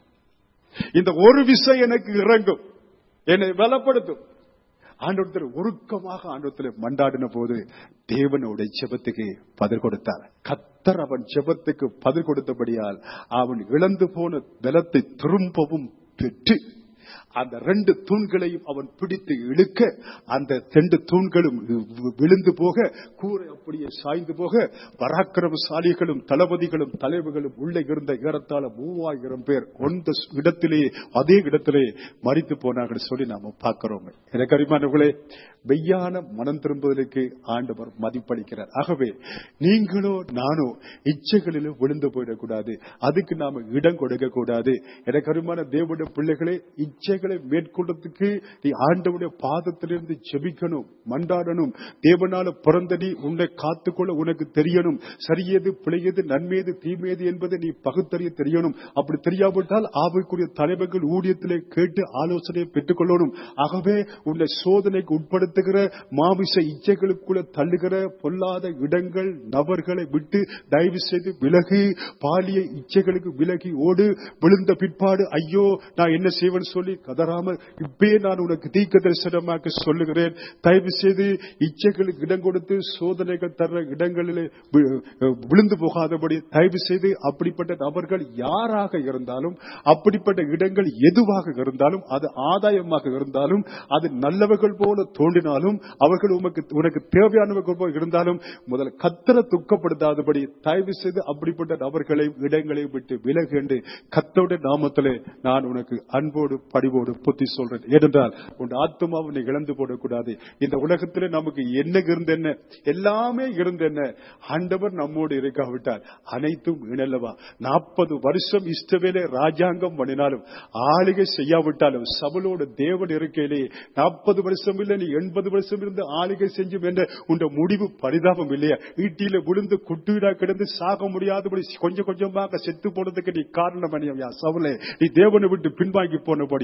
இந்த ஒரு விசை எனக்கு இறங்கும் என்னை பலப்படுத்தும் ஆண்டவரத்தில் உருக்கமாக ஆண்டவத்தில் மண்டாடின போது தேவனுடைய ஜெபத்துக்கு பதில் கொடுத்தார் கத்தர் அவன் ஜெபத்துக்கு பதில் கொடுத்தபடியால் அவன் இழந்து போன பலத்தை திரும்பவும் பெற்று அந்த ரெண்டு தூண்களையும் அவன் பிடித்து இழுக்க அந்த ரெண்டு தூண்களும் வி- விழுந்து போக கூரை அப்படியே சாய்ந்து போக பராக்கிரமசாலிகளும் தளபதிகளும் தலைவர்களும் உள்ளே இருந்த ஏறத்தாழ மூவாயிரம் பேர் அந்த இடத்திலே அதே இடத்திலே மறித்து போனார்கள் சொல்லி நாம பார்க்கிறோம் எனக்கு அறிமானவர்களே மெய்யான மனம் திரும்புவதற்கு ஆண்டவர் மதிப்பளிக்கிறார் ஆகவே நீங்களோ நானோ இச்சைகளிலும் விழுந்து போயிடக்கூடாது அதுக்கு நாம இடம் கொடுக்க கூடாது எனக்கு அருமான தேவனுடைய பிள்ளைகளே இச்சைகளை மேற்கொள்றதுக்கு நீ ஆண்டவுடைய பாதத்திலிருந்து ஜெபிக்கணும் மண்டாடணும் தேவனால பிறந்த நீ உன்னை காத்துக்கொள்ள உனக்கு தெரியணும் சரியது பிழையது நன்மையது தீமையது என்பதை நீ பகுத்தறிய தெரியணும் அப்படி தெரியாவிட்டால் ஆவைக்குரிய தலைவர்கள் ஊழியத்திலே கேட்டு ஆலோசனையை பெற்றுக்கொள்ளணும் ஆகவே உன்னை சோதனைக்கு உட்படுத்துகிற மாமிச இச்சைகளுக்குள்ள தள்ளுகிற பொல்லாத இடங்கள் நபர்களை விட்டு தயவு செய்து விலகி பாலிய இச்சைகளுக்கு விலகி ஓடு விழுந்த பிற்பாடு ஐயோ நான் என்ன செய்வேன்னு சொல்லி கதறாமல் இப்பே நான் உனக்கு தீக்க தரிசனமாக சொல்லுகிறேன் தயவு செய்து இச்சைகளுக்கு இடம் கொடுத்து சோதனைகள் தர்ற இடங்களிலே வி- விழுந்து போகாதபடி தயவு செய்து அப்படிப்பட்ட நபர்கள் யாராக இருந்தாலும் அப்படிப்பட்ட இடங்கள் எதுவாக இருந்தாலும் அது ஆதாயமாக இருந்தாலும் அது நல்லவர்கள் போல தோன்றினாலும் அவர்கள் உமக்கு உனக்கு தேவையானவர்கள் போல இருந்தாலும் முதல்ல கத்தரை துக்கப்படுத்தாதபடி தயவு செய்து அப்படிப்பட்ட நபர்களை இடங்களை விட்டு விலகு என்று கத்தோட நாமத்திலே நான் உனக்கு அன்போடு படிவோடு புத்தி சொல்றேன் ஏனென்றால் உன் ஆத்மாவை நீ இழந்து போடக்கூடாது இந்த உலகத்திலே நமக்கு என்ன இருந்த என்ன எல்லாமே இருந்த என்ன ஆண்டவர் நம்மோடு இருக்காவிட்டார் அனைத்தும் இணல்லவா நாற்பது வருஷம் இஷ்டவேலே ராஜாங்கம் பண்ணினாலும் ஆளுகை செய்யாவிட்டாலும் சபலோடு தேவன் இருக்கையிலே நாற்பது வருஷம் இல்லை நீ எண்பது வருஷம் இருந்து ஆளுகை செஞ்சும் என்ற உண்ட முடிவு பரிதாபம் இல்லையா ஈட்டியில விழுந்து குட்டுடா கிடந்து சாக முடியாதபடி கொஞ்சம் கொஞ்சமாக செத்து போனதுக்கு நீ காரணம் பண்ணியா சவலே நீ தேவனை விட்டு பின்வாங்கி போனபடியா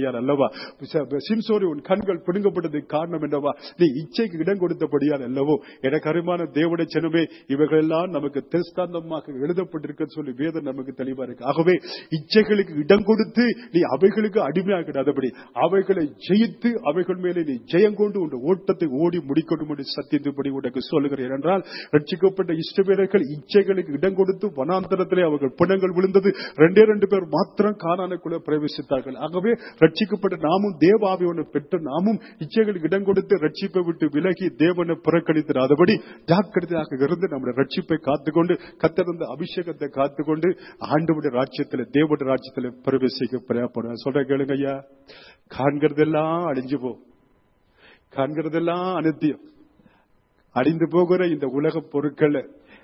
கொடுத்தபடியால் அல்லவா சிம்சோரி உன் கண்கள் பிடுங்கப்பட்டதுக்கு காரணம் என்னவா நீ இச்சைக்கு இடம் கொடுத்தபடியால் அல்லவோ எனக்கு அருமான தேவடைய ஜனமே இவைகளெல்லாம் நமக்கு திருஸ்தாந்தமாக எழுதப்பட்டிருக்க சொல்லி வேதம் நமக்கு தெளிவா இருக்கு ஆகவே இச்சைகளுக்கு இடம் கொடுத்து நீ அவைகளுக்கு அடிமையாகிடாதபடி அவைகளை ஜெயித்து அவைகள் மேலே நீ ஜெயம் கொண்டு உன் ஓட்டத்தை ஓடி முடிக்கணும் என்று சத்தியத்தின்படி உனக்கு சொல்லுகிறேன் என்றால் ரட்சிக்கப்பட்ட இஷ்டவீரர்கள் இச்சைகளுக்கு இடம் கொடுத்து வனாந்தரத்திலே அவர்கள் பிணங்கள் விழுந்தது ரெண்டே ரெண்டு பேர் மாத்திரம் காணானுக்குள்ள பிரவேசித்தார்கள் ஆகவே ரட்சிக்கப்பட்ட நாமும் தேவாவியவனை பெற்ற நாமும் இச்சைகளுக்கு இடம் கொடுத்து ரட்சிப்பை விட்டு விலகி தேவனை புறக்கணித்திராதபடி ஜாக்கிரதையாக இருந்து நம்முடைய ரட்சிப்பை காத்துக்கொண்டு கத்திருந்த அபிஷேகத்தை காத்துக்கொண்டு ஆண்டவுடைய ராஜ்யத்தில் தேவனுடைய ராஜ்யத்தில் பிரவேசிக்க பிரயாப்படும் சொல்ற கேளுங்க ஐயா காண்கிறதெல்லாம் அழிஞ்சு போ காண்கிறதெல்லாம் அனித்தியம் அழிந்து போகிற இந்த உலக பொருட்களை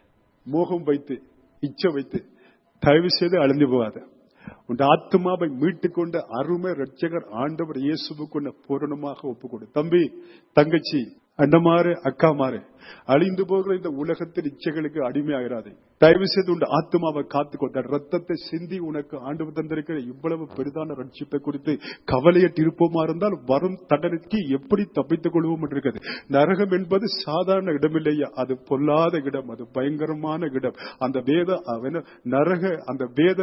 மோகம் வைத்து இச்சை வைத்து தயவு செய்து அழிந்து போகாத உன் ஆத்மாவை மீட்டுக் கொண்ட அருமை ரட்சகர் ஆண்டவர் இயேசுவுக்கு பூரணமாக ஒப்புக்கொடு தம்பி தங்கச்சி அண்ணமாறு அக்காமாறு அழிந்து போகிற இந்த உலகத்தின் இச்சைகளுக்கு அடிமையாகிறாதே தயவு செய்து உன் ஆத்மாவை காத்துக்கொண்ட ரத்தத்தை சிந்தி உனக்கு ஆண்டு தந்திருக்கிற இவ்வளவு பெரிதான ரட்சிப்பை குறித்து கவலையற்று இருப்போமா இருந்தால் வரும் தண்டனைக்கு எப்படி தப்பித்துக் கொள்வோம் என்று இருக்கிறது நரகம் என்பது சாதாரண இடமில்லையா அது பொல்லாத இடம் அது பயங்கரமான இடம் அந்த வேத அவன நரக அந்த வேத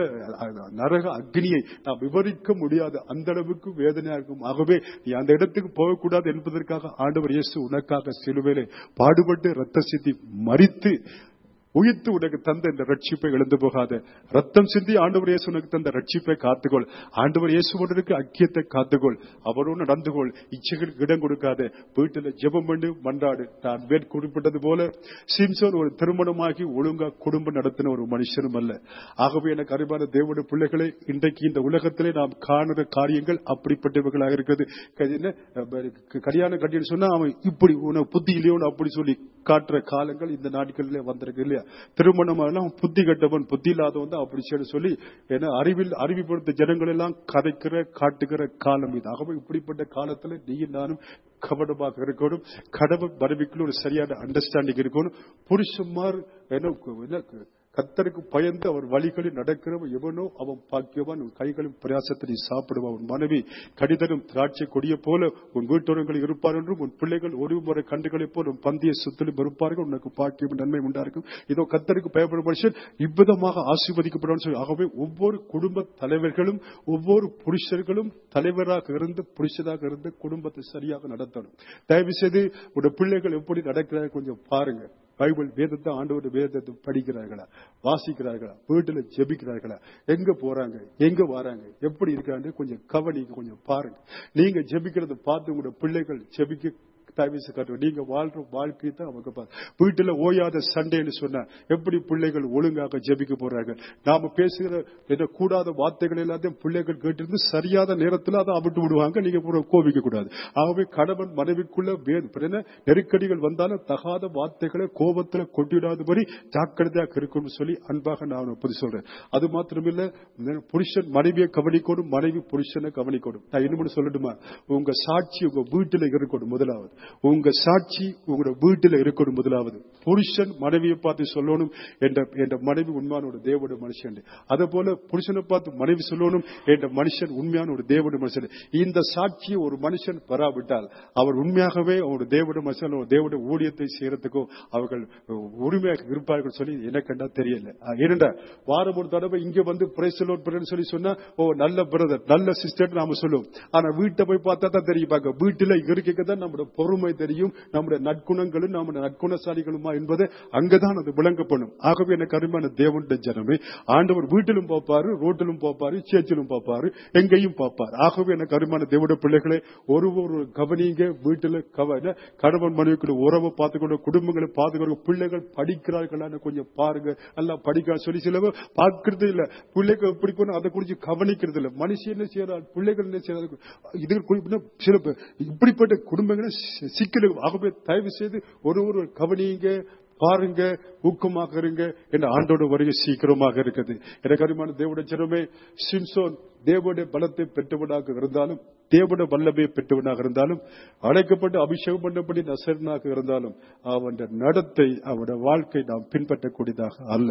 நரக அக்னியை நாம் விவரிக்க முடியாது அந்த அளவுக்கு வேதனையா இருக்கும் ஆகவே நீ அந்த இடத்துக்கு போகக்கூடாது என்பதற்காக ஆண்டவர் இயேசு உனக்காக சிலுவையிலே பாடுபட்டு ரத்த சித்தி மறித்து உயிர்த்து உனக்கு தந்த இந்த ரட்சிப்பை இழந்து போகாத ரத்தம் சிந்தி ஆண்டவர் இயேசு உனக்கு தந்த ரட்சிப்பை காத்துக்கொள் ஆண்டவர் இயேசுவனுக்கு அக்கியத்தை காத்துக்கொள் அவரோடு நடந்து கொள் இச்சைகளுக்கு இடம் கொடுக்காத வீட்டில் ஜெபம் பண்ணி மன்றாடு நான் வேட் குறிப்பிட்டது போல சிம்சோன் ஒரு திருமணமாகி ஒழுங்கா குடும்பம் நடத்தின ஒரு மனுஷனும் அல்ல ஆகவே எனக்கு அறிவான தேவனுடைய பிள்ளைகளை இன்றைக்கு இந்த உலகத்திலே நாம் காணுற காரியங்கள் அப்படிப்பட்டவர்களாக இருக்கிறது க- என்ன, அஹ், கல்யாணம் கட்டின்னு சொன்னா அவன் இப்படி உனக்கு புத்தி இல்லையோன்னு அப்படி சொல்லி காட்டுற காலங்கள் இந்த நாட்களிலே வந்திருக்கு இல்லையா திருமணம் புத்தி கட்டவன் புத்தி இல்லாதவன் தான் அப்படி சரி சொல்லி ஏன்னா அறிவில் அறிவிப்படுத்த ஜனங்கள் எல்லாம் கதைக்கிற காட்டுகிற காலம் இது ஆகவே இப்படிப்பட்ட காலத்துல நீயும் நானும் கவனமாக இருக்கணும் கடவுள் மனைவிக்குள்ள ஒரு சரியான அண்டர்ஸ்டாண்டிங் இருக்கணும் புருஷன்மார் என்ன என்ன கத்தருக்கு பயந்து அவர் வழிகளில் நடக்கிறவன் எவனோ அவன் பாக்கியவான் உன் கைகளின் பிரயாசத்தை நீ சாப்பிடுவான் உன் மனைவி கடிதரும் திராட்சை கொடிய போல உன் வீட்டோரங்களில் இருப்பார் என்றும் உன் பிள்ளைகள் ஒரு முறை கண்டுகளைப் போல உன் பந்திய சுத்திலும் இருப்பார்கள் உனக்கு பாக்கியம் நன்மை உண்டாயிருக்கும் இதோ கத்தருக்கு பயப்படும் மனுஷன் இவ்விதமாக ஆசீர்வதிக்கப்படும் சொல்லி ஆகவே ஒவ்வொரு குடும்ப தலைவர்களும் ஒவ்வொரு புருஷர்களும் தலைவராக இருந்து புருஷராக இருந்து குடும்பத்தை சரியாக நடத்தணும் தயவு செய்து உடைய பிள்ளைகள் எப்படி நடக்கிறாங்க கொஞ்சம் பாருங்க பைபிள் வேதத்தை ஆண்டவர் வேதத்தை படிக்கிறார்களா வாசிக்கிறார்களா வீட்டுல ஜெபிக்கிறார்களா எங்க போறாங்க எங்க வராங்க எப்படி இருக்காங்க கொஞ்சம் கவனிக்க கொஞ்சம் பாருங்க நீங்க ஜெபிக்கிறத பார்த்து உங்களோட பிள்ளைகள் ஜெபிக்க தயவுசு காட்டுவோம் நீங்க வாழ்ற வாழ்க்கை தான் அவங்க பாரு. வீட்டுல ஓயாத சண்டைன்னு சொன்னா எப்படி பிள்ளைகள் ஒழுங்காக ஜெபிக்க போறாங்க நாம பேசுகிற என்ன கூடாத வார்த்தைகள் எல்லாத்தையும் பிள்ளைகள் கேட்டிருந்து சரியாத நேரத்துல அதை அவிட்டு விடுவாங்க நீங்க கூட கோபிக்க கூடாது ஆகவே கணவன் மனைவிக்குள்ள வே- என்ன நெருக்கடிகள் வந்தாலும் தகாத வார்த்தைகளை கோபத்துல கொட்டிடாதபடி ஜாக்கிரதையாக இருக்கணும்னு சொல்லி அன்பாக நான் ஒப்பது சொல்றேன் அது மாத்திரமில்ல நெ- புருஷன் மனைவியை கவனிக்கணும் மனைவி புருஷனை கவனிக்கணும் நான் இன்னும் சொல்லட்டுமா உங்க சாட்சி உங்க வீட்டுல இருக்கணும் முதலாவது உங்க சாட்சி உங்களோட வீட்டுல இருக்கணும் முதலாவது புருஷன் மனைவியை பார்த்து சொல்லணும் என்ற என்ற மனைவி உண்மையான ஒரு தேவனுடைய மனுஷன் அதே போல புருஷனை பார்த்து மனைவி சொல்லணும் என்ற மனுஷன் உண்மையான ஒரு தேவனுடைய மனுஷன் இந்த சாட்சியை ஒரு மனுஷன் பெறாவிட்டால் அவர் உண்மையாகவே அவருடைய தேவனுடைய மனுஷன் ஒரு தேவனுடைய ஊழியத்தை செய்யறதுக்கோ அவர்கள் உரிமையாக இருப்பார்கள் சொல்லி எனக்கு கண்டா தெரியல அஹ் ஏனென்றா வாரம் ஒரு தடவை இங்க வந்து பிரேசலோட் பிரதர் சொல்லி சொன்னா ஓ நல்ல பிரதர் நல்ல சிஸ்டர் நாம சொல்லுவோம் ஆனா வீட்டை போய் பார்த்தா தான் தெரியும் பாக்க வீட்டுல இருக்க தான் நம்முடைய பொறுமை தெரியும் நம்முடைய நற்குணங்களும் நம்முடைய நற்குணசாலிகளுமா என்பது அங்கதான் அது விளங்கப்படும் ஆகவே எனக்கு அருமையான தேவனுடைய ஜனமே ஆண்டவர் வீட்டிலும் பார்ப்பாரு ரோட்டிலும் பார்ப்பாரு சேர்ச்சிலும் பார்ப்பாரு எங்கேயும் பார்ப்பார் ஆகவே எனக்கு அருமையான தேவனுடைய பிள்ளைகளே ஒரு ஒரு கவனிங்க வீட்டுல கவன கணவன் மனைவிக்குள்ள உறவை பார்த்துக்கொண்டு குடும்பங்களை பார்த்துக்கொண்டு பிள்ளைகள் படிக்கிறார்களான்னு கொஞ்சம் பாருங்க எல்லாம் படிக்க சொல்லி சிலவ பார்க்கறது இல்ல பிள்ளைகள் எப்படி போனா அதை குறிச்சு கவனிக்கிறது இல்ல மனுஷன் என்ன செய்யறாள் பிள்ளைகள் என்ன செய்யறாங்க இது குறிப்பிட்ட சில பேர் இப்படிப்பட்ட குடும்பங்களை சி- சிக்கல் ஆகவே தயவு செய்து ஒரு ஒரு கவனிங்க பாருங்க ஊக்கமாக இருங்க என்ற ஆண்டோட வருகை சீக்கிரமாக இருக்குது எனக்கு அருமையான தேவடைய ஜனமே சிம்சோன் தேவனுடைய பலத்தை பெற்றவனாக இருந்தாலும் தேவனுடைய வல்லமையை பெற்றவனாக இருந்தாலும் அழைக்கப்பட்டு அபிஷேகம் பண்ணபடி நசரனாக இருந்தாலும் அவன் நடத்தை அவனுடைய வாழ்க்கை நாம் பின்பற்றக்கூடியதாக அல்ல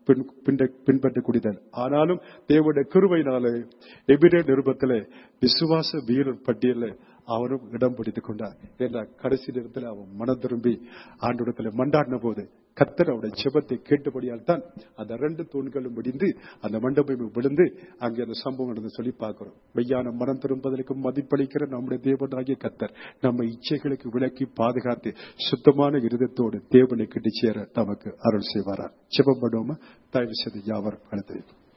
பின்- பின்ட- பின்பற்றக்கூடியதன் ஆனாலும் தேவனுடைய கிருபையினாலே எபிரே நிருபத்திலே விசுவாச வீரர் பட்டியலில் அவனும் இடம் பிடித்துக் கொண்டார் என்ற கடைசி நேரத்தில் அவன் மனம் திரும்பி ஆண்டோடத்தில் மண்டாடின போது கத்தர் அவருடைய செபத்தை கேட்டபடியால் தான் அந்த ரெண்டு தூண்களும் முடிந்து அந்த மண்டபம் விழுந்து அங்கே அந்த சம்பவம் நடந்து சொல்லி பார்க்கிறோம் மெய்யான மனம் திரும்பதற்கு மதிப்பளிக்கிற நம்முடைய தேவனாகிய கத்தர் நம்ம இச்சைகளுக்கு விலக்கி பாதுகாத்து சுத்தமான இருதத்தோடு தேவனை கிட்டி சேர நமக்கு அருள் செய்வாரார் செபம் பண்ணுவோமா தயவு செய்து யாவர் கழுத்து